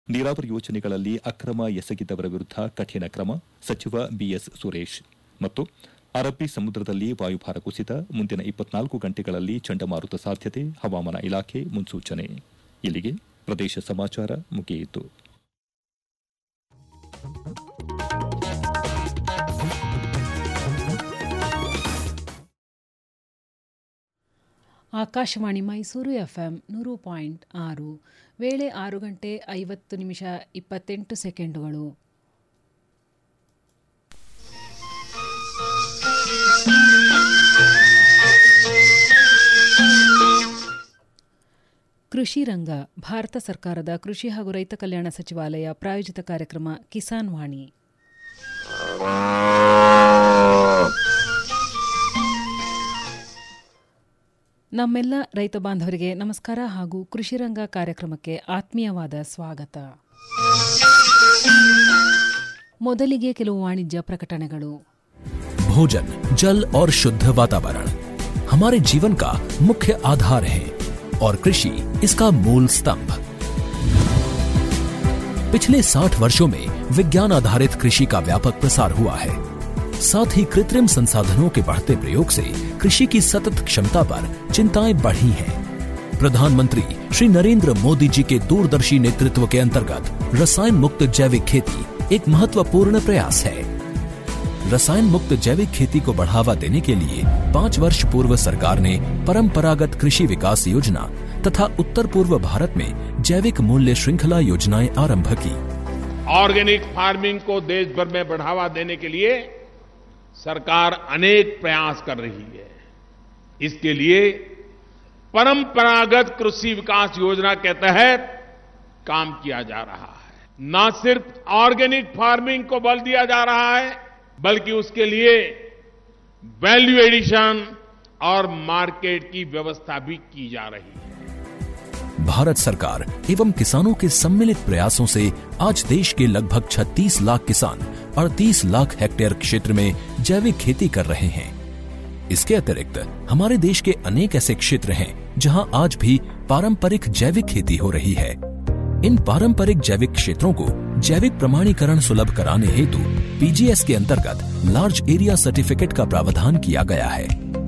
ನೀರಾವರಿ ಯೋಜನೆಗಳಲ್ಲಿ ಅಕ್ರಮ ಎಸಗಿದವರ ವಿರುದ್ಧ ಕಠಿಣ ಕ್ರಮ ಸಚಿವ ಬಿಎಸ್ ಸುರೇಶ್ ಮತ್ತು ಅರಬ್ಬಿ ಸಮುದ್ರದಲ್ಲಿ ವಾಯುಭಾರ ಕುಸಿತ ಮುಂದಿನ ಇಪ್ಪತ್ನಾಲ್ಕು ಗಂಟೆಗಳಲ್ಲಿ ಚಂಡಮಾರುತ ಸಾಧ್ಯತೆ ಹವಾಮಾನ ಇಲಾಖೆ ಮುನ್ಸೂಚನೆ ಇಲ್ಲಿಗೆ ಪ್ರದೇಶ ಸಮಾಚಾರ ಮುಗಿಯಿತು ಆಕಾಶವಾಣಿ ಮೈಸೂರು ಎಫ್ಎಂ ನೂರು ಪಾಯಿಂಟ್ ಆರು ವೇಳೆ ಆರು ಗಂಟೆ ಐವತ್ತು ನಿಮಿಷ ಇಪ್ಪತ್ತೆಂಟು ಸೆಕೆಂಡುಗಳು ಕೃಷಿ ರಂಗ ಭಾರತ ಸರ್ಕಾರದ ಕೃಷಿ ಹಾಗೂ ರೈತ ಕಲ್ಯಾಣ ಸಚಿವಾಲಯ ಪ್ರಾಯೋಜಿತ ಕಾರ್ಯಕ್ರಮ ಕಿಸಾನ್ ವಾಣಿ ನಮ್ಮೆಲ್ಲ ರೈತ ಬಾಂಧವರಿಗೆ ನಮಸ್ಕಾರ ಹಾಗೂ ಕೃಷಿ ರಂಗ ಕಾರ್ಯಕ್ರಮಕ್ಕೆ ಆತ್ಮೀಯವಾದ ಸ್ವಾಗತ ಮೊದಲಿಗೆ ಕೆಲವು ವಾಣಿಜ್ಯ ಪ್ರಕಟಣೆಗಳು भोजन जल और शुद्ध वातावरण हमारे जीवन का मुख्य आधार है और कृषि इसका मूल स्तंभ पिछले 60 वर्षों में विज्ञान आधारित कृषि का व्यापक प्रसार हुआ है साथ ही कृत्रिम संसाधनों के बढ़ते प्रयोग से कृषि की सतत क्षमता पर चिंताएं बढ़ी हैं प्रधानमंत्री श्री नरेंद्र मोदी जी के दूरदर्शी नेतृत्व के अंतर्गत रसायन मुक्त जैविक खेती एक महत्वपूर्ण प्रयास है रसायन मुक्त जैविक खेती को बढ़ावा देने के लिए पाँच वर्ष पूर्व सरकार ने परंपरागत कृषि विकास योजना तथा उत्तर पूर्व भारत में जैविक मूल्य श्रृंखला योजनाएं आरंभ की ऑर्गेनिक फार्मिंग को देश भर में बढ़ावा देने के लिए सरकार अनेक प्रयास कर रही है इसके लिए परंपरागत कृषि विकास योजना के तहत काम किया जा रहा है न सिर्फ ऑर्गेनिक फार्मिंग को बल दिया जा रहा है बल्कि उसके लिए वैल्यू एडिशन और मार्केट की व्यवस्था भी की जा रही है भारत सरकार एवं किसानों के सम्मिलित प्रयासों से आज देश के लगभग 36 लाख किसान 38 लाख हेक्टेयर क्षेत्र में जैविक खेती कर रहे हैं इसके अतिरिक्त हमारे देश के अनेक ऐसे क्षेत्र हैं जहां आज भी पारंपरिक जैविक खेती हो रही है इन पारंपरिक जैविक क्षेत्रों को जैविक प्रमाणीकरण सुलभ कराने हेतु पीजीएस के अंतर्गत लार्ज एरिया सर्टिफिकेट का प्रावधान किया गया है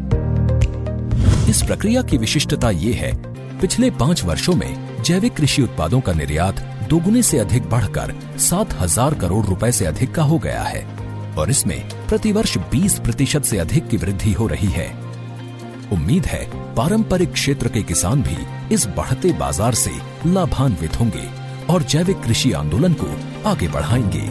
इस प्रक्रिया की विशिष्टता ये है पिछले पाँच वर्षों में जैविक कृषि उत्पादों का निर्यात दोगुने से अधिक बढ़कर सात हजार करोड़ रुपए से अधिक का हो गया है और इसमें प्रतिवर्ष 20 प्रतिशत से अधिक की वृद्धि हो रही है उम्मीद है पारंपरिक क्षेत्र के किसान भी इस बढ़ते बाजार से लाभान्वित होंगे और जैविक कृषि आंदोलन को आगे बढ़ाएंगे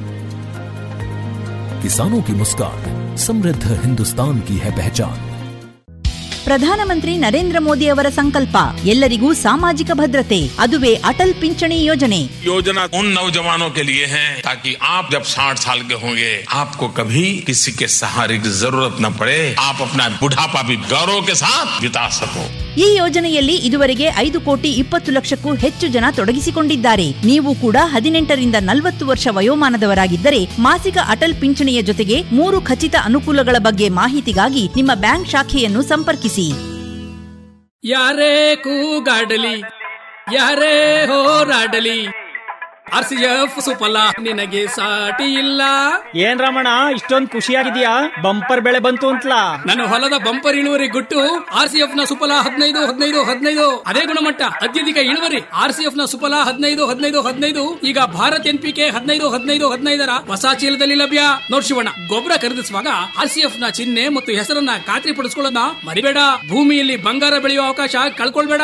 किसानों की मुस्कान समृद्ध हिंदुस्तान की है पहचान ಪ್ರಧಾನಮಂತ್ರಿ ನರೇಂದ್ರ ಮೋದಿ ಅವರ ಸಂಕಲ್ಪ ಎಲ್ಲರಿಗೂ ಸಾಮಾಜಿಕ ಭದ್ರತೆ ಅದುವೇ ಅಟಲ್ ಪಿಂಚಣಿ ಯೋಜನೆ योजना उन नौजवानों के लिए है ताकि आप जब 60 साल के होंगे आपको कभी किसी के सहारे की जरूरत न पड़े आप अपना बुढ़ापा भी गौरव के साथ बिता सको ಈ ಯೋಜನೆಯಲ್ಲಿ ಇದುವರೆಗೆ ಐದು ಕೋಟಿ ಇಪ್ಪತ್ತು ಲಕ್ಷಕ್ಕೂ ಹೆಚ್ಚು ಜನ ತೊಡಗಿಸಿಕೊಂಡಿದ್ದಾರೆ ನೀವು ಕೂಡ ಹದಿನೆಂಟರಿಂದ ನಲವತ್ತು ವರ್ಷ ವಯೋಮಾನದವರಾಗಿದ್ದರೆ ಮಾಸಿಕ ಅಟಲ್ ಪಿಂಚಣಿಯ ಜೊತೆಗೆ ಮೂರು ಖಚಿತ ಅನುಕೂಲಗಳ ಬಗ್ಗೆ ಮಾಹಿತಿಗಾಗಿ ನಿಮ್ಮ ಬ್ಯಾಂಕ್ ಶಾಖೆಯನ್ನು ಸಂಪರ್ಕಿಸಿ ಯಾರೇ ಕೂಗಾಡಲಿ ಯಾರೇ ಹೋರಾಡಲಿ ಆರ್ ಸಿ ಎಫ್ ಸುಫಲ ನಿನಗೆ ಸಾಟಿ ಇಲ್ಲ ಏನ್ ರಮಣ ಇಷ್ಟೊಂದ್ ಖುಷಿಯಾಗಿದ್ಯಾ ಬಂಪರ್ ಬೆಳೆ ಬಂತು ಅಂತಲಾ ನನ್ನ ಹೊಲದ ಬಂಪರ್ ಇಳುವರಿ ಗುಟ್ಟು ಆರ್ ಸಿ ಎಫ್ ನ ಸುಫಲ ಹದಿನೈದು ಹದಿನೈದು ಹದಿನೈದು ಅದೇ ಗುಣಮಟ್ಟ ಅತ್ಯಧಿಕ ಇಳುವರಿ ಆರ್ ಸಿ ಎಫ್ ನ ಸುಫಲ ಹದಿನೈದು ಹದಿನೈದು ಹದಿನೈದು ಈಗ ಭಾರತ್ ಎನ್ ಪಿ ಕೆ ಹದಿನೈದು ಹದಿನೈದು ಹದಿನೈದರ ಹೊಸ ಚೀಲದಲ್ಲಿ ಲಭ್ಯ ನೋಡ್ ಶಿವಣ್ಣ ಗೊಬ್ಬರ ಖರೀದಿಸುವಾಗ ಆರ್ ಸಿ ಎಫ್ ನ ಚಿಹ್ನೆ ಮತ್ತು ಹೆಸರನ್ನ ಖಾತ್ರಿ ಪಡಿಸ್ಕೊಳ್ಳೋದನ್ನ ಮರಿಬೇಡ ಭೂಮಿಯಲ್ಲಿ ಬಂಗಾರ ಬೆಳೆಯುವ ಅವಕಾಶ ಕಳ್ಕೊಳ್ಬೇಡ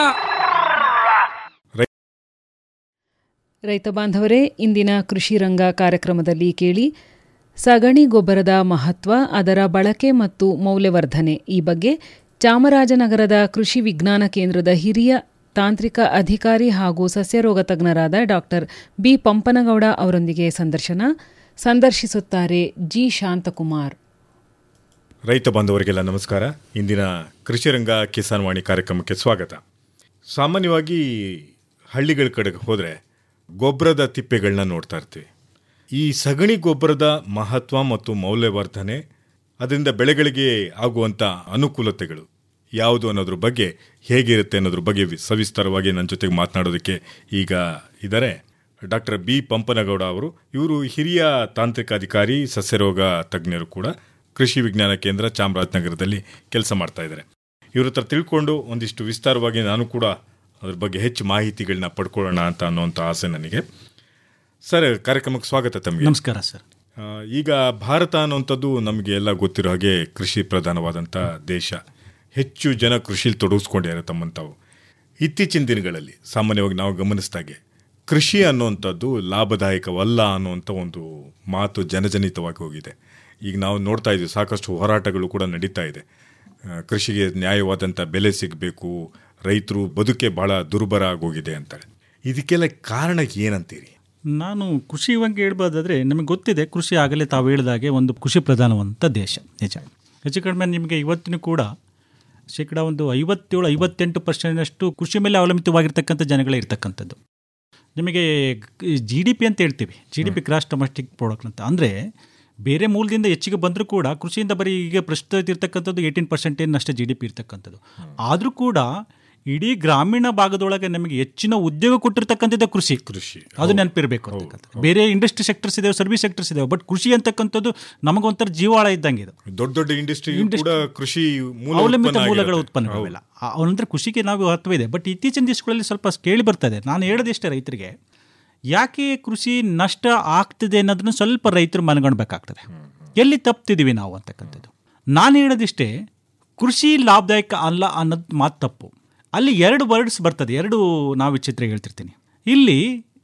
ರೈತ ಬಾಂಧವರೇ ಇಂದಿನ ಕೃಷಿ ರಂಗ ಕಾರ್ಯಕ್ರಮದಲ್ಲಿ ಕೇಳಿ ಸಗಣಿ ಗೊಬ್ಬರದ ಮಹತ್ವ ಅದರ ಬಳಕೆ ಮತ್ತು ಮೌಲ್ಯವರ್ಧನೆ ಈ ಬಗ್ಗೆ ಚಾಮರಾಜನಗರದ ಕೃಷಿ ವಿಜ್ಞಾನ ಕೇಂದ್ರದ ಹಿರಿಯ ತಾಂತ್ರಿಕ ಅಧಿಕಾರಿ ಹಾಗೂ ಸಸ್ಯರೋಗ ತಜ್ಞರಾದ ಡಾಕ್ಟರ್ ಬಿ ಪಂಪನಗೌಡ ಅವರೊಂದಿಗೆ ಸಂದರ್ಶನ ಸಂದರ್ಶಿಸುತ್ತಾರೆ ಜಿ ಶಾಂತಕುಮಾರ್ ರೈತ ಬಾಂಧವರಿಗೆಲ್ಲ ನಮಸ್ಕಾರ ಇಂದಿನ ಕೃಷಿರಂಗ ಕಿಸಾನ್ ವಾಣಿ ಕಾರ್ಯಕ್ರಮಕ್ಕೆ ಸ್ವಾಗತ ಸಾಮಾನ್ಯವಾಗಿ ಹಳ್ಳಿಗಳ ಕಡೆಗೆ ಹೋದರೆ ಗೊಬ್ಬರದ ತಿಪ್ಪೆಗಳನ್ನ ನೋಡ್ತಾ ಇರ್ತೀವಿ ಈ ಸಗಣಿ ಗೊಬ್ಬರದ ಮಹತ್ವ ಮತ್ತು ಮೌಲ್ಯವರ್ಧನೆ ಅದರಿಂದ ಬೆಳೆಗಳಿಗೆ ಆಗುವಂಥ ಅನುಕೂಲತೆಗಳು ಯಾವುದು ಅನ್ನೋದ್ರ ಬಗ್ಗೆ ಹೇಗಿರುತ್ತೆ ಅನ್ನೋದ್ರ ಬಗ್ಗೆ ವಿ- ಸವಿಸ್ತಾರವಾಗಿ ನನ್ನ ಜೊತೆಗೆ ಮಾತನಾಡೋದಕ್ಕೆ ಈಗ ಇದ್ದಾರೆ ಡಾಕ್ಟರ್ ಬಿ ಪಂಪನಗೌಡ ಅವರು ಇವರು ಹಿರಿಯ ತಾಂತ್ರಿಕ ಅಧಿಕಾರಿ ಸಸ್ಯರೋಗ ತಜ್ಞರು ಕೂಡ ಕೃಷಿ ವಿಜ್ಞಾನ ಕೇಂದ್ರ ಚಾಮರಾಜನಗರದಲ್ಲಿ ಕೆಲಸ ಮಾಡ್ತಾ ಇದ್ದಾರೆ ಇವ್ರ ಹತ್ರ ತಿಳ್ಕೊಂಡು ಒಂದಿಷ್ಟು ವಿಸ್ತಾರವಾಗಿ ನಾನು ಕೂಡ ಅದ್ರ ಬಗ್ಗೆ ಹೆಚ್ಚು ಮಾಹಿತಿಗಳನ್ನ ಪಡ್ಕೊಳ್ಳೋಣ ಅಂತ ಅನ್ನೋಂಥ ಆಸೆ ನನಗೆ ಸರ್ ಕಾರ್ಯಕ್ರಮಕ್ಕೆ ಸ್ವಾಗತ ತಮಗೆ ನಮಸ್ಕಾರ ಸರ್ ಆ, ಈಗ ಭಾರತ ಅನ್ನುವಂಥದ್ದು ನಮಗೆ ಎಲ್ಲ ಗೊತ್ತಿರೋ ಹಾಗೆ ಕೃಷಿ ಪ್ರಧಾನವಾದಂಥ ದೇಶ ಹೆಚ್ಚು ಜನ ಕೃಷಿಲಿ ತೊಡಗಿಸ್ಕೊಂಡಿದ್ದಾರೆ ತಮ್ಮಂತಾವು ಇತ್ತೀಚಿನ ದಿನಗಳಲ್ಲಿ ಸಾಮಾನ್ಯವಾಗಿ ನಾವು ಗಮನಿಸಿದಾಗೆ ಕೃಷಿ ಅನ್ನುವಂಥದ್ದು ಲಾಭದಾಯಕವಲ್ಲ ಅನ್ನುವಂಥ ಒಂದು ಮಾತು ಜನಜನಿತವಾಗಿ ಹೋಗಿದೆ ಈಗ ನಾವು ನೋಡ್ತಾ ಇದ್ದೀವಿ ಸಾಕಷ್ಟು ಹೋರಾಟಗಳು ಕೂಡ ನಡೀತಾ ಇದೆ ಆ, ಕೃಷಿಗೆ ನ್ಯಾಯವಾದಂಥ ಬೆಲೆ ಸಿಗಬೇಕು ರೈತರು ಬದುಕೆ ಬಹಳ ದುರ್ಬರ ಆಗೋಗಿದೆ ಅಂತಾರೆ ಇದಕ್ಕೆಲ್ಲ ಕಾರಣ ಏನಂತೀರಿ ನಾನು ಕೃಷಿ ಬಗ್ಗೆ ಹೇಳ್ಬೋದಾದ್ರೆ ನಮಗೆ ಗೊತ್ತಿದೆ ಕೃಷಿ ಆಗಲೇ ತಾವು ಹೇಳಿದಾಗೆ ಒಂದು ಕೃಷಿ ಪ್ರಧಾನವಂತ ದೇಶ ನಿಜ ಹೆಚ್ಚು ಕಡಿಮೆ ನಿಮಗೆ ಇವತ್ತಿನೂ ಕೂಡ ಶೇಕಡ ಒಂದು ಐವತ್ತೇಳು ಐವತ್ತೆಂಟು ಪರ್ಸೆಂಟಷ್ಟು ಕೃಷಿ ಮೇಲೆ ಅವಲಂಬಿತವಾಗಿರ್ತಕ್ಕಂಥ ಜನಗಳೇ ಇರ್ತಕ್ಕಂಥದ್ದು ನಿಮಗೆ ಜಿ ಡಿ ಪಿ ಅಂತ ಹೇಳ್ತೀವಿ G D P gross domestic product ಅಂತ ಅಂದರೆ ಬೇರೆ ಮೂಲದಿಂದ ಹೆಚ್ಚಿಗೆ ಬಂದರೂ ಕೂಡ ಕೃಷಿಯಿಂದ ಬರೀ ಈಗ ಪ್ರಸ್ತುತ ಇರ್ತಕ್ಕಂಥದ್ದು ಏಯ್ಟೀನ್ ಪರ್ಸೆಂಟೇಜ್ನಷ್ಟೇ ಜಿ ಡಿ ಪಿ ಇರ್ತಕ್ಕಂಥದ್ದು ಆದರೂ ಕೂಡ ಇಡೀ ಗ್ರಾಮೀಣ ಭಾಗದೊಳಗೆ ನಮಗೆ ಹೆಚ್ಚಿನ ಉದ್ಯೋಗ ಕೊಟ್ಟಿರ್ತಕ್ಕಂಥದ್ದು ಕೃಷಿ ಕೃಷಿ ಅದು ನೆನಪಿರಬೇಕು ಅಂತಕ್ಕಂಥದ್ದು ಬೇರೆ ಇಂಡಸ್ಟ್ರಿ ಸೆಕ್ಟರ್ಸ್ ಇದಾವೆ ಸರ್ವಿಸ್ ಸೆಕ್ಟರ್ಸ್ ಇದಾವೆ ಬಟ್ ಕೃಷಿ ಅಂತಕ್ಕಂಥದ್ದು ನಮಗೊಂಥರ ಜೀವಾಳ ಇದ್ದಂಗೆ ಇದು ದೊಡ್ಡ ದೊಡ್ಡ ಇಂಡಸ್ಟ್ರಿ ಕೂಡ ಕೃಷಿ ಮೂಲ ಅವಲಂಬಿತ ಉತ್ಪನ್ನ ಮೂಲಗಳ ಆಗಿರುತ್ತೆ. ಉತ್ಪನ್ನಗಳೆಲ್ಲ ಅವನಂದ್ರೆ ಕೃಷಿಗೆ ನಾವು ಅರ್ಥವಿದೆ ಇದೆ ಬಟ್ ಇತ್ತೀಚಿನ ದಿವಸಗಳಲ್ಲಿ ಸ್ವಲ್ಪ ಕೇಳಿ ಬರ್ತದೆ ನಾನು ಹೇಳೋದಿಷ್ಟೇ ರೈತರಿಗೆ ಯಾಕೆ ಕೃಷಿ ನಷ್ಟ ಆಗ್ತಿದೆ ಅನ್ನೋದನ್ನ ಸ್ವಲ್ಪ ರೈತರು ಮನಗಣ್ಬೇಕಾಗ್ತದೆ ಎಲ್ಲಿ ತಪ್ತಿದ್ದೀವಿ ನಾವು ಅಂತಕ್ಕಂಥದ್ದು ನಾನು ಹೇಳೋದಿಷ್ಟೇ ಕೃಷಿ ಲಾಭದಾಯಕ ಅಲ್ಲ ಅನ್ನೋದು ಮಾತು ತಪ್ಪು ಅಲ್ಲಿ ಎರಡು ವರ್ಡ್ಸ್ ಬರ್ತದೆ ಎರಡು ನಾವು ವಿಚಿತ್ರ ಹೇಳ್ತಿರ್ತೀನಿ ಇಲ್ಲಿ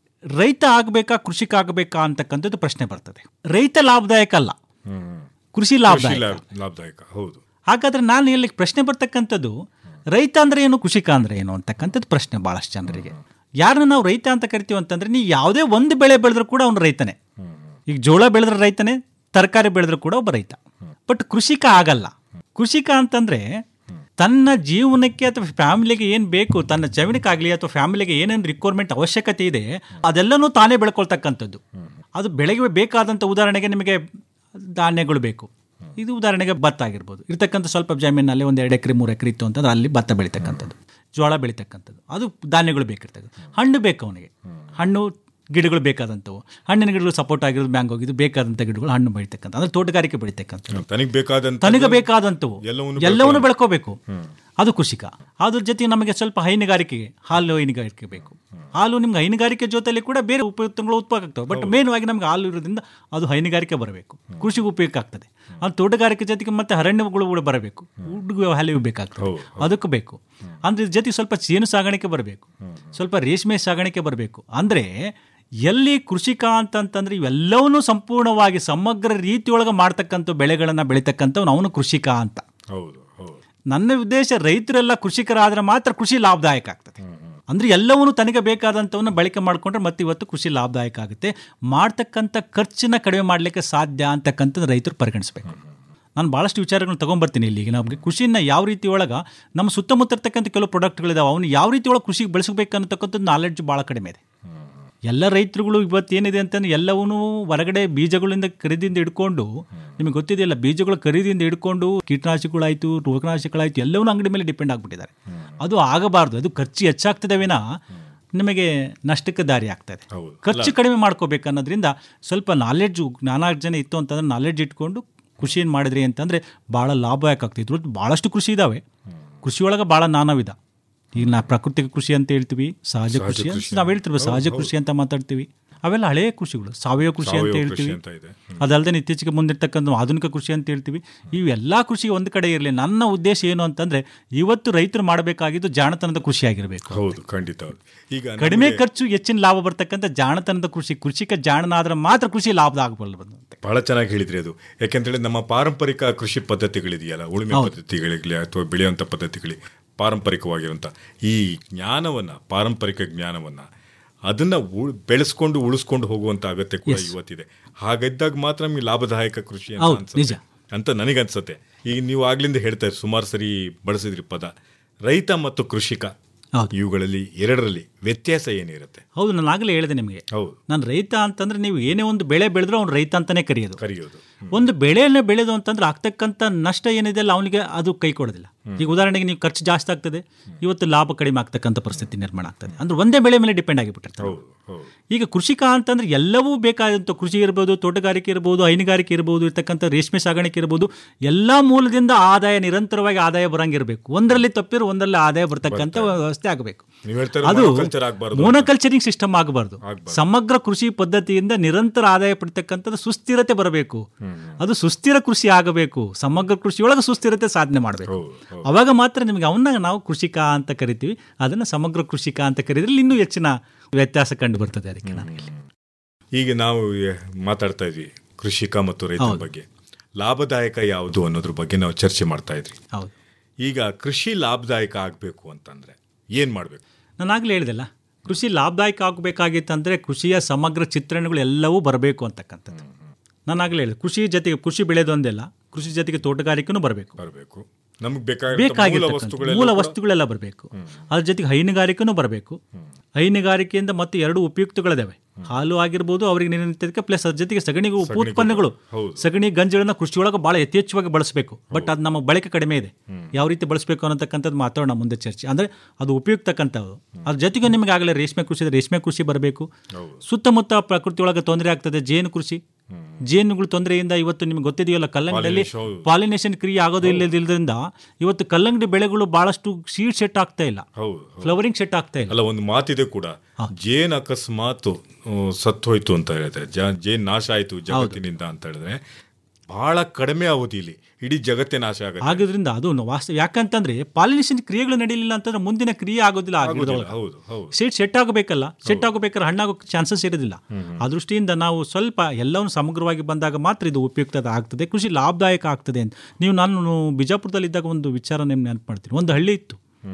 ರೈತ ಆಗಬೇಕಾ ಕೃಷಿಕ ಆಗಬೇಕಾ ಅಂತಕ್ಕಂಥದ್ದು ಪ್ರಶ್ನೆ ಬರ್ತದೆ ರೈತ ಲಾಭದಾಯಕ ಅಲ್ಲ ಹ್ಮ್. ಕೃಷಿ ಕೃಷಿ ಲಾಭದಾಯಕ ಲಾಭ- ಲಾಭದಾಯಕ ಹೌದು ಹಾಗಾದ್ರೆ ನಾನು ಇಲ್ಲಿ ಪ್ರಶ್ನೆ ಬರ್ತಕ್ಕಂಥದ್ದು ರೈತ ಅಂದ್ರೆ ಏನು ಕೃಷಿಕ ಅಂದ್ರೆ ಏನು ಅಂತಕ್ಕಂಥದ್ದು ಪ್ರಶ್ನೆ ಭಾಳಷ್ಟು ಜನರಿಗೆ ಯಾರನ್ನ ನಾವು ರೈತ ಅಂತ ಕರಿತೀವಿ ಅಂತಂದ್ರೆ ನೀವು ಯಾವುದೇ ಒಂದು ಬೆಳೆ ಬೆಳೆದ್ರೂ ಕೂಡ ಅವನು ರೈತನೇ ಈಗ ಜೋಳ ಬೆಳೆದ್ರೆ ರೈತನೇ ತರಕಾರಿ ಬೆಳೆದ್ರೂ ಕೂಡ ಒಬ್ಬ ರೈತ ಬಟ್ ಕೃಷಿಕ ಆಗಲ್ಲ ಕೃಷಿಕ ಅಂತಂದ್ರೆ ತನ್ನ ಜೀವನಕ್ಕೆ ಅಥವಾ ಫ್ಯಾಮಿಲಿಗೆ ಏನು ಬೇಕು ತನ್ನ ಜೀವನಕ್ಕಾಗಲಿ ಅಥವಾ ಫ್ಯಾಮಿಲಿಗೆ ಏನೇನು ರಿಕ್ವೈರ್ಮೆಂಟ್ ಅವಶ್ಯಕತೆ ಇದೆ ಅದೆಲ್ಲನೂ ತಾನೇ ಬೆಳ್ಕೊಳ್ತಕ್ಕಂಥದ್ದು ಅದು ಬೆಳೆಗೆ ಬೇಕಾದಂಥ ಉದಾಹರಣೆಗೆ ನಿಮಗೆ ಧಾನ್ಯಗಳು ಬೇಕು ಇದು ಉದಾಹರಣೆಗೆ ಭತ್ತ ಆಗಿರ್ಬೋದು ಇರ್ತಕ್ಕಂಥ ಸ್ವಲ್ಪ ಜಮೀನಲ್ಲಿ ಒಂದು ಎರಡು ಎಕರೆ ಮೂರು ಎಕರೆ ಇತ್ತು ಅಂತಂದ್ರೆ ಅಲ್ಲಿ ಭತ್ತ ಬೆಳೀತಕ್ಕಂಥದ್ದು ಜೋಳ ಬೆಳೀತಕ್ಕಂಥದ್ದು ಅದು ಧಾನ್ಯಗಳು ಬೇಕಿರ್ತಕ್ಕಂಥ ಹಣ್ಣು ಬೇಕು ಅವನಿಗೆ ಹಣ್ಣು ಗಿಡಗಳು ಬೇಕಾದಂಥವು ಹಣ್ಣಿನ ಗಿಡಗಳು ಸಪೋರ್ಟ್ ಆಗಿರೋದು ಮ್ಯಾಂಗೋ ಇದು ಬೇಕಾದಂಥ ಗಿಡಗಳು ಹಣ್ಣು ಬೆಳೀತಕ್ಕಂಥ ಅಂದ್ರೆ ತೋಟಗಾರಿಕೆ ಬೆಳೀತಕ್ಕಂಥದ್ದು ತನಗೆ ಬೇಕಾದಂತ ತನಗೆ ಬೇಕಾದಂಥವು ಎಲ್ಲವನ್ನೂ ಎಲ್ಲವನ್ನು ಬೆಳ್ಕೋಬೇಕು ಅದು ಕೃಷಿಕ ಅದ್ರ ಜೊತೆ ನಮಗೆ ಸ್ವಲ್ಪ ಹೈನುಗಾರಿಕೆಗೆ ಹಾಲು ಹೈನುಗಾರಿಕೆ ಬೇಕು ಹಾಲು ನಿಮ್ಗೆ ಹೈನುಗಾರಿಕೆ ಜೊತೆಲಿ ಕೂಡ ಬೇರೆ ಉಪಯುಕ್ತಗಳು ಉತ್ಪನ್ನ ಆಗ್ತವೆ ಬಟ್ ಮೇನ್ವಾಗಿ ನಮ್ಗೆ ಹಾಲು ಇರೋದ್ರಿಂದ ಅದು ಹೈನುಗಾರಿಕೆ ಬರಬೇಕು ಕೃಷಿಗೆ ಉಪಯೋಗ ಆಗ್ತದೆ ಅದು ತೋಟಗಾರಿಕೆ ಜೊತೆಗೆ ಮತ್ತೆ ಅರಣ್ಯಗಳು ಕೂಡ ಬರಬೇಕು ಹುಡುಗ ಹಾಲಿಗೆ ಬೇಕಾಗ್ತದೆ ಅದಕ್ಕೂ ಬೇಕು ಅಂದ್ರೆ ಇದ್ರ ಜೊತೆಗೆ ಸ್ವಲ್ಪ ಜೇನು ಸಾಗಾಣಿಕೆ ಬರಬೇಕು ಸ್ವಲ್ಪ ರೇಷ್ಮೆ ಸಾಗಾಣಿಕೆ ಬರಬೇಕು ಅಂದ್ರೆ ಎಲ್ಲಿ ಕೃಷಿಕ ಅಂತಂತಂದ್ರೆ ಇವೆಲ್ಲವನ್ನೂ ಸಂಪೂರ್ಣವಾಗಿ ಸಮಗ್ರ ರೀತಿಯೊಳಗೆ ಮಾಡ್ತಕ್ಕಂಥ ಬೆಳೆಗಳನ್ನು ಬೆಳೀತಕ್ಕಂಥವ್ನು ಅವನು ಕೃಷಿಕ ಅಂತ ಹೌದು ಹೌದು ನನ್ನ ಉದ್ದೇಶ ರೈತರೆಲ್ಲ ಕೃಷಿಕರಾದ್ರೆ ಮಾತ್ರ ಕೃಷಿ ಲಾಭದಾಯಕ ಆಗ್ತದೆ ಅಂದ್ರೆ ಎಲ್ಲವನ್ನೂ ತನಗೆ ಬೇಕಾದಂಥವನ್ನ ಬಳಕೆ ಮಾಡಿಕೊಂಡ್ರೆ ಮತ್ತೆ ಇವತ್ತು ಕೃಷಿ ಲಾಭದಾಯಕ ಆಗುತ್ತೆ ಮಾಡ್ತಕ್ಕಂಥ ಖರ್ಚನ್ನ ಕಡಿಮೆ ಮಾಡಲಿಕ್ಕೆ ಸಾಧ್ಯ ಅಂತಕ್ಕಂಥದ್ದು ರೈತರು ಪರಿಗಣಿಸಬೇಕು ನಾನು ಭಾಳಷ್ಟು ವಿಚಾರಗಳನ್ನ ತೊಗೊಂಬರ್ತೀನಿ ಇಲ್ಲಿಗೆ ನಮಗೆ ಕೃಷಿನ ಯಾವ ರೀತಿ ಒಳಗೆ ನಮ್ಮ ಸುತ್ತಮುತ್ತ ಇರ್ತಕ್ಕಂಥ ಕೆಲವು ಪ್ರಾಡಕ್ಟ್ಗಳಿದಾವೆ ಅವನು ಯಾವ ರೀತಿ ಒಳಗೆ ಕೃಷಿಗೆ ಬೆಳೆಸಬೇಕು ಅನ್ನತಕ್ಕಂಥದ್ದು ನಾಲೆಡ್ಜ್ ಭಾಳ ಕಡಿಮೆ ಇದೆ ಎಲ್ಲ ರೈತರುಗಳು ಇವತ್ತೇನಿದೆ ಅಂತಂದ್ರೆ ಎಲ್ಲವನ್ನೂ ಹೊರಗಡೆ ಬೀಜಗಳಿಂದ ಖರೀದಿಯಿಂದ ಹಿಡ್ಕೊಂಡು ನಿಮಗೆ ಗೊತ್ತಿದೆಯಲ್ಲ ಬೀಜಗಳು ಖರೀದಿಯಿಂದ ಹಿಡ್ಕೊಂಡು ಕೀಟನಾಶಕಗಳಾಯಿತು ರೋಗನಾಶಕಗಳಾಯಿತು ಎಲ್ಲವನ್ನೂ ಅಂಗಡಿ ಮೇಲೆ ಡಿಪೆಂಡ್ ಆಗಿಬಿಟ್ಟಿದ್ದಾರೆ ಅದು ಆಗಬಾರ್ದು ಅದು ಖರ್ಚು ಹೆಚ್ಚಾಗ್ತದೆ ವಿನ ನಿಮಗೆ ನಷ್ಟಕ್ಕೆ ದಾರಿ ಆಗ್ತದೆ ಹೌದು. ಖರ್ಚು ಕಡಿಮೆ ಮಾಡ್ಕೋಬೇಕು ಅನ್ನೋದ್ರಿಂದ ಸ್ವಲ್ಪ ನಾಲೆಡ್ಜು ಜ್ಞಾನಾರ್ಜನೆ ಇತ್ತು ಅಂತಂದ್ರೆ ನಾಲೆಡ್ಜ್ ಇಟ್ಕೊಂಡು ಕೃಷಿಯನ್ನು ಮಾಡಿದ್ರಿ ಅಂತಂದರೆ ಭಾಳ ಲಾಭದಾಯಕ ಆಗ್ತದೆ ಇದ್ರದ್ದು ಭಾಳಷ್ಟು ಕೃಷಿ ಇದ್ದಾವೆ ಕೃಷಿ ಒಳಗೆ ಭಾಳ ನಾನವಿಧ ಈಗ ನಾ ಪ್ರಾಕೃತಿಕ ಕೃಷಿ ಅಂತ ಹೇಳ್ತೀವಿ ಸಹಜ ಕೃಷಿ ಅಂತ ನಾವು ಹೇಳ್ತೀವಿ ಸಹಜ ಕೃಷಿ ಅಂತ ಮಾತಾಡ್ತೀವಿ ಅವೆಲ್ಲ ಹಳೆಯ ಕೃಷಿಗಳು ಸಾವಯವ ಕೃಷಿ ಅಂತ ಸಾವಯವ ಹೇಳ್ತೀವಿ ಕೃಷಿ ಅಂತ ಇದೆ. ಅದಲ್ಲದೆ ಇತ್ತೀಚೆಗೆ ಮುಂದಿರ್ತಕ್ಕಂಥ ಆಧುನಿಕ ಕೃಷಿ ಅಂತ ಹೇಳ್ತೀವಿ ಇವೆಲ್ಲ ಕೃಷಿ ಒಂದು ಕಡೆ ಇರಲಿ ನನ್ನ ಉದ್ದೇಶ ಏನು ಅಂತಂದ್ರೆ ಇವತ್ತು ರೈತರು ಮಾಡಬೇಕಾಗಿದ್ದು ಜಾಣತನದ ಕೃಷಿ ಆಗಿರಬೇಕು ಹೌದು ಖಂಡಿತ ಹೌದು ಈಗ ಕಡಿಮೆ ನಮಗೆ ಖರ್ಚು ಹೆಚ್ಚಿನ ಲಾಭ ಬರ್ತಕ್ಕಂಥ ಜಾಣತನದ ಕೃಷಿ ಕೃಷಿಕ ಜಾಣನಾದ್ರೆ ಮಾತ್ರ ಕೃಷಿ ಲಾಭದ ಆಗಬಲ್ಲದು ಬಹಳ ಚೆನ್ನಾಗಿ ಹೇಳಿದ್ರಿ ಅದು ಯಾಕೆಂತೇಳಿ ನಮ್ಮ ಪಾರಂಪರಿಕ ಕೃಷಿ ಪದ್ಧತಿಗಳಿದೆಯಲ್ಲ ಉಳುಮೆ ಪದ್ಧತಿಗಳಿಗಲಿ ಅಥವಾ ಬೆಳೆಯುವಂಥ ಪದ್ಧತಿಗಳಿ ಪಾರಂಪರಿಕವಾಗಿರುವಂಥ ಈ ಜ್ಞಾನವನ್ನ ಪಾರಂಪರಿಕ ಜ್ಞಾನವನ್ನ ಅದನ್ನ ಉಳ್- ಬೆಳೆಸ್ಕೊಂಡು ಉಳಿಸ್ಕೊಂಡು ಹೋಗುವಂತ ಅಗತ್ಯ ಕೂಡ ಇವತ್ತಿದೆ ಹಾಗಿದ್ದಾಗ ಮಾತ್ರ ನಮಗೆ ಲಾಭದಾಯಕ ಕೃಷಿ ಅಂತ ಹೌದು, ಅನ್ಸುತ್ತೆ. ನಿಜ. ಅಂತ ನನಗನ್ಸುತ್ತೆ ಈಗ ನೀವು ಆಗ್ಲಿಂದ ಹೇಳ್ತಾ ಸುಮಾರು ಸರಿ ಬಳಸಿದ್ರಿ ಪದ ರೈತ ಮತ್ತು ಕೃಷಿಕ ಹೌದು. ಇವುಗಳಲ್ಲಿ ಎರಡರಲ್ಲಿ ವ್ಯತ್ಯಾಸ ಏನಿರುತ್ತೆ ಹೌದು ನಾನು ಆಗಲೇ ಹೇಳಿದೆ ನಿಮಗೆ ಹೌದು ನಾನು ರೈತ ಅಂತಂದ್ರೆ ನೀವು ಏನೇ ಒಂದು ಬೆಳೆ ಬೆಳೆದ್ರೂ ಅವ್ನು ರೈತ ಅಂತಾನೆ ಕರೆಯೋದು ಕರೆಯೋದು ಒಂದು ಬೆಳೆಯನ್ನು ಬೆಳೆದು ಅಂತಂದ್ರೆ ಆಗ್ತಕ್ಕಂಥ ನಷ್ಟ ಏನಿದೆ ಅಲ್ಲ ಅವನಿಗೆ ಅದು ಕೈ ಕೊಡೋದಿಲ್ಲ ಈಗ ಉದಾಹರಣೆಗೆ ನೀವು ಖರ್ಚು ಜಾಸ್ತಿ ಆಗ್ತದೆ ಇವತ್ತು ಲಾಭ ಕಡಿಮೆ ಆಗ್ತಕ್ಕಂಥ ಪರಿಸ್ಥಿತಿ ನಿರ್ಮಾಣ ಆಗ್ತದೆ ಅಂದ್ರೆ ಒಂದೇ ಬೆಳೆ ಮೇಲೆ ಡಿಪೆಂಡ್ ಆಗಿಬಿಟ್ಟಿರ್ತಾರೆ ಹೌದು ಹೌದು ಈಗ ಕೃಷಿಕ ಅಂತಂದ್ರೆ ಎಲ್ಲವೂ ಬೇಕಾದಂಥ ಕೃಷಿ ಇರ್ಬೋದು ತೋಟಗಾರಿಕೆ ಇರ್ಬೋದು ಹೈನುಗಾರಿಕೆ ಇರ್ಬೋದು ಇರ್ತಕ್ಕಂಥ ರೇಷ್ಮೆ ಸಾಗಾಣಿಕೆ ಇರ್ಬೋದು ಎಲ್ಲ ಮೂಲದಿಂದ ಆದಾಯ ನಿರಂತರವಾಗಿ ಆದಾಯ ಬರಂಗಿರಬೇಕು ಒಂದರಲ್ಲಿ ತಪ್ಪಿರೋ ಒಂದರಲ್ಲಿ ಆದಾಯ ಬರ್ತಕ್ಕಂಥ ವ್ಯವಸ್ಥೆ ಆಗಬೇಕು ನೀವು ಹೇಳ್ತಾರೆ ಅದು monoculture ಆಗ್ಬಾರ್ದು ಮೋನೋಕಲ್ಚರಿಂಗ್ ಸಿಸ್ಟಮ್ ಆಗಬಾರ್ದು ಸಮಗ್ರ ಕೃಷಿ ಪದ್ಧತಿಯಿಂದ ನಿರಂತರ ಆದಾಯ ಪಡಿತಕ್ಕಂಥದ್ದು ಸುಸ್ಥಿರತೆ ಬರಬೇಕು ಅದು ಸುಸ್ಥಿರ ಕೃಷಿ ಆಗಬೇಕು ಸಮಗ್ರ ಕೃಷಿಯೊಳಗೆ ಸುಸ್ಥಿರತೆ ಸಾಧನೆ ಮಾಡಬೇಕು ಅವಾಗ ಮಾತ್ರ ನಿಮಗೆ ಅವನ್ನ ನಾವು ಕೃಷಿಕ ಅಂತ ಕರಿತೀವಿ ಅದನ್ನು ಸಮಗ್ರ ಕೃಷಿಕ ಅಂತ ಕರೀದ್ರೆ ಇನ್ನೂ ಹೆಚ್ಚಿನ ವ್ಯತ್ಯಾಸ ಕಂಡು ಬರ್ತದೆ ಅದಕ್ಕೆ ನನಗೆ ಈಗ ನಾವು ಎ- ಮಾತಾಡ್ತಾ ಇದ್ವಿ ಕೃಷಿಕ ಮತ್ತು ರೈತರ ಬಗ್ಗೆ ಲಾಭದಾಯಕ ಯಾವುದು ಅನ್ನೋದ್ರ ಬಗ್ಗೆ ನಾವು ಚರ್ಚೆ ಮಾಡ್ತಾ ಇದ್ವಿ ಹೌದು ಈಗ ಕೃಷಿ ಲಾಭದಾಯಕ ಆಗಬೇಕು ಅಂತಂದ್ರೆ ಏನ್ ಮಾಡಬೇಕು ನಾನು ಆಗಲೇ ಹೇಳಿದೆಲ್ಲ ಕೃಷಿ ಲಾಭದಾಯಕ ಆಗಬೇಕಾಗಿತ್ತಂದರೆ ಕೃಷಿಯ ಸಮಗ್ರ ಚಿತ್ರಣಗಳು ಎಲ್ಲವೂ ಬರಬೇಕು ಅಂತಕ್ಕಂಥದ್ದು ನಾನು ಆಗಲೇ ಹೇಳಿದೆ ಕೃಷಿ ಜೊತೆಗೆ ಕೃಷಿ ಬೆಳೆದೊಂದೆಲ್ಲ ಕೃಷಿ ಜೊತೆಗೆ ತೋಟಗಾರಿಕೆನೂ ಬರಬೇಕು ಬರಬೇಕು ನಮಗೆ ಬೇಕಾದ ಮೂಲ ಬೇಕಾಗಿರ್ತಕ್ಕಂಥ ವಸ್ತುಗಳೆಲ್ಲ ಮೂಲ ಕೂಡ- ವಸ್ತುಗಳೆಲ್ಲ ಬರಬೇಕು ಅದ್ರ ಜೊತೆಗೆ ಹೈನುಗಾರಿಕೆನೂ ಬರಬೇಕು ಹೈನುಗಾರಿಕೆಯಿಂದ ಮತ್ತೆ ಎರಡು ಉಪಯುಕ್ತಗಳಿದಾವೆ ಹಾಲು ಆಗಿರ್ಬೋದು ಅವರಿಗೆ ನಿರಂತರಕ್ಕೆ ಪ್ಲಸ್ ಅದ್ರ ಜೊತೆಗೆ ಸಗಣಿ ಉಪೋತ್ಪನ್ನಗಳು ಹೌದು. ಸಗಣಿ ಗಂಜಗಳನ್ನು ಕೃಷಿಯೊಳಗೆ ಭಾಳ ಯಥೇಚ್ಛವಾಗಿ ಬಳಸಬೇಕು ಬಟ್ ಅದು ನಮ್ಮ ಬಳಕೆ ಕಡಿಮೆ ಇದೆ ಯಾವ ರೀತಿ ಬಳಸಬೇಕು ಅನ್ನತಕ್ಕಂಥದ್ದು ಮಾತಾಡೋಣ ಮುಂದೆ ಚರ್ಚೆ ಅಂದರೆ ಅದು ಉಪಯುಕ್ತಕ್ಕಂಥದ್ದು ಅದ್ರ ಜೊತೆಗೆ ನಿಮಗೆ ಆಗಲೇ ರೇಷ್ಮೆ ಕೃಷಿ ಇದೆ, ರೇಷ್ಮೆ ಕೃಷಿ ಬರಬೇಕು ಸುತ್ತಮುತ್ತ ಪ್ರಕೃತಿಯೊಳಗೆ ತೊಂದರೆ ಆಗ್ತದೆ ಜೇನು ಕೃಷಿ ಜೇನುಗಳು ತೊಂದರೆಯಿಂದ ಇವತ್ತು ನಿಮ್ಗೆ ಗೊತ್ತಿದೆಯಲ್ಲ ಕಲ್ಲಂಗಡಿಯಲ್ಲಿ Pollination, ಹೌದು. ಪಾಲಿನೇಷನ್ ಕ್ರಿಯೆ ಆಗೋದು ಇಲ್ಲದಿಲ್ಲದ್ರಿಂದ ಇವತ್ತು ಕಲ್ಲಂಗಡಿ ಬೆಳೆಗಳು ಬಹಳಷ್ಟು ಸೀಡ್ ಸೆಟ್ ಆಗ್ತಾ ಇಲ್ಲ ಹೌದು ಫ್ಲವರಿಂಗ್ ಸೆಟ್ ಆಗ್ತಾ ಇಲ್ಲ ಅಲ್ಲ ಒಂದು ಮಾತಿದೆ ಕೂಡ ಜೇನ್ ಅಕಸ್ಮಾತ್ ಆ, ಸತ್ತೋಯ್ತು ಅಂತ ಹೇಳಿದ್ರೆ ಜ- ಜೇನ್ ನಾಶ ಆಯ್ತು ಜಗತ್ತಿನಿಂದ ಅಂತ ಹೇಳಿದ್ರೆ ಬಹಳ ಕಡಿಮೆ ಅವಧಿಲಿ ಇಡೀ ಜಗತ್ತೇ ನಾಶ ಆಗುತ್ತೆ ಆಗೋದ್ರಿಂದ ಅದು ವಾಸ್ತವ ಯಾಕಂತಂದ್ರೆ ಪಾಲಿನೇಷನ್ ಕ್ರಿಯೆಗಳು ನಡೀಲಿಲ್ಲ ಅಂತಂದ್ರೆ ಮುಂದಿನ ಕ್ರಿಯೆ ಆಗೋದಿಲ್ಲ ಆ ಆಗೋದಿಲ್ಲ, ಗಿಡದೊಳಗೆ. ಹೌದು ಹೌದು ಸೀಡ್ ಸೆಟ್ ಆಗಬೇಕಲ್ಲ ಸೆಟ್ ಆಗಬೇಕಾದ್ರೆ ಹಣ್ಣಾಗೋ ಚಾನ್ಸಸ್ ಇರೋದಿಲ್ಲ ಆ ದೃಷ್ಟಿಯಿಂದ ನಾವು ಸ್ವಲ್ಪ ಎಲ್ಲವನ್ನು ಸಮಗ್ರವಾಗಿ ಬಂದಾಗ ಮಾತ್ರ ಇದು ಉಪಯುಕ್ತ ಆಗ್ತದೆ ಕೃಷಿ ಲಾಭದಾಯಕ ಆಗ್ತದೆ ಅಂತ ನೀವು ನಾನು ಬಿಜಾಪುರದಲ್ಲಿದ್ದಾಗ ಒಂದು ವಿಚಾರ ನಿಮ್ಗೆ ನೆನಪು ಮಾಡ್ತೀನಿ ಒಂದು ಹಳ್ಳಿ ಇತ್ತು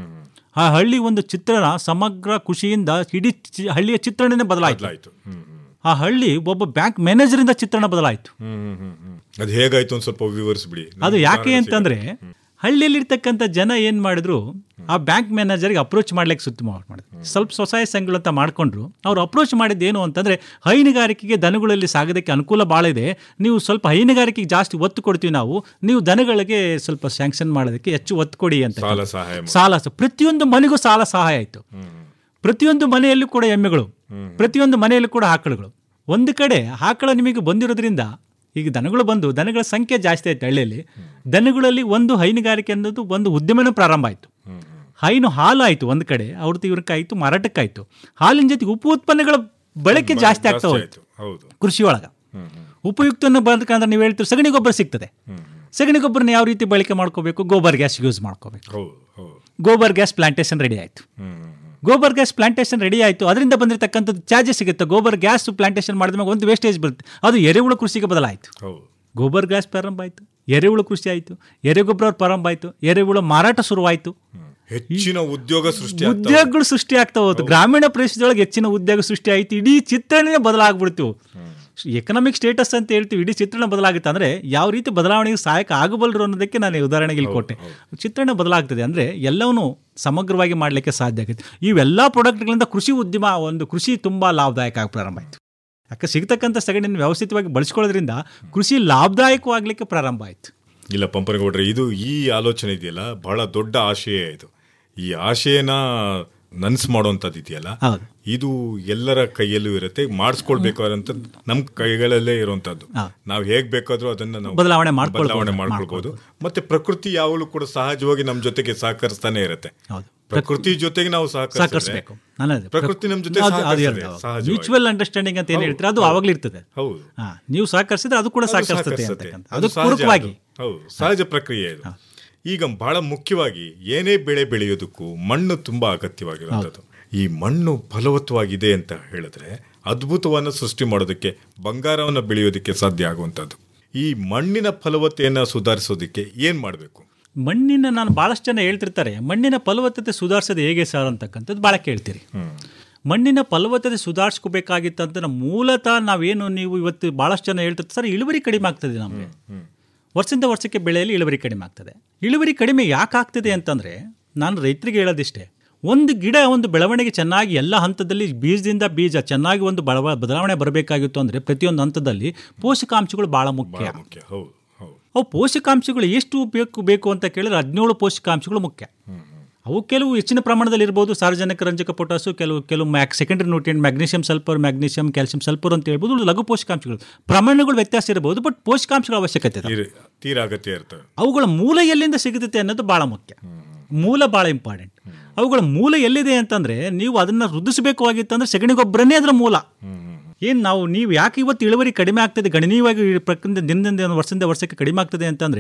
ಆ ಹಳ್ಳಿ ಒಂದು ಚಿತ್ರಣ ಸಮಗ್ರ ಖುಷಿಯಿಂದ ಇಡೀ ಚಿ- ಹಳ್ಳಿಯ ಚಿತ್ರಣನೇ ಬದಲಾಯಿತು ಆಯ್ತು ಹ್ಮ್ ಹ್ಮ್ ಆ ಹಳ್ಳಿ ಒಬ್ಬ ಬ್ಯಾಂಕ್ ಮ್ಯಾನೇಜರಿಂದ ಚಿತ್ರಣ ಬದಲಾಯಿತು ಹ್ಮ್ ಹ್ಮ್ ಹ್ಮ್ ಹ್ಮ್ ಅದು ಹೇಗಾಯ್ತು ಒಂದು ಸ್ವಲ್ಪ ವಿವರಿಸ್ಬಿಡಿ ಅದು ಯಾಕೆ ಅಂತಂದ್ರೆ ಹಳ್ಳಿಯಲ್ಲಿರ್ತಕ್ಕಂಥ ಜನ ಏನು ಮಾಡಿದ್ರು ಆ ಬ್ಯಾಂಕ್ ಮ್ಯಾನೇಜರ್ಗೆ ಅಪ್ರೋಚ್ ಮಾಡ್ಲಿಕ್ಕೆ ಸುತ್ತ ಮಾಡಿದ್ರು ಸ್ವಲ್ಪ ಸ್ವಸಹಾಯ ಸಂಘಗಳು ಅಂತ ಮಾಡ್ಕೊಂಡ್ರು ಅವ್ರು ಅಪ್ರೋಚ್ ಮಾಡಿದ್ದು ಏನು ಅಂತಂದ್ರೆ ಹೈನುಗಾರಿಕೆಗೆ ದನಗಳಲ್ಲಿ ಸಾಗೋದಕ್ಕೆ ಅನುಕೂಲ ಭಾಳ ಇದೆ ನೀವು ಸ್ವಲ್ಪ ಹೈನುಗಾರಿಕೆಗೆ ಜಾಸ್ತಿ ಒತ್ತು ಕೊಡ್ತೀವಿ ನಾವು ನೀವು ದನಗಳಿಗೆ ಸ್ವಲ್ಪ ಸ್ಯಾಂಕ್ಷನ್ ಮಾಡೋದಕ್ಕೆ ಹೆಚ್ಚು ಒತ್ತು ಕೊಡಿ ಅಂತ ಸಾಲ ಸಹಾಯ ಮಾಡಿ. ಸಾಲ ಸ- ಪ್ರತಿಯೊಂದು ಮನೆಗೂ ಸಾಲ ಸಹಾಯ ಆಯಿತು ಪ್ರತಿಯೊಂದು ಮನೆಯಲ್ಲೂ ಕೂಡ ಎಮ್ಮೆಗಳು ಪ್ರತಿಯೊಂದು ಮನೆಯಲ್ಲೂ ಕೂಡ ಆಕಳುಗಳು ಒಂದು ಕಡೆ ಆಕಳ ನಿಮಗೆ ಬಂದಿರೋದ್ರಿಂದ ಈಗ ದನಗಳು ಬಂದು ದನಗಳ ಸಂಖ್ಯೆ ಜಾಸ್ತಿ ಆಯ್ತು ಹಳ್ಳಿಯಲ್ಲಿ ದನಗಳಲ್ಲಿ ಒಂದು ಹೈನುಗಾರಿಕೆ ಅನ್ನೋದು ಒಂದು ಉದ್ಯಮನೂ ಪ್ರಾರಂಭ ಆಯಿತು ಹೈನು ಹಾಲು ಆಯಿತು ಒಂದು ಕಡೆ ಅವ್ರದ್ದು ಇವ್ರಿಗೆ ಆಯಿತು ಮಾರಾಟಕ್ಕಾಯಿತು ಹಾಲಿನ ಜೊತೆಗೆ ಉಪ ಉತ್ಪನ್ನಗಳ ಬಳಕೆ ಜಾಸ್ತಿ ಆಗ್ತಾ ಹೋಯ್ತು ಆಯ್ತು ಹೌದು ಕೃಷಿ ಒಳಗೆ ಉಪಯುಕ್ತನ ಬರಬೇಕಂದ್ರೆ ನೀವು ಹೇಳ್ತೀರಿ ಸಗಣಿ ಗೊಬ್ಬರ ಸಿಗ್ತದೆ ಸಗಣಿ ಗೊಬ್ಬರನ ಯಾವ ರೀತಿ ಬಳಕೆ ಮಾಡ್ಕೋಬೇಕು ಗೋಬರ್ ಗ್ಯಾಸ್ ಯೂಸ್ ಮಾಡ್ಕೋಬೇಕು ಹೌದು ಹೌದು ಗೋಬರ್ ಗ್ಯಾಸ್ ಪ್ಲಾಂಟೇಶನ್ ರೆಡಿ ಆಯಿತು ಗೋಬರ್ ಗ್ಯಾಸ್ ಪ್ಲಾಂಟೇಶನ್ ರೆಡಿ ಆಯಿತು ಅದರಿಂದ ಬಂದಿರತಕ್ಕಂಥದ್ದು ಚಾರ್ಜಸ್ ಸಿಗುತ್ತೆ ಗೋಬರ್ ಗ್ಯಾಸ್ ಪ್ಲಾಂಟೇಶನ್ ಮಾಡಿದ್ಮೇಲೆ ಒಂದು ವೇಸ್ಟೇಜ್ ಬರುತ್ತೆ ಅದು ಎರೆಹುಳು ಕೃಷಿಗೆ ಬದಲಾಯಿತು ಹೌದು ಗೋಬರ್ ಗ್ಯಾಸ್ ಪ್ರಾರಂಭ ಆಯಿತು ಎರೆಹುಳು ಕೃಷಿ ಆಯಿತು ಎರೆಗೊಬ್ಬರ ಪ್ರಾರಂಭ ಆಯಿತು ಎರೆಹುಳು ಮಾರಾಟ ಶುರುವಾಯಿತು ಹೆಚ್ಚಿನ ಉದ್ಯೋಗ ಸೃಷ್ಟಿ ಆಗ್ತಾ ಉದ್ಯೋಗಗಳು ಸೃಷ್ಟಿ ಆಗ್ತಾ ಹೋಯ್ತು ಗ್ರಾಮೀಣ ಪ್ರದೇಶದೊಳಗೆ ಹೆಚ್ಚಿನ ಉದ್ಯೋಗ ಸೃಷ್ಟಿ ಆಯಿತು ಇಡೀ ಚಿತ್ರಣನೇ ಬದಲಾಗ್ಬಿಡ್ತೀವಿ ಎಕನಾಮಿಕ್ ಸ್ಟೇಟಸ್ ಅಂತ ಹೇಳ್ತೀವಿ ಇಡೀ ಚಿತ್ರಣ ಬದಲಾಗುತ್ತೆ ಅಂದರೆ ಯಾವ ರೀತಿ ಬದಲಾವಣೆಗೆ ಸಹಾಯಕ ಆಗಬಲ್ಲರು ಅನ್ನೋದಕ್ಕೆ ನಾನು ಉದಾಹರಣೆಗೆ ಇಲ್ಲಿ ಕೊಟ್ಟೆ ಚಿತ್ರಣ ಬದಲಾಗ್ತದೆ ಅಂದರೆ ಎಲ್ಲವನ್ನೂ ಸಮಗ್ರವಾಗಿ ಮಾಡಲಿಕ್ಕೆ ಸಾಧ್ಯ ಆಗುತ್ತೆ ಇವೆಲ್ಲ ಪ್ರಾಡಕ್ಟ್ಗಳಿಂದ ಕೃಷಿ ಉದ್ಯಮ ಒಂದು ಕೃಷಿ ತುಂಬ ಲಾಭದಾಯಕ ಆಗಿ ಪ್ರಾರಂಭ ಆಯಿತು ಯಾಕೆ ಸಿಗ್ತಕ್ಕಂಥ ಸಗಣಿಯನ್ನು ವ್ಯವಸ್ಥಿತವಾಗಿ ಬಳಸ್ಕೊಳ್ಳೋದ್ರಿಂದ ಕೃಷಿ ಲಾಭದಾಯಕವಾಗಲಿಕ್ಕೆ ಪ್ರಾರಂಭ ಆಯಿತು ಇಲ್ಲ ಪಂಪನಗೌಡ್ರೆ ಇದು ಈ ಆಲೋಚನೆ ಇದೆಯಲ್ಲ ಬಹಳ ದೊಡ್ಡ ಆಶಯ ಇದು ಈ ಆಶಯನ ನನ್ಸ್ ಮಾಡುವಂಥದ್ದು ಇದೆಯಲ್ಲ ಹೌದು. ಇದು ಎಲ್ಲರ ಕೈಯಲ್ಲೂ ಇರುತ್ತೆ ಮಾಡಿಸ್ಕೊಳ್ಬೇಕಾದಂತ ನಮ್ಮ ಕೈಗಳಲ್ಲೇ ಇರುವಂತದ್ದು ನಾವು ಹೇಗ್ ಬೇಕಾದ್ರೂ ಅದನ್ನ ನಾವು ಬದಲಾವಣೆ ಮಾಡ್ಕೊಳ್ಬೋದು. ಬದಲಾವಣೆ ಮಾಡ್ಕೊಳ್ಬಹುದು ಮತ್ತೆ ಪ್ರಕೃತಿ ಯಾವಾಗಲೂ ಕೂಡ ಸಹಜವಾಗಿ ನಮ್ಮ ಜೊತೆಗೆ ಸಹಕರಿಸ್ತಾನೆ ಇರುತ್ತೆ ಹೌದು. ಪ್ರಕೃತಿ ಜೊತೆಗೆ ನಾವು ಸಹಕರಿಸಿದ್ರೆ ಸಹಕರಿಸಬೇಕು ನಾನು ಅದೇ. ಪ್ರಕೃತಿ ನಮ್ಮ ಜೊತೆ ಅದು- ಅದು ಸಹಕರಿಸ್ತದೆ, ಇರ್ತದೆ. ಸಹಜವಾಗಿ. ಮ್ಯೂಚುವಲ್ ಅಂಡರ್ಸ್ಟ್ಯಾಂಡಿಂಗ್ ಅಂತ ಏನು ಹೌದು, ಹೇಳ್ತೀರಾ ಅದು ಹೌದು. ಆವಾಗಲೂ ಇರ್ತದೆ ಹೌದು ಹಾ ನೀವು ಸಹಕರಿಸಿದ್ರೆ ಅದು ಕೂಡ ಅದು ಸಹಕರಿಸ್ತದೆ ಸಹಕರಿಸುತ್ತೆ. ಅಂತಕ್ಕಂಥ ಅದು ಅದು ಸಹಜ ಪೂರಕವಾಗಿ ಅದು. ಹೌದು ಸಹಜ ಪ್ರಕ್ರಿಯೆ ಇದು ಈಗ ಬಹಳ ಮುಖ್ಯವಾಗಿ ಏನೇ ಬೆಳೆ ಬೆಳೆಯೋದಕ್ಕೂ ಮಣ್ಣು ತುಂಬಾ ಅಗತ್ಯವಾಗಿರುವಂಥದ್ದು ಈ ಮಣ್ಣು ಫಲವತ್ತವಾಗಿದೆ ಅಂತ ಹೇಳಿದ್ರೆ ಅದ್ಭುತವನ್ನ ಸೃಷ್ಟಿ ಮಾಡೋದಕ್ಕೆ ಬಂಗಾರವನ್ನು ಬೆಳೆಯೋದಕ್ಕೆ ಸಾಧ್ಯ ಆಗುವಂಥದ್ದು ಈ ಮಣ್ಣಿನ ಫಲವತ್ತೆಯನ್ನ ಸುಧಾರಿಸೋದಕ್ಕೆ ಏನ್ ಮಾಡಬೇಕು ಮಣ್ಣಿನ ನಾನು ಭಾಳಷ್ಟು ಜನ ಹೇಳ್ತಿರ್ತಾರೆ ಮಣ್ಣಿನ ಫಲವತ್ತತೆ ಸುಧಾರಿಸೋದು ಹೇಗೆ ಸರ್ ಅಂತಕ್ಕಂಥದ್ದು ಭಾಳ ಕೇಳ್ತೀರಿ ಮಣ್ಣಿನ ಫಲವತ್ತತೆ ಸುಧಾರಿಸ್ಕೋಬೇಕಾಗಿತ್ತಂತ ಮೂಲತಃ ನಾವೇನು ನೀವು ಇವತ್ತು ಭಾಳಷ್ಟು ಜನ ಹೇಳ್ತಿರ್ತಾರೆ ಸರ್ ಇಳುವರಿ ಕಡಿಮೆ ಆಗ್ತದೆ ನಮಗೆ ವರ್ಷದಿಂದ ವರ್ಷಕ್ಕೆ ಬೆಳೆಯಲ್ಲಿ ಇಳುವರಿ ಕಡಿಮೆ ಆಗ್ತದೆ ಇಳುವರಿ ಕಡಿಮೆ ಯಾಕೆ ಆಗ್ತದೆ ಅಂತಂದರೆ ನಾನು ರೈತರಿಗೆ ಹೇಳೋದಿಷ್ಟೇ ಒಂದು ಗಿಡ ಒಂದು ಬೆಳವಣಿಗೆ ಚೆನ್ನಾಗಿ ಎಲ್ಲ ಹಂತದಲ್ಲಿ ಬೀಜದಿಂದ ಬೀಜ ಚೆನ್ನಾಗಿ ಒಂದು ಬಡವ ಬದಲಾವಣೆ ಬರಬೇಕಾಗಿತ್ತು ಅಂದರೆ ಪ್ರತಿಯೊಂದು ಹಂತದಲ್ಲಿ ಪೋಷಕಾಂಶಗಳು ಭಾಳ ಮುಖ್ಯ ಬಹಳ ಮುಖ್ಯ ಹೌದು ಹೌದು ಅವು ಪೋಷಕಾಂಶಗಳು ಎಷ್ಟು ಬೇಕು ಬೇಕು ಅಂತ ಕೇಳಿದ್ರೆ ಹದಿನೇಳು ಪೋಷಕಾಂಶಗಳು ಮುಖ್ಯ ಅವು ಕೆಲವು ಹೆಚ್ಚಿನ ಪ್ರಮಾಣದಲ್ಲಿ ಇರ್ಬೋದು ಸಾರ್ವಜನಿಕ ರಂಜಕ ಪೊಟಾಸು ಕೆಲವು ಕೆಲವು ಮ್ಯಾಕ್ secondary nutrient magnesium sulphur magnesium calcium sulphur ಅಂತ ಹೇಳ್ಬೋದು ಇವು ಲಘು ಪೋಷಕಾಂಶಗಳು ಪ್ರಮಾಣಗಳು ವ್ಯತ್ಯಾಸ ಇರಬಹುದು ಬಟ್ ಪೋಷಕಾಂಶಗಳ ಅವಶ್ಯಕತೆ ಇದೆ ತೀರ- ತೀರಾ ಅಗತ್ಯ ಇರ್ತವೆ ಅವುಗಳ ಮೂಲ ಎಲ್ಲಿಂದ ಸಿಗುತ್ತದೆ ಅನ್ನೋದು ಭಾಳ ಮುಖ್ಯ ಮೂಲ ಭಾಳ ಇಂಪಾರ್ಟೆಂಟ್ ಅವುಗಳ ಮೂಲ ಎಲ್ಲಿದೆ ಅಂತಂದ್ರೆ ನೀವು ಅದನ್ನ ವೃದ್ಧಿಸಬೇಕು ಆಗಿತ್ತಂದ್ರೆ ಸಗಣಿ ಗೊಬ್ಬರನೇ ಅದರ ಮೂಲ ಏನು ನಾವು ನೀವು ಯಾಕೆ ಇವತ್ತು ಇಳುವರಿ ಕಡಿಮೆ ಆಗ್ತದೆ ಗಣನೀಯವಾಗಿ ಈ ಪ್ರಕೃತಿ ದಿನದಿಂದ ವರ್ಷದಿಂದ ವರ್ಷಕ್ಕೆ ಕಡಿಮೆ ಆಗ್ತದೆ ಅಂತಂದ್ರೆ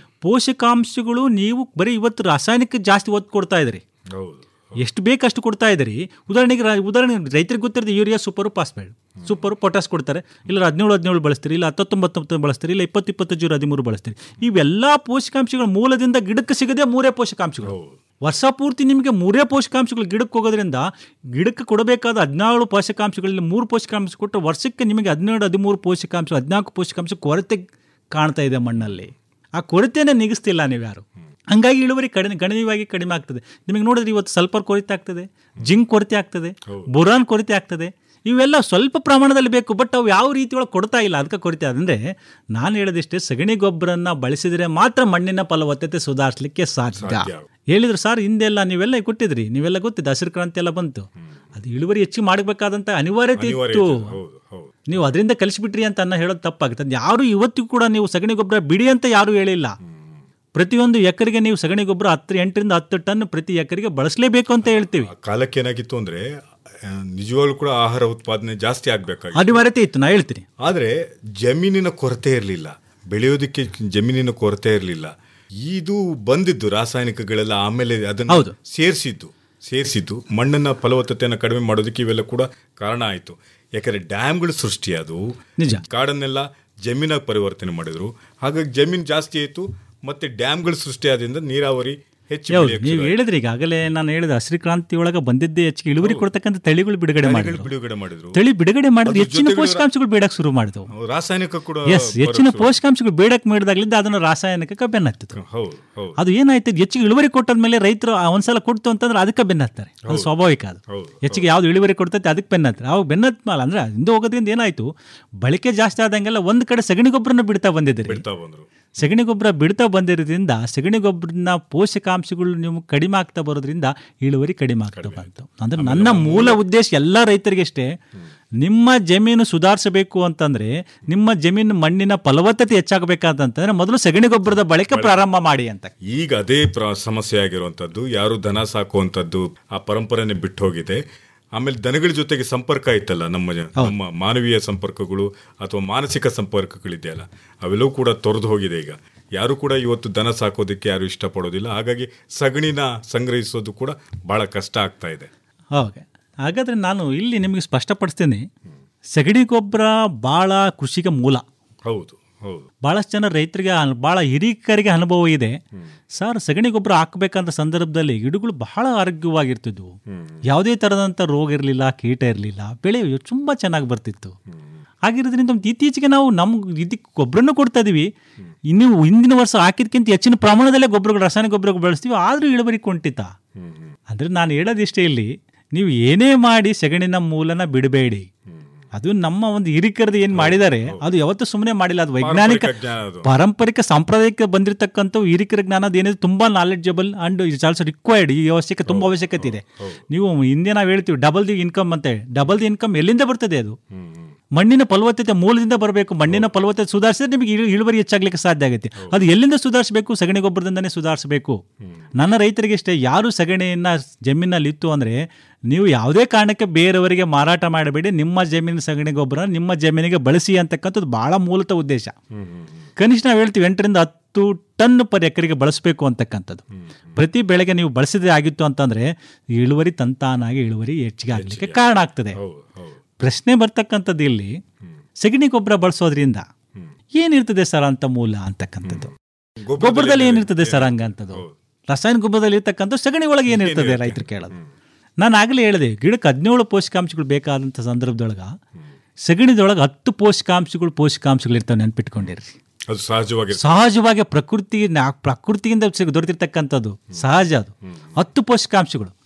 ಪೋಷಕಾಂಶಗಳು ನೀವು ಬರೀ ಇವತ್ತು ರಾಸಾಯನಿಕ ಜಾಸ್ತಿ ಒತ್ತು ಕೊಡ್ತಾ ಇದ್ರಿ ಹೌದು ಎಷ್ಟು ಬೇಕಷ್ಟು ಕೊಡ್ತಾ ಇದ್ದೀರಿ ಉದಾಹರಣೆಗೆ ರಾ- ಉದಾಹರಣೆ ರೈತರಿಗೆ ಗೊತ್ತಿರೋದು urea super phosphate super potash ಕೊಡ್ತಾರೆ ಇಲ್ಲ ಹದಿನೇಳು ಹದಿನೇಳು ಬಳಸ್ತೀರಿ ಇಲ್ಲ ಹತ್ತೊಂಬತ್ತು ಬಳಸ್ತೀರಿ ಇಲ್ಲ ಇಪ್ಪತ್ತು ಇಪ್ಪತ್ತು ಜೀರೋ ಹದಿಮೂರು ಬಳಸ್ತೀರಿ ಇವೆಲ್ಲ ಪೋಷಕಾಂಶಗಳ ಮೂಲದಿಂದ ಗಿಡಕ್ಕೆ ಸಿಗದೆ ಮೂರೇ ಪೋಷಕಾಂಶಗಳು ವರ್ಷ ಪೂರ್ತಿ ನಿಮಗೆ ಮೂರೇ ಪೋಷಕಾಂಶಗಳು ಗಿಡಕ್ಕೆ ಹೋಗೋದ್ರಿಂದ ಗಿಡಕ್ಕೆ ಕೊಡಬೇಕಾದ ಹದಿನಾರು ಪೋಷಕಾಂಶಗಳಲ್ಲಿ ಮೂರು ಪೋಷಕಾಂಶ ಕೊಟ್ಟರೆ ವರ್ಷಕ್ಕೆ ನಿಮಗೆ ಹದಿನೇಳು ಹದಿಮೂರು ಪೋಷಕಾಂಶ ಹದಿನಾಲ್ಕು ಪೋಷಕಾಂಶ ಕೊರತೆ ಕಾಣ್ತಾ ಇದೆ ಮಣ್ಣಲ್ಲಿ ಆ ಕೊರತೆನೇ ನಿಗಿಸ್ತಿಲ್ಲ ನೀವು ಯಾರು ಹಂಗಾಗಿ ಇಳುವರಿ ಕಡಿಮೆ ಗಣನೀಯವಾಗಿ ಕಡಿಮೆ ಆಗ್ತದೆ ನಿಮಗೆ ನೋಡಿದ್ರೆ ಇವತ್ತು ಸಲ್ಫರ್ ಕೊರತೆ ಆಗ್ತದೆ ಜಿಂಕ್ ಕೊರತೆ ಆಗ್ತದೆ ಬೊರಾನ್ ಕೊರತೆ ಆಗ್ತದೆ ಇವೆಲ್ಲ ಸ್ವಲ್ಪ ಪ್ರಮಾಣದಲ್ಲಿ ಬೇಕು ಬಟ್ ಅವು ಯಾವ ರೀತಿ ಒಳಗೆ ಕೊಡ್ತಾ ಇಲ್ಲ ಅದಕ್ಕೆ ಕೊರತೆ ಅಂದರೆ ನಾನು ಹೇಳೋದಿಷ್ಟೇ ಸಗಣಿ ಗೊಬ್ಬರನ್ನ ಬಳಸಿದರೆ ಮಾತ್ರ ಮಣ್ಣಿನ ಫಲವತ್ತತೆ ಸುಧಾರಿಸಲಿಕ್ಕೆ ಸಾಧ್ಯ ಹೇಳಿದ್ರು ಸರ್ ಹಿಂದೆಲ್ಲ ನೀವೆಲ್ಲ ಕೊಟ್ಟಿದ್ರಿ ನೀವೆಲ್ಲ ಗೊತ್ತಿದೆ ಹಸಿರು ಕ್ರಾಂತಿ ಎಲ್ಲ ಬಂತು ಅದು ಇಳುವರಿ ಹೆಚ್ಚು ಮಾಡಬೇಕಾದಂತ ಅನಿವಾರ್ಯತೆ ಇತ್ತು ಹೌದು ಹೌದು ನೀವು ಅದರಿಂದ ಕಲಿಸ್ಬಿಟ್ರಿ ಅಂತ ಅನ್ನ ಹೇಳೋದು ತಪ್ಪಾಗುತ್ತೆ ಯಾರು ಇವತ್ತಿಗೂ ಕೂಡ ನೀವು ಸಗಣಿ ಗೊಬ್ಬರ ಬಿಡಿ ಅಂತ ಯಾರು ಹೇಳಿಲ್ಲ ಪ್ರತಿಯೊಂದು ಎಕರೆಗೆ ನೀವು ಸಗಣಿ ಗೊಬ್ಬರ ಹತ್ತು ಎಂಟರಿಂದ ಹತ್ತು ಟನ್ ಪ್ರತಿ ಎಕರೆಗೆ ಬಳಸಲೇಬೇಕು ಅಂತ ಹೇಳ್ತೀವಿ ಆ ಕಾಲಕ್ಕೆ ಏನಾಗಿತ್ತು ಅಂದ್ರೆ ಆ, ನಿಜವಾಗ್ಲೂ ಕೂಡ ಆಹಾರ ಉತ್ಪಾದನೆ ಜಾಸ್ತಿ ಆಗ್ಬೇಕಾಗಿತ್ತು ಅನಿವಾರ್ಯತೆ ಇತ್ತು ನಾ ಹೇಳ್ತೀನಿ ಆದರೆ ಜಮೀನಿನ ಕೊರತೆ ಇರಲಿಲ್ಲ ಬೆಳೆಯೋದಕ್ಕೆ ಜಮೀನಿನ ಕೊರತೆ ಇರಲಿಲ್ಲ ಇದು ಬಂದಿದ್ದು ರಾಸಾಯನಿಕಗಳೆಲ್ಲ ಆಮೇಲೆ ಅದನ್ನು ಹೌದು. ಸೇರಿಸಿದ್ದು ಸೇರಿಸಿದ್ದು ಮಣ್ಣನ್ನ ಫಲವತ್ತತೆಯನ್ನು ಕಡಿಮೆ ಮಾಡೋದಕ್ಕೆ ಇವೆಲ್ಲ ಕೂಡ ಕಾರಣ ಆಯಿತು ಯಾಕಂದ್ರೆ ಡ್ಯಾಮ್ಗಳು ಸೃಷ್ಟಿಯಾದವು ನಿಜ. ಕಾಡನ್ನೆಲ್ಲ ಜಮೀನಾಗಿ ಪರಿವರ್ತನೆ ಮಾಡಿದ್ರು ಹಾಗಾಗಿ ಜಮೀನು ಜಾಸ್ತಿ ಆಯಿತು ಮತ್ತೆ ಡ್ಯಾಮ್ಗಳು ಸೃಷ್ಟಿಯಾದ್ರಿಂದ ನೀರಾವರಿ ಹೆಚ್ಚು ಹೌದು ಬೆಳೆಯಕ್ಕೆ ನೀವು ಶುರು ಆಯ್ತು. ಹೇಳಿದ್ರಿ ಈಗಾಗಲೇ ನಾನು ಹೇಳಿದ ಹಸಿರು ಕ್ರಾಂತಿ ಒಳಗೆ ಬಂದಿದ್ದೇ ಹೆಚ್ಚಿಗೆ ಇಳುವರಿ ಕೊಡ್ತಕ್ಕಂಥ ತಳಿಗಳು ಬಿಡುಗಡೆ ತಳಿಗಳು ಮಾಡಿದ್ರು ಬಿಡುಗಡೆ ಮಾಡಿದ್ರು ತಳಿ ಬಿಡುಗಡೆ ಮಾಡಿದ್ರೆ ಅದ್ರ ಹೆಚ್ಚಿನ ಜೊತೆಗೆ ಪೋಷಕಾಂಶಗಳು ಬೇಡಕ್ಕೆ ಶುರು ಮಾಡಿದವು ರಾಸಾಯನಿಕ ಕೂಡ ಎಸ್ ಹೆಚ್ಚಿನ ಪೋಷಕಾಂಶಗಳು ಬೇಡಕ್ಕೆ ಮಾಡಿದಾಗಲಿಂದ ಅದನ್ನು ರಾಸಾಯನಿಕಕ್ಕೆ ಬೆನ್ನತ್ತಿದ್ರು ಹೌದು ಹೌದು ಅದು ಏನಾಯ್ತು ಹೆಚ್ಚಿಗೆ ಇಳುವರಿ ಕೊಟ್ಟಾದ್ಮೇಲೆ ರೈತರು ಆ ಒಂದ್ಸಲ ಕೊಡ್ತು ಅಂತಂದ್ರೆ ಅದಕ್ಕೆ ಬೆನ್ನತ್ತಾರೆ ಅದು ಸ್ವಾಭಾವಿಕ ಅದು ಹೌದು, ಹೆಚ್ಚಿಗೆ ಯಾವ್ದು ಇಳುವರಿ ಕೊಡ್ತೈತೆ ಅದಕ್ಕೆ ಬೆನ್ನತ್ತಾರೆ ಅವಾಗ ಬೆನ್ನತ್ ಮೇಲೆ ಅಂದ್ರೆ ಹಿಂದೆ ಹೋಗೋದ್ರಿಂದ ಏನಾಯ್ತು ಬಳಕೆ ಜಾಸ್ತಿ ಆದಂಗೆಲ್ಲ ಒಂದು ಕಡೆ ಸಗಣಿ ಗೊಬ್ಬರನ ಬಿಡ್ತಾ ಬಂದಿದ್ದೀರಿ ಬಿಡ್ತಾ ಬಂದ್ರು ಸಗಣಿ ಗೊಬ್ಬರ ಬಿಡ್ತಾ ಬಂದಿರೋದ್ರಿಂದ ಸಗಣಿ ಗೊಬ್ಬರನ ಪೋಷಕಾಂಶಗಳು ನೀವು ಕಡಿಮೆ ಆಗ್ತಾ ಬರೋದ್ರಿಂದ ಇಳುವರಿ ಕಡಿಮೆ ಆಗ್ತಾ ಬಂತು ಅಂದ್ರೆ ನನ್ನ ಮೂಲ ಉದ್ದೇಶ ಎಲ್ಲ ರೈತರಿಗೆ ಅಷ್ಟೇ ನಿಮ್ಮ ಜಮೀನು ಸುಧಾರಿಸಬೇಕು ಅಂತಂದ್ರೆ ನಿಮ್ಮ ಜಮೀನು ಮಣ್ಣಿನ ಫಲವತ್ತತೆ ಹೆಚ್ಚಾಗಬೇಕಂತಂದ್ರೆ ಮೊದಲು ಸಗಣಿ ಗೊಬ್ಬರದ ಬಳಕೆ ಪ್ರಾರಂಭ ಮಾಡಿ ಅಂತ ಈಗ ಅದೇ ಪ್ರ- ಸಮಸ್ಯೆ ಆಗಿರುವಂತದ್ದು ಯಾರು ದನ ಸಾಕುವಂಥದ್ದು ಆ ಪರಂಪರೆನೆ ಬಿಟ್ಟು ಹೋಗಿದೆ ಆಮೇಲೆ ದನಗಳ ಜೊತೆಗೆ ಸಂಪರ್ಕ ಇತ್ತಲ್ಲ ನಮ್ಮ ಜ- ನಮ್ಮ ಮಾನವೀಯ ಸಂಪರ್ಕಗಳು ಅಥವಾ ಮಾನಸಿಕ ಸಂಪರ್ಕಗಳಿದೆಯಲ್ಲ ಅವೆಲ್ಲವೂ ಕೂಡ ತೊರೆದು ಹೋಗಿದೆ ಈಗ ಯಾರು ಕೂಡ ಇವತ್ತು ದನ ಸಾಕೋದಕ್ಕೆ ಯಾರು ಇಷ್ಟಪಡೋದಿಲ್ಲ ಹಾಗಾಗಿ ಸಗಣಿನ ಸಂಗ್ರಹಿಸೋದು ಕೂಡ ಬಹಳ ಕಷ್ಟ ಆಗ್ತಾ ಇದೆ ಓಕೆ ಹಾಗಾದ್ರೆ ನಾನು ಇಲ್ಲಿ ನಿಮಗೆ ಸ್ಪಷ್ಟಪಡಿಸ್ತೀನಿ ಸಗಣಿ ಗೊಬ್ಬರ ಭಾಳ ಕೃಷಿಗೆ ಮೂಲ ಹೌದು ಹೌದು ಭಾಳಷ್ಟು ಜನ ರೈತರಿಗೆ ಅನ್- ಭಾಳ ಹಿರಿಕರಿಗೆ ಅನುಭವ ಇದೆ ಸರ್ ಸಗಣಿ ಗೊಬ್ಬರ ಹಾಕಬೇಕಂತ ಸಂದರ್ಭದಲ್ಲಿ ಗಿಡಗಳು ಬಹಳ ಆರೋಗ್ಯವಾಗಿರ್ತಿದ್ವು ಯಾವುದೇ ಥರದಂಥ ರೋಗ ಇರಲಿಲ್ಲ ಕೀಟ ಇರಲಿಲ್ಲ ಬೆಳೆ ತುಂಬ ಚೆನ್ನಾಗಿ ಬರ್ತಿತ್ತು ಆಗಿರೋದ್ರಿಂದ ಮತ್ತೆ ಇತ್ತೀಚೆಗೆ ನಾವು ನಮ್ಗೆ ಇದಕ್ಕೆ ಗೊಬ್ಬರನೂ ಕೊಡ್ತಾ ಇದೀವಿ ಇನ್ನು ಹಿಂದಿನ ವರ್ಷ ಹಾಕಿದ್ಕಿಂತ ಹೆಚ್ಚಿನ ಪ್ರಮಾಣದಲ್ಲೇ ಗೊಬ್ಬರಗಳು ರಾಸಾಯನಿಕ ಗೊಬ್ಬರ ಬಳಸ್ತೀವಿ ಆದರೂ ಇಳುವರಿ ಕೊಂಟಿತ ಅಂದರೆ ನಾನು ಹೇಳೋದಿಷ್ಟೇ ಇಲ್ಲಿ ನೀವು ಏನೇ ಮಾಡಿ ಸಗಣಿನ ಮೂಲನ ಬಿಡಬೇಡಿ ಅದು ನಮ್ಮ ಒಂದು ಹಿರಿಕರದು ಏನು ಮಾಡಿದ್ದಾರೆ ಅದು ಯಾವತ್ತೂ ಸುಮ್ಮನೆ ಮಾಡಿಲ್ಲ ಅದು ವೈಜ್ಞಾನಿಕ ಪಾರಂಪರಿಕ ಜ್ಞಾನ ಅದು. ಪಾರಂಪರಿಕ ಸಾಂಪ್ರದಾಯಿಕ ಬಂದಿರತಕ್ಕಂಥ ಹಿರಿಕರ ಜ್ಞಾನ ಅದೇನಿದೆ ತುಂಬಾ knowledgeable and it's also required ಈ ಅವಶ್ಯಕ ತುಂಬಾ ಅವಶ್ಯಕತೆ ಇದೆ ನೀವು ಹಿಂದೆ ನಾವು ಹೇಳ್ತೀವಿ ಡಬಲ್ ದಿ ಇನ್ಕಮ್ ಅಂತ ಡಬಲ್ ದಿ ಇನ್ಕಮ್ ಎಲ್ಲಿಂದ ಬರ್ತದೆ ಅದು ಮಣ್ಣಿನ ಫಲವತ್ತತೆ ಮೂಲದಿಂದ ಬರಬೇಕು ಮಣ್ಣಿನ ಫಲವತ್ತತೆ ಸುಧಾರಿಸಿದ್ರೆ ನಿಮಗೆ ಇಳು- ಇಳುವರಿ ಹೆಚ್ಚಾಗ್ಲಿಕ್ಕೆ ಸಾಧ್ಯ ಆಗುತ್ತೆ ಅದು ಎಲ್ಲಿಂದ ಸುಧಾರಿಸಬೇಕು ಸಗಣಿ ಗೊಬ್ಬರದಿಂದನೇ ಸುಧಾರಿಸಬೇಕು ನನ್ನ ರೈತರಿಗೆ ಇಷ್ಟೇ ಯಾರು ಸಗಣಿಯನ್ನ ಜಮೀನಲ್ಲಿ ಇತ್ತು ಅಂದ್ರೆ ನೀವು ಯಾವುದೇ ಕಾರಣಕ್ಕೆ ಬೇರೆಯವರಿಗೆ ಮಾರಾಟ ಮಾಡಬೇಡಿ ನಿಮ್ಮ ಜಮೀನಿನ ಸಗಣಿ ಗೊಬ್ಬರ ನಿಮ್ಮ ಜಮೀನಿಗೆ ಬಳಸಿ ಅಂತಕ್ಕಂಥದ್ದು ಬಹಳ ಮೂಲತ ಉದ್ದೇಶ ಕನಿಷ್ಠ ನಾವು ಹೇಳ್ತೀವಿ ಎಂಟರಿಂದ ಹತ್ತು ಟನ್ ಪರ್ ಎಕರೆಗೆ ಬಳಸಬೇಕು ಅಂತಕ್ಕಂಥದ್ದು ಪ್ರತಿ ಬೆಳೆಗೆ ನೀವು ಬಳಸಿದ್ರೆ ಆಗಿತ್ತು ಅಂತಂದ್ರೆ ಇಳುವರಿ ತಂತಾನಾಗಿ ಇಳುವರಿ ಹೆಚ್ಚಿಗೆ ಆಗಲಿಕ್ಕೆ ಕಾರಣ ಆಗ್ತದೆ ಹೌದು ಹೌದು ಪ್ರಶ್ನೆ ಬರ್ತಕ್ಕಂಥದ್ದು ಇಲ್ಲಿ ಸಗಣಿ ಗೊಬ್ಬರ ಬಳಸೋದ್ರಿಂದ ಏನಿರ್ತದೆ ಸರ್ ಅಂತ ಮೂಲ ಅಂತಕ್ಕಂಥದ್ದು ಗೊಬ್ಬರದಲ್ಲಿ ಏನಿರ್ತದೆ ಸರ್ ಹಂಗಂತದ್ದು ರಾಸಾಯನಿಕ ಗೊಬ್ಬರದಲ್ಲಿ ಇರ್ತಕ್ಕಂಥ ಸಗಣಿ ಒಳಗೆ ಏನಿರ್ತದೆ ರೈತರು ಕೇಳೋದು ನಾನು ಆಗಲೇ ಹೇಳಿದೆ ಗಿಡಕ್ಕೆ ಹದಿನೇಳು ಪೋಷಕಾಂಶಗಳು ಬೇಕಾದಂಥ ಸಂದರ್ಭದೊಳಗೆ ಸಗಣಿದೊಳಗೆ ಹತ್ತು ಪೋಷಕಾಂಶಗಳು ಪೋಷಕಾಂಶಗಳು ಇರ್ತವೆ ನೆನ್ಪಿಟ್ಕೊಂಡಿರಿ ಅದು ಸಹಜವಾಗಿ ಸಹಜವಾಗಿ ಪ್ರಕೃತಿ ನಾ- ಪ್ರಕೃತಿಯಿಂದ ಸಿಗ- ದೊರೆತಿರ್ತಕ್ಕಂಥದ್ದು ಸಹಜ ಅದು ಹತ್ತು ಪೋಷಕಾಂಶಗಳು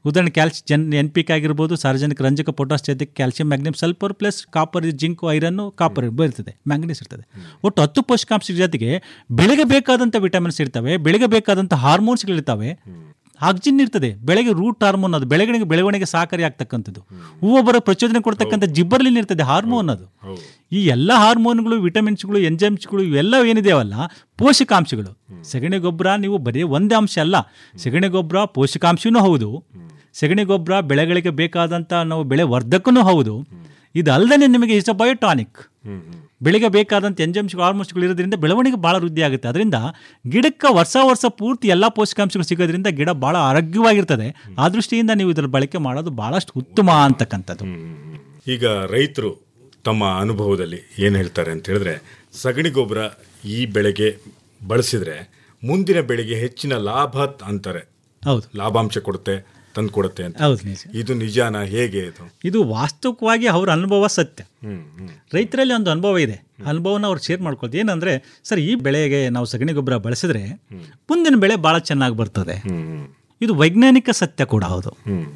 ಉದಾಹರಣೆ ಕ್ಯಾಲ್ಸಿ ಜನ್ ಎನ್ ಪಿ ಕೆ ಆಗಿರ್ಬೋದು ಸಾರ್ವಜನಿಕ ರಂಜಕ ಪೊಟಾಸ್ ಜೊತೆಗೆ calcium magnesium sulphur plus copper zinc iron copper ಬರ್ತದೆ ಮ್ಯಾಂಗನೀಸ್ ಇರ್ತದೆ ಒಟ್ಟು ಹತ್ತು ಪೋಷಕಾಂಶ ಜೊತೆಗೆ ಬೆಳೆಗೆ ಬೇಕಾದಂಥ ವಿಟಮಿನ್ಸ್ ಇರ್ತವೆ ಬೆಳೆಗೆ ಬೇಕಾದಂಥ ಹಾರ್ಮೋನ್ಸ್ಗಳಿರ್ತವೆ ಆಕ್ಸಿಜನ್ ಇರ್ತದೆ ಬೆಳೆಗೆ ರೂಟ್ ಹಾರ್ಮೋನ್ ಅದು ಬೆಳವಣಿಗೆ ಬೆಳವಣಿಗೆ ಸಹಕಾರಿ ಆಗ್ತಕ್ಕಂಥದ್ದು ಹೂವು ಬರೋ ಪ್ರಚೋದನೆ ಕೊಡ್ತಕ್ಕಂಥ ಜಿಬ್ಬರ್ಲಿನ್ ಇರ್ತದೆ ಹಾರ್ಮೋನ್ ಅದು ಈ ಎಲ್ಲ ಹಾರ್ಮೋನ್ಗಳು ವಿಟಮಿನ್ಸ್ಗಳು ಎಂಜೈಮ್ಸ್ಗಳು ಇವೆಲ್ಲ ಏನಿದೆಯವಲ್ಲ ಪೋಷಕಾಂಶಗಳು ಸಗಣಿ ಗೊಬ್ಬರ ನೀವು ಬರೀ ಒಂದೇ ಅಂಶ ಅಲ್ಲ ಸಗಣಿ ಗೊಬ್ಬರ ಪೋಷಕಾಂಶನೂ ಹೌದು ಸಗಣಿ ಗೊಬ್ಬರ ಬೆಳೆಗಳಿಗೆ ಬೇಕಾದಂಥ ನಾವು ಬೆಳೆ ವರ್ಧಕನೂ ಹೌದು ಇದಲ್ಲದೆ ನಿಮಗೆ ಇಸ್ ಅ ಬಯೋಟಾನಿಕ್ ಬೆಳೆಗೆ ಬೇಕಾದಂಥ ಎಂಜಮ್ಸ್ಗಳು ಹಾರ್ಮೋನ್ಸ್ಗಳು ಇರೋದ್ರಿಂದ ಬೆಳವಣಿಗೆ ಭಾಳ ವೃದ್ಧಿ ಆಗುತ್ತೆ ಅದರಿಂದ ಗಿಡಕ್ಕೆ ವರ್ಷ ವರ್ಷ ಪೂರ್ತಿ ಎಲ್ಲ ಪೋಷಕಾಂಶಗಳು ಸಿಗೋದ್ರಿಂದ ಗಿಡ ಭಾಳ ಆರೋಗ್ಯವಾಗಿರ್ತದೆ ಆ ದೃಷ್ಟಿಯಿಂದ ನೀವು ಇದರ ಬಳಕೆ ಮಾಡೋದು ಭಾಳಷ್ಟು ಉತ್ತಮ ಅಂತಕ್ಕಂಥದ್ದು ಈಗ ರೈತರು ತಮ್ಮ ಅನುಭವದಲ್ಲಿ ಏನು ಹೇಳ್ತಾರೆ ಅಂತ ಹೇಳಿದ್ರೆ ಸಗಣಿ ಗೊಬ್ಬರ ಈ ಬೆಳೆಗೆ ಬಳಸಿದ್ರೆ ಮುಂದಿನ ಬೆಳೆಗೆ ಹೆಚ್ಚಿನ ಲಾಭ ಅಂತಾರೆ ಹೌದು ಲಾಭಾಂಶ ಕೊಡುತ್ತೆ ತಂದು ಕೊಡುತ್ತೆ ಅಂತ ಹೌದು ನಿಜ ಇದು ನಿಜಾನ ಹೇಗೆ ಇದು ಇದು ವಾಸ್ತವಿಕವಾಗಿ ಅವ್ರ ಅನುಭವ ಸತ್ಯ ರೈತರಲ್ಲಿ ಒಂದು ಅನುಭವ ಇದೆ ಅನುಭವನ ಅವ್ರು ಶೇರ್ ಮಾಡ್ಕೊಳ್ತೀವಿ ಏನಂದ್ರೆ ಸರ್ ಈ ಬೆಳೆಗೆ ನಾವು ಸಗಣಿ ಗೊಬ್ಬರ ಬಳಸಿದ್ರೆ ಮುಂದಿನ ಬೆಳೆ ಭಾಳ ಚೆನ್ನಾಗಿ ಬರ್ತದೆ ಇದು ವೈಜ್ಞಾನಿಕ ಸತ್ಯ ಕೂಡ ಹೌದು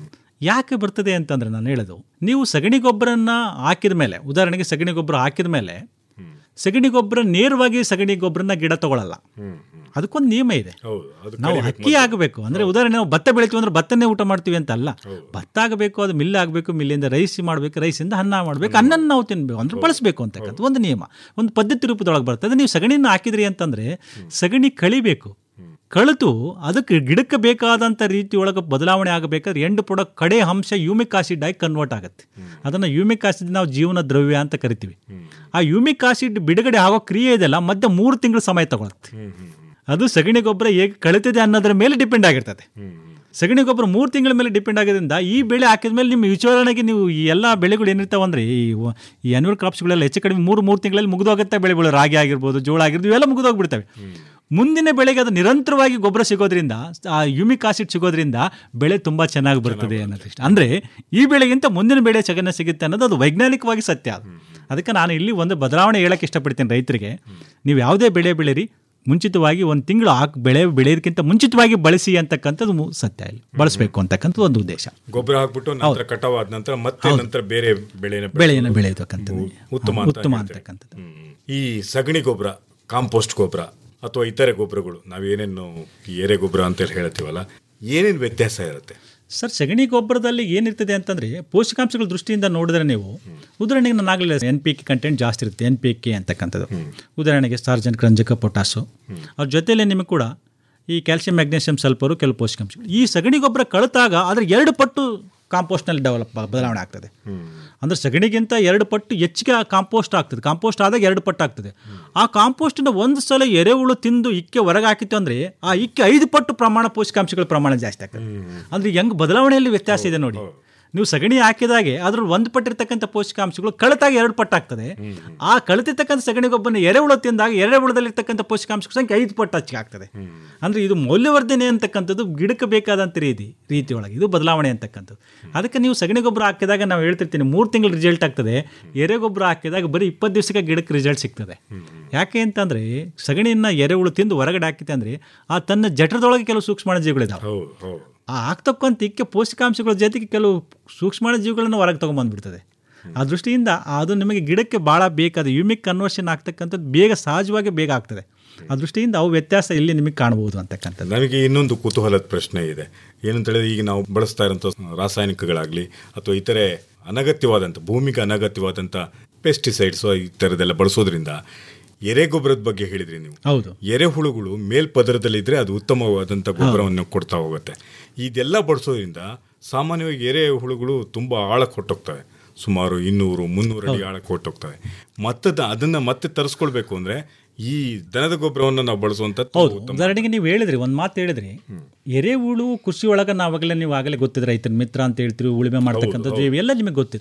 ಯಾಕೆ ಬರ್ತದೆ ಅಂತಂದ್ರೆ ನಾನು ಹೇಳೋದು ನೀವು ಸಗಣಿ ಗೊಬ್ಬರನ್ನ ಹಾಕಿದ ಮೇಲೆ ಉದಾಹರಣೆಗೆ ಸಗಣಿ ಗೊಬ್ಬರ ಹಾಕಿದ ಮೇಲೆ ಸಗಣಿ ಗೊಬ್ಬರ ನೇರವಾಗಿ ಸಗಣಿ ಗೊಬ್ಬರನ ಗಿಡ ತಗೊಳ್ಳಲ್ಲ ಅದಕ್ಕೊಂದು ನಿಯಮ ಇದೆ ಹೌದು ಅದು ನಾವು ಅಕ್ಕಿ ಆಗಬೇಕು ಅಂದ್ರೆ ಉದಾಹರಣೆ ನಾವು ಭತ್ತ ಬೆಳಿತೀವಿ ಅಂದ್ರೆ ಭತ್ತನೇ ಊಟ ಮಾಡ್ತೀವಿ ಅಂತ ಅಲ್ಲ ಭತ್ತ ಆಗಬೇಕು ಅದು ಮಿಲ್ ಆಗಬೇಕು ಮಿಲ್ಲಿಂದ ರೈಸ್ ಮಾಡಬೇಕು ರೈಸಿಂದ ಅನ್ನ ಮಾಡಬೇಕು ಅನ್ನನ ನಾವು ತಿನ್ಬೇಕು ಅಂದ್ರೆ ಬಳಸಬೇಕು ಅಂತಕ್ಕಂಥ ಒಂದು ನಿಯಮ ಒಂದು ಪದ್ಧತಿ ರೂಪದೊಳಗೆ ಬರ್ತದೆ ನೀವು ಸಗಣಿನ ಹಾಕಿದ್ರಿ ಅಂತಂದ್ರೆ ಸಗಣಿ ಕಳಿಬೇಕು ಕಳಿತು ಅದಕ್ಕೆ ಗಿಡಕ್ಕೆ ಬೇಕಾದಂಥ ರೀತಿ ಒಳಗೆ ಬದಲಾವಣೆ ಆಗಬೇಕಾದ್ರೆ ಎಂಡು ಪುಡ ಕಡೆ ಅಂಶ ಯೂಮಿಕ್ ಆಸಿಡ್ ಆಗಿ ಕನ್ವರ್ಟ್ ಆಗುತ್ತೆ ಅದನ್ನು ಯೂಮಿಕ್ ಆಸಿಡ್ ನಾವು ಜೀವನ ದ್ರವ್ಯ ಅಂತ ಕರಿತೀವಿ ಆ ಯೂಮಿಕ್ ಆಸಿಡ್ ಬಿಡುಗಡೆ ಆಗೋ ಕ್ರಿಯೆ ಇದೆಲ್ಲ ಮಧ್ಯೆ ಮೂರು ತಿಂಗಳು ಸಮಯ ತಗೊಳುತ್ತೆ ಅದು ಸಗಣಿ ಗೊಬ್ಬರ ಹೇಗೆ ಕಳಿತಿದೆ ಅನ್ನೋದ್ರ ಮೇಲೆ ಡಿಪೆಂಡ್ ಆಗಿರ್ತದೆ ಸಗಣಿ ಗೊಬ್ಬರ ಮೂರು ತಿಂಗಳ ಮೇಲೆ ಡಿಪೆಂಡ್ ಆಗೋದ್ರಿಂದ ಈ ಬೆಳೆ ಹಾಕಿದ ಮೇಲೆ ನಿಮ್ಮ ವಿಚಾರಣೆಗೆ ನೀವು ಈ ಎಲ್ಲ ಬೆಳೆಗಳು ಏನಿರ್ತಾವೆ ಅಂದರೆ ಈ ವ- ಈ ಅನ್ಯೂರ್ ಕ್ರಾಪ್ಸ್ಗಳೆಲ್ಲ ಹೆಚ್ಚು ಕಡಿಮೆ ಮೂರು ಮೂರು ತಿಂಗಳಲ್ಲಿ ಮುಗಿದೋಗುತ್ತೆ ಬೆಳೆಗಳು ರಾಗಿ ಆಗಿರ್ಬೋದು ಜೋಳ ಆಗಿರ್ಬೋದು ಇವೆಲ್ಲ ಮುಗಿದೋಗ್ಬಿಡ್ತವೆ ಮುಂದಿನ ಬೆಳೆಗೆ ಅದು ನಿರಂತರವಾಗಿ ಗೊಬ್ಬರ ಸಿಗೋದ್ರಿಂದ ಆ ಯುಮಿಕ್ ಆಸಿಡ್ ಸಿಗೋದ್ರಿಂದ ಬೆಳೆ ತುಂಬ ಚೆನ್ನಾಗಿ ಬರ್ತದೆ ಅನ್ನೋದು ಇಷ್ಟ ಅಂದರೆ ಈ ಬೆಳೆಗಿಂತ ಮುಂದಿನ ಬೆಳೆ ಚೆನ್ನಾಗಿ ಸಿಗುತ್ತೆ ಅನ್ನೋದು ಅದು ವೈಜ್ಞಾನಿಕವಾಗಿ ಸತ್ಯ ಅದು ಅದಕ್ಕೆ ನಾನು ಇಲ್ಲಿ ಒಂದು ಬದಲಾವಣೆ ಹೇಳಕ್ಕೆ ಇಷ್ಟಪಡ್ತೀನಿ ರೈತರಿಗೆ ನೀವು ಯಾವುದೇ ಬೆಳೆ ಬೆಳೀರಿ ಮುಂಚಿತವಾಗಿ ಒಂದು ತಿಂಗಳು ಹಾಕಿ ಬೆಳೆ ಬೆಳೆಯೋದಕ್ಕಿಂತ ಮುಂಚಿತವಾಗಿ ಬಳಸಿ ಅಂತಕ್ಕಂಥದ್ದು ಮು- ಸತ್ಯ ಇಲ್ಲಿ ಬಳಸಬೇಕು ಅಂತಕ್ಕಂಥದ್ದು ಒಂದು ಉದ್ದೇಶ ಗೊಬ್ಬರ ಹಾಕ್ಬಿಟ್ಟು ನಂತರ ಕಟಾವ್ ಆದ ನಂತರ ಮತ್ತೆ ನಂತರ ಬೇರೆ ಬೆಳೆನ ಬೆಳೆಯನ್ನು ಬೆಳೆಯತಕ್ಕಂಥದ್ದು ಉತ್ತಮ ಹಾ, ಅಂತ ಉತ್ತಮ ಹೇಳ್ತಾರೆ. ಅಂತಕ್ಕಂಥದ್ದು ಹ್ಮ್. ಈ ಸಗಣಿ ಗೊಬ್ಬರ ಕಾಂಪೋಸ್ಟ್ ಗೊಬ್ಬರ ಅಥವಾ ಇತರೆ ಗೊಬ್ಬರಗಳು ನಾವೇನೇನು ಈ ಎರೆ ಗೊಬ್ಬರ ಅಂತ ಹೇಳ್ತೀವಲ್ಲ ಏನೇನು ವ್ಯತ್ಯಾಸ ಇರುತ್ತೆ ಸರ್ ಸಗಣಿ ಗೊಬ್ಬರದಲ್ಲಿ ಏನಿರ್ತದೆ ಅಂತಂದ್ರೆ ಪೋಷಕಾಂಶಗಳ ದೃಷ್ಟಿಯಿಂದ ನೋಡಿದ್ರೆ ನೀವು ಉದಾಹರಣೆಗೆ ನಾನು ಆಗಲೇ ಎನ್ ಪಿ ಕೆ ಕಂಟೆಂಟ್ ಜಾಸ್ತಿ ಇರುತ್ತೆ ಎನ್ ಪಿ ಕೆ ಅಂತಕ್ಕಂಥದ್ದು ಉದಾಹರಣೆಗೆ ಸಾರ್ಜನಿಕ ರಂಜಕ ಪೊಟಾಸು ಅವ್ರ ಜೊತೆಯಲ್ಲಿ ನಿಮಗೆ ಕೂಡ ಈ ಕ್ಯಾಲ್ಸಿಯಂ ಮ್ಯಾಗ್ನೀಷಿಯಂ ಸಲ್ಫರು ಕೆಲವು ಪೋಷಕಾಂಶಗಳು ಈ ಸಗಣಿ ಗೊಬ್ಬರ ಕಳಿತಾಗ ಅದ್ರ ಎರಡು ಪಟ್ಟು ಕಾಂಪೋಸ್ಟ್ನಲ್ಲಿ ಡೆವಲಪ್ ಬದಲಾವಣೆ ಆಗ್ತದೆ ಅಂದ್ರೆ ಸಗಣಿಗಿಂತ ಎರಡು ಪಟ್ಟು ಹೆಚ್ಚಿಗೆ ಆ ಕಾಂಪೋಸ್ಟ್ ಆಗ್ತದೆ ಕಾಂಪೋಸ್ಟ್ ಆದಾಗ ಎರಡು ಪಟ್ಟು ಆಗ್ತದೆ ಆ ಕಾಂಪೋಸ್ಟಿನ ಒಂದು ಸಲ ಎರೆಹುಳು ತಿಂದು ಇಕ್ಕೆ ಹೊರಗೆ ಹಾಕಿತ್ತು ಅಂದ್ರೆ ಆ ಇಕ್ಕೆ ಐದು ಪಟ್ಟು ಪ್ರಮಾಣ ಪೋಷಕಾಂಶಗಳ ಪ್ರಮಾಣ ಜಾಸ್ತಿ ಆಗ್ತದೆ ಅಂದ್ರೆ ಹೆಂಗ್ ಬದಲಾವಣೆಯಲ್ಲಿ ವ್ಯತ್ಯಾಸ ಇದೆ ನೋಡಿ ನೀವು ಸಗಣಿ ಹಾಕಿದಾಗೆ ಅದ್ರಲ್ಲಿ ಒಂದು ಪಟ್ಟಿರ್ತಕ್ಕಂಥ ಪೋಷಕಾಂಶಗಳು ಕಳತಾಗ ಎರಡು ಪಟ್ಟು ಆಗ್ತದೆ ಆ ಕಳಿತಿರ್ತಕ್ಕಂಥ ಸಗಣಿ ಗೊಬ್ಬರನ ಎರೆಹುಳು ತಿಂದಾಗ ಎರೆಹುಳದಲ್ಲಿರ್ತಕ್ಕಂಥ ಪೋಷಕಾಂಶಗಳ ಸಂಖ್ಯೆ ಐದು ಪಟ್ಟು ಹೆಚ್ಚಿಗೆ ಆಗ್ತದೆ ಅಂದ್ರೆ ಇದು ಮೌಲ್ಯವರ್ಧನೆ ಅಂತಕ್ಕಂಥದ್ದು ಗಿಡಕ್ಕೆ ಬೇಕಾದಂಥ ರೀತಿ ರೀತಿ ಒಳಗೆ ಇದು ಬದಲಾವಣೆ ಅಂತಕ್ಕಂಥದ್ದು ಅದಕ್ಕೆ ನೀವು ಸಗಣಿ ಗೊಬ್ಬರ ಹಾಕಿದಾಗ ನಾವು ಹೇಳ್ತಿರ್ತೀನಿ ಮೂರು ತಿಂಗಳು ರಿಸಲ್ಟ್ ಆಗ್ತದೆ ಎರೆ ಗೊಬ್ಬರ ಹಾಕಿದಾಗ ಬರೀ ಇಪ್ಪತ್ತು ದಿವಸಕ್ಕೆ ಗಿಡಕ್ಕೆ ರಿಸಲ್ಟ್ ಸಿಗ್ತದೆ ಯಾಕೆ ಅಂತಂದ್ರೆ ಸಗಣಿಯನ್ನ ಎರೆಹುಳು ತಿಂದು ಹೊರಗಡೆ ಹಾಕಿತೆ ಅಂದ್ರೆ ಆ ತನ್ನ ಜಠರದೊಳಗೆ ಕೆಲವು ಸೂಕ್ಷ್ಮಾಣುಜೀವಿಗಳಿದಾವೆ ಹೌದು ಹೌದು ಆ ಆಗ್ತಕ್ಕಂಥ ಇಕ್ಕೆ ಪೋಷಕಾಂಶಗಳ ಜೊತೆಗೆ ಕೆಲವು ಸೂಕ್ಷ್ಮಾಣುಜೀವಿಗಳನ್ನು ಹೊರಗೆ ತೊಗೊಂಬಂದ್ಬಿಡ್ತದೆ ಆ ದೃಷ್ಟಿಯಿಂದ ಅದು ನಿಮಗೆ ಗಿಡಕ್ಕೆ ಭಾಳ ಬೇಕಾದ ಯುಮಿಕ್ ಕನ್ವರ್ಷನ್ ಆಗ್ತಕ್ಕಂಥದ್ದು ಬೇಗ ಸಹಜವಾಗಿ ಬೇಗ ಆಗ್ತದೆ ಆ ದೃಷ್ಟಿಯಿಂದ ಅವು ವ್ಯತ್ಯಾಸ ಇಲ್ಲಿ ನಿಮಗೆ ಕಾಣಬಹುದು ಅಂತಕ್ಕಂಥದ್ದು ನನಗೆ ಇನ್ನೊಂದು ಕುತೂಹಲದ ಪ್ರಶ್ನೆ ಇದೆ ಏನಂತ ಹೇಳಿದ್ರೆ ಈಗ ನಾವು ಬಳಸ್ತಾ ಇರೋಂಥ ರಾಸಾಯನಿಕಗಳಾಗಲಿ ಅಥವಾ ಇತರೆ ಅನಗತ್ಯವಾದಂಥ ಭೂಮಿಗೆ ಅನಗತ್ಯವಾದಂಥ ಪೆಸ್ಟಿಸೈಡ್ಸ್ ಈ ಥರದ್ದೆಲ್ಲ ಬಳಸೋದ್ರಿಂದ ಎರೆ ಗೊಬ್ಬರದ ಬಗ್ಗೆ ಹೇಳಿದ್ರಿ ನೀವು ಹೌದು ಎರೆಹುಳುಗಳು ಮೇಲ್ಪದರದಲ್ಲಿದ್ದರೆ ಅದು ಉತ್ತಮವಾದಂಥ ಗೊಬ್ಬರವನ್ನು ಕೊಡ್ತಾ ಹೋಗುತ್ತೆ ಇದೆಲ್ಲ ಬಳಸೋದ್ರಿಂದ ಸಾಮಾನ್ಯವಾಗಿ ಎರೆಹುಳುಗಳು ತುಂಬ ಆಳಕ್ಕೆ ಹೊಟ್ಟೋಗ್ತವೆ ಸುಮಾರು ಇನ್ನೂರು ಮುನ್ನೂರು ಅಡಿ ಆಳಕ್ಕೆ ಹೊಟ್ಟೋಗ್ತವೆ ಮತ್ತದ ಅದನ್ನ ಮತ್ತೆ ತರಿಸ್ಕೊಳ್ಬೇಕು ಅಂದ್ರೆ ಈ ದನದ ಗೊಬ್ಬರವನ್ನು ನಾವು ಬಳಸುವಂಥದ್ದು ಹೌದು ಉದಾಹರಣೆಗೆ ನೀವು ಹೇಳಿದ್ರಿ ಒಂದು ಮಾತು ಹೇಳಿದ್ರಿ ಎರೆಹುಳು ಕೃಷಿ ಒಳಗೆ ನಾವಾಗಲೇ ನೀವು ಆಗಲೇ ಗೊತ್ತಿದೆ ರೈತರ ಮಿತ್ರ ಅಂತ ಹೇಳ್ತೀವಿ ಉಳುಮೆ ಮಾಡ್ತಕ್ಕಂಥದ್ದು ಇವೆಲ್ಲ ನಿಮಗೆ ಗೊತ್ತಿದೆ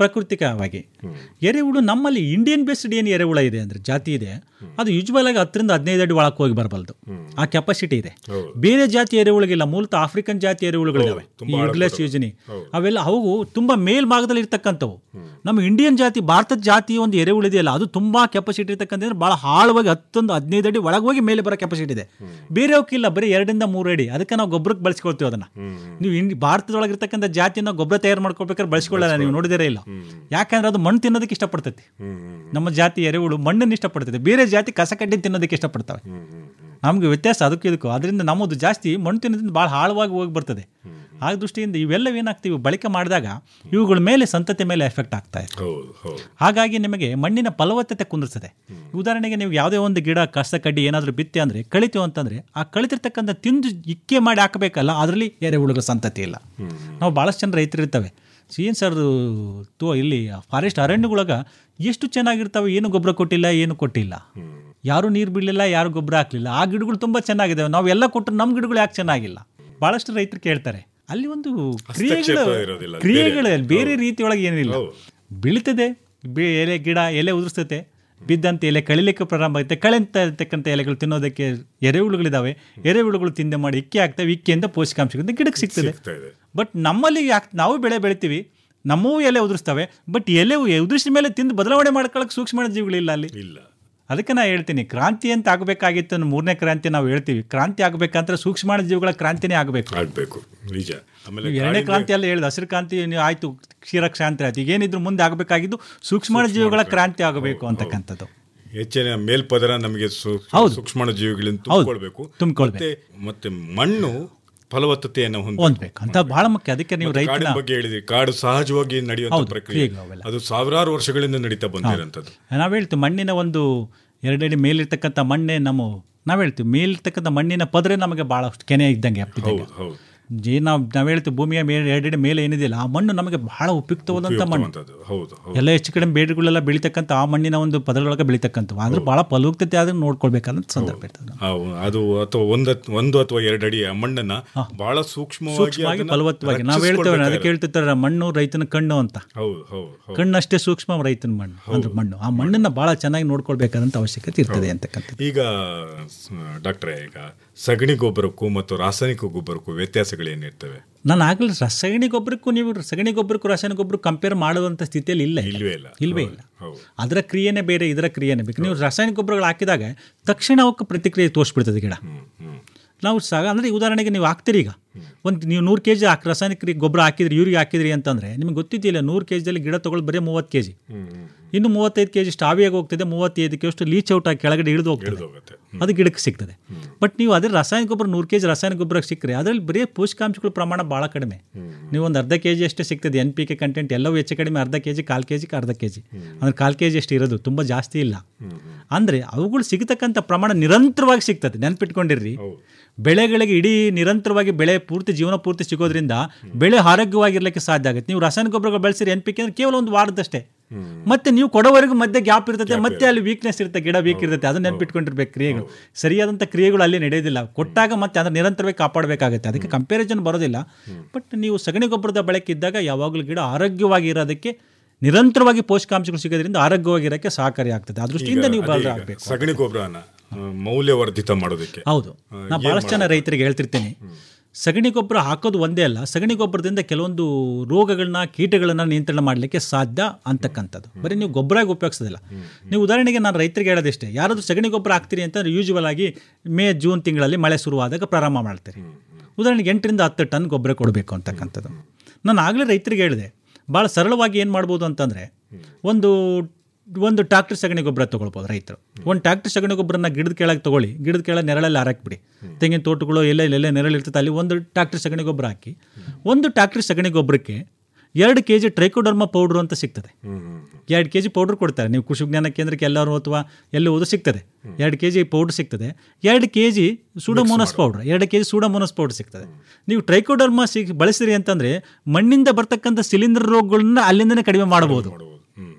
ಪ್ರಾಕೃತಿಕವಾಗಿ ಎರೆಹುಳು ನಮ್ಮಲ್ಲಿ ಇಂಡಿಯನ್ ಬೇಸ್ಡ್ ಏನು ಎರೆಹುಳ ಇದೆ ಅಂದ್ರೆ ಜಾತಿ ಇದೆ ಅದು ಯೂಜ್ವಲ್ ಆಗಿ ಹತ್ತರಿಂದ ಹದಿನೈದು ಅಡಿ ಒಳಕ್ಕೆ ಹೋಗಿ ಬರಬಲ್ದು ಆ ಕೆಪಾಸಿಟಿ ಇದೆ ಬೇರೆ ಜಾತಿ ಎರೆಹುಳುಗಿಲ್ಲ ಮೂಲತಃ ಆಫ್ರಿಕನ್ ಜಾತಿ ಎರೆಹುಳುಗಳಿದಾವೆ ಈ ಯುಡ್ಲೆಸ್ ಯೂಜನಿ ಅವೆಲ್ಲ ಅವು ತುಂಬಾ ಮೇಲ್ಭಾಗದಲ್ಲಿ ಇರ್ತಕ್ಕಂಥವು ನಮ್ಮ ಇಂಡಿಯನ್ ಜಾತಿ ಭಾರತದ ಜಾತಿ ಒಂದು ಎರೆಹುಳು ಇದೆಯಲ್ಲ ಅದು ತುಂಬಾ ಕೆಪಾಸಿಟಿ ಇರ್ತಕ್ಕಂಥ ಬಹಳ ಆಳವಾಗಿ ಹತ್ತೊಂದು ಹದಿನೈದು ಅಡಿ ಒಳಗೆ ಹೋಗಿ ಮೇಲೆ ಬರೋ ಕೆಪಾಸಿಟಿ ಇದೆ ಬೇರೆಯವಕ್ಕಿಲ್ಲ ಬರೀ ಎರಡರಿಂದ ಮೂರು ಅಡಿ ಅದಕ್ಕೆ ನಾವು ಗೊಬ್ಬರಕ್ಕೆ ಬಳಸ್ಕೊಳ್ತೀವಿ ಅದನ್ನ ನೀವು ಇಂಡಿ ಭಾರತದೊಳಗೆ ಇರ್ತಕ್ಕಂಥ ಜಾತಿನ ಗೊಬ್ಬರ ತಯಾರು ಮಾಡ್ಕೊಳ್ಬೇಕಾದ್ರೆ ಬಳಸ್ಕೊಳ್ಳಲ್ಲ ನೀವು ನೋಡಿದಿರೇ ಇಲ್ಲ ಯಾಕಂದ್ರೆ ಅದು ಮಣ್ಣು ತಿನ್ನೋದಕ್ಕೆ ಇಷ್ಟಪಡ್ತೈತಿ ನಮ್ಮ ಜಾತಿ ಎರೆಹುಳು ಮಣ್ಣನ್ನು ಇಷ್ಟಪಡ್ತೈತೆ ಬೇರೆ ಜಾತಿ ಕಸ ಕಡ್ಡಿ ತಿನ್ನೋದಕ್ಕೆ ಇಷ್ಟಪಡ್ತವೆ ನಮ್ಗೆ ವ್ಯತ್ಯಾಸ ಅದಕ್ಕೂ ಇದಕ್ಕೂ ಅದರಿಂದ ನಮ್ಮದು ಜಾಸ್ತಿ ಮಣ್ಣು ತಿನ್ನೋದ್ರಿಂದ ಭಾಳ ಆಳವಾಗಿ ಹೋಗಿ ಬರ್ತದೆ ಆ ದೃಷ್ಟಿಯಿಂದ ಇವೆಲ್ಲವೂ ಏನಾಗ್ತೀವಿ ಬಳಕೆ ಮಾಡಿದಾಗ ಇವುಗಳ ಮೇಲೆ ಸಂತತಿ ಮೇಲೆ ಎಫೆಕ್ಟ್ ಆಗ್ತಾ ಇದೆ ಹೌದು ಹೌದು ಹಾಗಾಗಿ ನಿಮಗೆ ಮಣ್ಣಿನ ಫಲವತ್ತತೆ ಕುಂದಿರ್ತದೆ ಉದಾಹರಣೆಗೆ ನೀವು ಯಾವುದೇ ಒಂದು ಗಿಡ ಕಸ ಕಡ್ಡಿ ಏನಾದರೂ ಬಿತ್ತೆ ಅಂದರೆ ಕಳಿತೀವಿ ಅಂತಂದರೆ ಆ ಕಳಿತಿರ್ತಕ್ಕಂಥ ತಿಂದು ಇಕ್ಕೆ ಮಾಡಿ ಹಾಕಬೇಕಲ್ಲ ಅದರಲ್ಲಿ ಎರೆಹುಳುಗಳ ಸಂತತಿ ಇಲ್ಲ ನಾವು ಭಾಳಷ್ಟು ಜನ ರೈತರು ಇರ್ತವೆ ಏನು ಸರ್ ತೋ ಇಲ್ಲಿ ಫಾರೆಸ್ಟ್ ಅರಣ್ಯಗಳಾಗ ಎಷ್ಟು ಚೆನ್ನಾಗಿರ್ತಾವೆ ಏನು ಗೊಬ್ಬರ ಕೊಟ್ಟಿಲ್ಲ ಏನು ಕೊಟ್ಟಿಲ್ಲ ಯಾರು ನೀರು ಬಿಡಲಿಲ್ಲ ಯಾರು ಗೊಬ್ಬರ ಹಾಕಲಿಲ್ಲ ಆ ಗಿಡಗಳು ತುಂಬ ಚೆನ್ನಾಗಿದ್ದಾವೆ ನಾವು ಎಲ್ಲ ಕೊಟ್ಟರು ನಮ್ಮ ಗಿಡಗಳು ಯಾಕೆ ಚೆನ್ನಾಗಿಲ್ಲ ಭಾಳಷ್ಟು ರೈತರು ಕೇಳ್ತಾರೆ ಅಲ್ಲಿ ಒಂದು ಕ್ರಿಯೆಗಳು ಇರೋದಿಲ್ಲ. ಕ್ರಿಯೆಗಳು ಬೇರೆ ರೀತಿಯೊಳಗೆ ಏನಿಲ್ಲ ಬೀಳ್ತದೆ ಬಿ- ಎಲೆ ಗಿಡ ಎಲೆ ಉದುರಿಸ್ತತೆ ಬಿದ್ದಂತೆ ಎಲೆ ಕಳಿಲಿಕ್ಕೆ ಪ್ರಾರಂಭ ಆಗುತ್ತೆ ಕಳೆಂತ ಇರ್ತಕ್ಕಂಥ ಎಲೆಗಳು ತಿನ್ನೋದಕ್ಕೆ ಎರೆಹುಳುಗಳಿದಾವೆ ಎರೆಹುಳುಗಳು ತಿಂದೆ ಮಾಡಿ ಇಕ್ಕೆ ಆಗ್ತವೆ ಇಕ್ಕೆಯಿಂದ ಪೋಷಕಾಂಶಗಳಿಂದ ಗಿಡಕ್ಕೆ ಸಿಗ್ತದೆ ಸಿಗ್ತಾ ಇದೆ ಬಟ್ ನಮ್ಮಲ್ಲಿ ಯಾಕೆ ನಾವು ಬೆಳೆ ಬೆಳಿತೀವಿ ನಮ್ಮವು ಎಲೆ ಉದುರಿಸ್ತವೆ ಬಟ್ ಎಲೆ ಉದುರಿಸಿದ ಮೇಲೆ ತಿಂದು ಬದಲಾವಣೆ ಮಾಡ್ಕೊಳ್ಳೋಕೆ ಸೂಕ್ಷ್ಮ ಜೀವಿಗಳಿಲ್ಲ ಅಲ್ಲಿ ಇಲ್ಲ ಅದಕ್ಕೆ ನಾ ಹೇಳ್ತೀನಿ ಕ್ರಾಂತಿ ಅಂತ ಆಗಬೇಕಾಗಿತ್ತು ಅನ್ನೋ ಮೂರನೇ ಕ್ರಾಂತಿ ನಾವು ಹೇಳ್ತೀವಿ ಕ್ರಾಂತಿ ಆಗಬೇಕಂದ್ರೆ ಸೂಕ್ಷ್ಮ ಜೀವಿಗಳ ಕ್ರಾಂತಿನೇ ಆಗಬೇಕು ಆಗ್ಬೇಕು ನಿಜ ಆಮೇಲೆ ನೀವು ಎರಡನೇ ಕ್ರಾಂತಿ ಎಲ್ಲ ಹೇಳಿದ ಹಸಿರು ಕ್ರಾಂತಿ ನೀವು ಆಯ್ತು ಕ್ಷೀರ ಕ್ರಾಂತಿ ಆಯ್ತು ಈಗೇನಿದ್ರು ಮುಂದೆ ಆಗಬೇಕಾಗಿದ್ದು ಸೂಕ್ಷ್ಮ ಜೀವಿಗಳ ಕ್ರಾಂತಿ ಆಗಬೇಕು ಅಂತಕ್ಕಂಥದ್ದು ಹೆಚ್ಚಿನ ಮೇಲ್ಪದರ ನಮಗೆ ಸೂ- ಹೌದು. ಸೂಕ್ಷ್ಮ ಜೀವಿಗಳಿಂದ ಹೌದು. ತುಂಬಿಕೊಳ್ಬೇಕು ತುಂಬಿಕೊಳ್ಬೇಕು. ಮತ್ತೆ ಮತ್ತೆ ಮಣ್ಣು ಫಲವತ್ತತೆಯನ್ನು ಹೊಂದಬೇಕು ಹೊಂದ್ಬೇಕು ಅಂತ ಬಹಳ ಮುಖ್ಯ ಅದಕ್ಕೆ ನೀವು ಮತ್ತೆ ರೈತನ ಕಾಡಿನ ಬಗ್ಗೆ ಹೇಳಿದ್ರಿ ಕಾಡು ಸಹಜವಾಗಿ ನಡೆಯುವಂತ ಹೌದು, ಪ್ರಕ್ರಿಯೆ ಕ್ರಿಯೆಗಳು ಅವೆಲ್ಲ. ಅದು ಸಾವಿರಾರು ವರ್ಷಗಳಿಂದ ನಡೀತಾ ಬಂದಿರೋಂಥದ್ದು ನಾವು ಹೇಳ್ತೀವಿ ಮಣ್ಣಿನ ಒಂದು ಎರಡಡಿ ಮೇಲಿರ್ತಕ್ಕಂಥ ಮಣ್ಣೆ ನಮ್ಮ ನಾವು ಹೇಳ್ತೀವಿ ಮೇಲಿರ್ತಕ್ಕಂಥ ಮಣ್ಣಿನ ಪದರೆ ನಮಗೆ ಭಾಳಷ್ಟು ಕೆನೆ ಇದ್ದಂಗೆ ಹೌದು ಹೌದು ಜೀ ನಾವು ನಾವು ಹೇಳ್ತೀವಿ ಭೂಮಿಯ ಮೇಲೆ ಎರಡಡಿ ಮೇಲೆ ಏನಿದೆಯಲ್ಲ ಆ ಮಣ್ಣು ನಮಗೆ ಬಹಳ ಉಪಯುಕ್ತವಾದಂಥ ಮಣ್ಣು ಉಪಯುಕ್ತವಾದದ್ದು. ಹೌದು ಹೌದು ಎಲ್ಲ ಹೆಚ್ಚು ಕಡಿಮೆ ಬೇರುಗಳೆಲ್ಲ ಬೆಳಿತಕ್ಕಂಥ ಆ ಮಣ್ಣಿನ ಒಂದು ಪದರೊಳಗೆ ಬೆಳಿತಕ್ಕಂಥವು ಆದ್ರೆ ಭಾಳ ಫಲವತ್ತತೆ ಆದ್ರೆ ನೋಡ್ಕೊಳ್ಬೇಕಾದಂತ ಸಂದರ್ಭ ಇರ್ತದೆ ಆ, ಅದು ಅಥವಾ ಒಂದು ಒಂದು ಅಥವಾ ಎರಡು ಅಡಿ ಆ ಮಣ್ಣನ್ನ ಬಹಳ ಸೂಕ್ಷ್ಮವಾಗಿ ಸೂಕ್ಷ್ಮವಾಗಿ ಅದನ್ನ ಫಲವತ್ತವಾಗಿ ನಾವು ಹೇಳ್ತೇವೆ ಅದಕ್ಕೆ ರಕ್ಷಿಸ್ಕೊಳ್ಬೇಕಾಗಿರೋದು. ಹೇಳ್ತಿರ್ತಾರೆ ಮಣ್ಣು ರೈತನ ಕಣ್ಣು ಅಂತ ಹೌದು ಹೌದು ಹೌದು ಕಣ್ಣಷ್ಟೇ ಸೂಕ್ಷ್ಮ ರೈತನ ಮಣ್ಣು ಅಂದ್ರೆ ಮಣ್ಣು ಆ ಮಣ್ಣನ್ನ ಬಹಳ ಚೆನ್ನಾಗಿ ನೋಡ್ಕೊಳ್ಬೇಕಾದಂತ ಅವಶ್ಯಕತೆ ಇರ್ತದೆ ಅಂತಕ್ಕಂಥ ಈಗ ಸ- ಡಾಕ್ಟ್ರೇ ಈಗ ಸಗಣಿ ಗೊಬ್ಬರಕ್ಕೂ ಮತ್ತು ರಾಸಾಯನಿಕ ಗೊಬ್ಬರಕ್ಕೂ ವ್ಯತ್ಯಾಸಗಳೇನಿರ್ತವೆ ನಾನು ಆಗಲೇ ರಾಸಾಯನಿಕ ಗೊಬ್ಬರಕ್ಕೂ ನೀವು ಸಗಣಿ ಗೊಬ್ಬರಕ್ಕೂ ರಾಸಾಯನಿಕ ಗೊಬ್ಬರ ಕಂಪೇರ್ ಮಾಡುವಂಥ ಸ್ಥಿತಿಯಲ್ಲಿ ಇಲ್ಲ ಈಗ. ಇಲ್ವೇ ಇಲ್ಲ ಇಲ್ವೇ ಹೌದು, ಇಲ್ಲ ಹೌದು ಅದರ ಕ್ರಿಯೆನೇ ಬೇರೆ ಇದರ ಕ್ರಿಯೆನೇ ಬೇಕು ನೀವು ರಾಸಾಯನಿಕ ಗೊಬ್ಬರಗಳು ಹಾಕಿದಾಗ ತಕ್ಷಣ ಅವಕ್ಕೆ ಪ್ರತಿಕ್ರಿಯೆ ತೋರಿಸ್ಬಿಡ್ತದೆ ಗಿಡ ನಾವು ಸಹ ಅಂದರೆ ಉದಾಹರಣೆಗೆ ನೀವು ಹಾಕ್ತೀರಿ ಈಗ ಒಂದು ನೀವು ನೂರು ಕೆ ಜಿ ಹಾಕಿ ರಾಸಾಯನಿಕ ಗೊಬ್ಬರ ಹಾಕಿದ್ರಿ ಯೂರಿಗೆ ಹಾಕಿದ್ರಿ ಅಂತಂದರೆ ನಿಮ್ಗೆ ಗೊತ್ತಿದ್ದಿಲ್ಲ ನೂರು ಕೆ ಜಿಯಲ್ಲಿ ಗಿಡ ತೊಗೊಳ್ಳೋದು ಬರೀ ಮೂವತ್ತು ಕೆ ಜಿ ಇನ್ನು ಮೂವತ್ತೈದು ಕೆ ಜಿ ಸ್ಟಾವಿಯಾಗಿ ಹೋಗ್ತದೆ ಮೂವತ್ತೈದು ಕೆ ಅಷ್ಟು ಲೀಚ್ ಔಟ್ ಆಗಿ ಕೆಳಗಡೆ ಇಳಿದು ಹೋಗ್ತದೆ ಹೋಗುತ್ತೆ ಅದು ಗಿಡಕ್ಕೆ ಸಿಗ್ತದೆ ಬಟ್ ನೀವು ಅದೇ ರಾಸಾಯನಿಕ ಗೊಬ್ಬರ ನೂರು ಕೆ ಜಿ ರಾಸಾಯನಿಕ ಗೊಬ್ಬರ ಸಿಕ್ಕರೆ ಅದರಲ್ಲಿ ಬರೀ ಪೋಷಕಾಂಶಗಳ ಪ್ರಮಾಣ ಭಾಳ ಕಡಿಮೆ ನೀವು ಒಂದು ಅರ್ಧ ಕೆ ಜಿ ಅಷ್ಟೇ ಸಿಗ್ತದೆ ಎನ್ ಪಿ ಕೆ ಕಂಟೆಂಟ್ ಎಲ್ಲವೂ ಹೆಚ್ಚು ಕಡಿಮೆ ಅರ್ಧ ಕೆ ಜಿ ಕಾಲು ಕೆ ಜಿ ಅರ್ಧ ಕೆ ಜಿ ಅಂದ್ರೆ ಕಾಲು ಕೆ ಜಿ ಅಷ್ಟು ಇರೋದು ತುಂಬ ಜಾಸ್ತಿ ಇಲ್ಲ ಅಂದರೆ ಅವುಗಳು ಸಿಗತಕ್ಕಂಥ ಪ್ರಮಾಣ ನಿರಂತರವಾಗಿ ಸಿಗ್ತದೆ ನೆನ್ಪಿಟ್ಕೊಂಡಿರ್ರಿ ಬೆಳೆಗಳಿಗೆ ಇಡೀ ನಿರಂತರವಾಗಿ ಬೆಳೆ ಪೂರ್ತಿ ಜೀವನ ಪೂರ್ತಿ ಸಿಗೋದ್ರಿಂದ ಬೆಳೆ ಆರೋಗ್ಯವಾಗಿರ್ಲಿಕ್ಕೆ ಸಾಧ್ಯ ಆಗುತ್ತೆ ನೀವು ರಾಸಾಯನಿಕ ಗೊಬ್ಬರಗಳು ಬಳಸಿರಿ ಎನ್ ಪಿ ಕೆ ಅಂದ್ರೆ ಕೇವಲ ಒಂದು ವಾರದಷ್ಟೇ ಮತ್ತೆ ನೀವು ಕೊಡೋವರೆಗೂ ಮಧ್ಯೆ ಗ್ಯಾಪ್ ಇರ್ತದೆ ಮತ್ತೆ ಅಲ್ಲಿ ವೀಕ್ನೆಸ್ ಇರುತ್ತೆ ಗಿಡ ವೀಕ್ ಇರುತ್ತೆ ಅದನ್ನ ನೆನ್ಪಿಟ್ಕೊಂಡಿರ್ಬೇಕು ಕ್ರಿಯೆಗಳು ಸರಿಯಾದಂಥ ಕ್ರಿಯೆಗಳು ಅಲ್ಲಿ ನಡೆಯೋದಿಲ್ಲ ಕೊಟ್ಟಾಗ ಮತ್ತೆ ಅದನ್ನ ನಿರಂತರವಾಗಿ ಕಾಪಾಡಬೇಕಾಗುತ್ತೆ ಅದಕ್ಕೆ ಕಂಪ್ಯಾರಿಸನ್ ಬರೋದಿಲ್ಲ ಬಟ್ ನೀವು ಸಗಣಿ ಗೊಬ್ಬರದ ಬಳಕೆ ಇದ್ದಾಗ ಯಾವಾಗಲೂ ಗಿಡ ಆರೋಗ್ಯವಾಗಿ ಇರೋದಕ್ಕೆ ನಿರಂತರವಾಗಿ ಪೋಷಕಾಂಶಗಳು ಸಿಗೋದ್ರಿಂದ ಆರೋಗ್ಯವಾಗಿರೋಕ್ಕೆ ಸಹಕಾರಿ ಆಗ್ತದೆ ಆ ದೃಷ್ಟಿಯಿಂದ ನೀವು ಅದೇ ಈಗ ಆಗಬೇಕು ಸಗಣಿ ಗೊಬ್ಬರನ ಮೌಲ್ಯವರ್ಧಿತ ಮಾಡೋದಕ್ಕೆ ಹೌದು ನಾ ಭಾಳಷ್ಟು ಜನ ರೈತರಿಗೆ ಹೇಳ್ತಿರ್ತೀನಿ ಸಗಣಿ ಗೊಬ್ಬರ ಹಾಕೋದು ಒಂದೇ ಅಲ್ಲ ಸಗಣಿ ಗೊಬ್ಬರದಿಂದ ಕೆಲವೊಂದು ರೋಗಗಳನ್ನ ಕೀಟಗಳನ್ನ ನಿಯಂತ್ರಣ ಮಾಡಲಿಕ್ಕೆ ಸಾಧ್ಯ ಅಂತಕ್ಕಂಥದ್ದು ಬರೀ ನೀವು ಗೊಬ್ಬರ ಉಪಯೋಗಿಸೋದಿಲ್ಲ ನೀವು ಉದಾಹರಣೆಗೆ ನಾನು ರೈತರಿಗೆ ಹೇಳೋದಿಷ್ಟೇ ಯಾರಾದರೂ ಸಗಣಿ ಗೊಬ್ಬರ ಹಾಕ್ತೀರಿ ಅಂತಂದ್ರೆ ಯೂಶುವಲ್ ಆಗಿ ಮೇ ಜೂನ್ ತಿಂಗಳಲ್ಲಿ ಮಳೆ ಶುರುವಾದಾಗ ಪ್ರಾರಂಭ ಮಾಡ್ತೀರಿ ಉದಾಹರಣೆಗೆ ಎಂಟರಿಂದ ಹತ್ತು ಟನ್ ಗೊಬ್ಬರ ಕೊಡಬೇಕು ಅಂತಕ್ಕಂಥದ್ದು ನಾನು ಆಗಲೇ ರೈತರಿಗೆ ಹೇಳಿದೆ ಭಾಳ ಸರಳವಾಗಿ ಏನು ಮಾಡ್ಬೋದು ಅಂತಂದರೆ ಒಂದು ಒಂದು ಟ್ರಾಕ್ಟರ್ ಸಗಣಿ ಗೊಬ್ಬರ ತೊಗೊಳ್ಬೋದು ರೈತರು ಒಂದು ಟ್ರಾಕ್ಟರ್ ಸಗಣಿ ಗೊಬ್ಬರನ ಗಿಡದ ಕೆಳಗೆ ತೊಗೊಳ್ಳಿ ಗಿಡದ ಕೆಳಗೆ ನೆರಳಲ್ಲಿ ಹಾರಾಕ್ಬಿಡಿ ತೆಂಗಿನ ತೋಟಗಳು ಎಲ್ಲ ಎಲ್ಲೇ ನೆರಳು ಇರ್ತದೆ ಅಲ್ಲಿ ಒಂದು ಟ್ರಾಕ್ಟರ್ ಸಗಣಿ ಗೊಬ್ಬರ ಹಾಕಿ ಒಂದು ಟ್ರಾಕ್ಟರ್ ಸಗಣಿ ಗೊಬ್ಬರಕ್ಕೆ ಎರಡು ಕೆ ಜಿ ಟ್ರೈಕೋಡರ್ಮಾ ಪೌಡ್ರು ಅಂತ ಸಿಗ್ತದೆ ಎರಡು ಕೆ ಜಿ ಪೌಡ್ರ್ ಕೊಡ್ತಾರೆ ನೀವು ಕೃಷಿ ವಿಜ್ಞಾನ ಕೇಂದ್ರಕ್ಕೆ ಎಲ್ಲರೂ ಅಥವಾ ಎಲ್ಲಿ ಹೋದ್ರು ಸಿಗ್ತದೆ ಎರಡು ಕೆ ಜಿ ಪೌಡ್ರ್ ಸಿಗ್ತದೆ ಎರಡು ಕೆ ಜಿ ಸೂಡೋಮೋನಸ್ ಪೌಡ್ರ್ ಎರಡು ಕೆ ಜಿ ಸೂಡೋಮೋನಸ್ ಪೌಡ್ರ್ ಸಿಗ್ತದೆ ನೀವು ಟ್ರೈಕೋಡರ್ಮಾ ಸಿಗ್ ಬಳಸಿರಿ ಅಂತಂದರೆ ಮಣ್ಣಿಂದ ಬರ್ತಕ್ಕಂಥ ಸಿಲಿಂಡರ್ ರೋಗಗಳನ್ನ ಅಲ್ಲಿಂದನೇ ಕಡಿಮೆ ಮಾಡಬಹುದು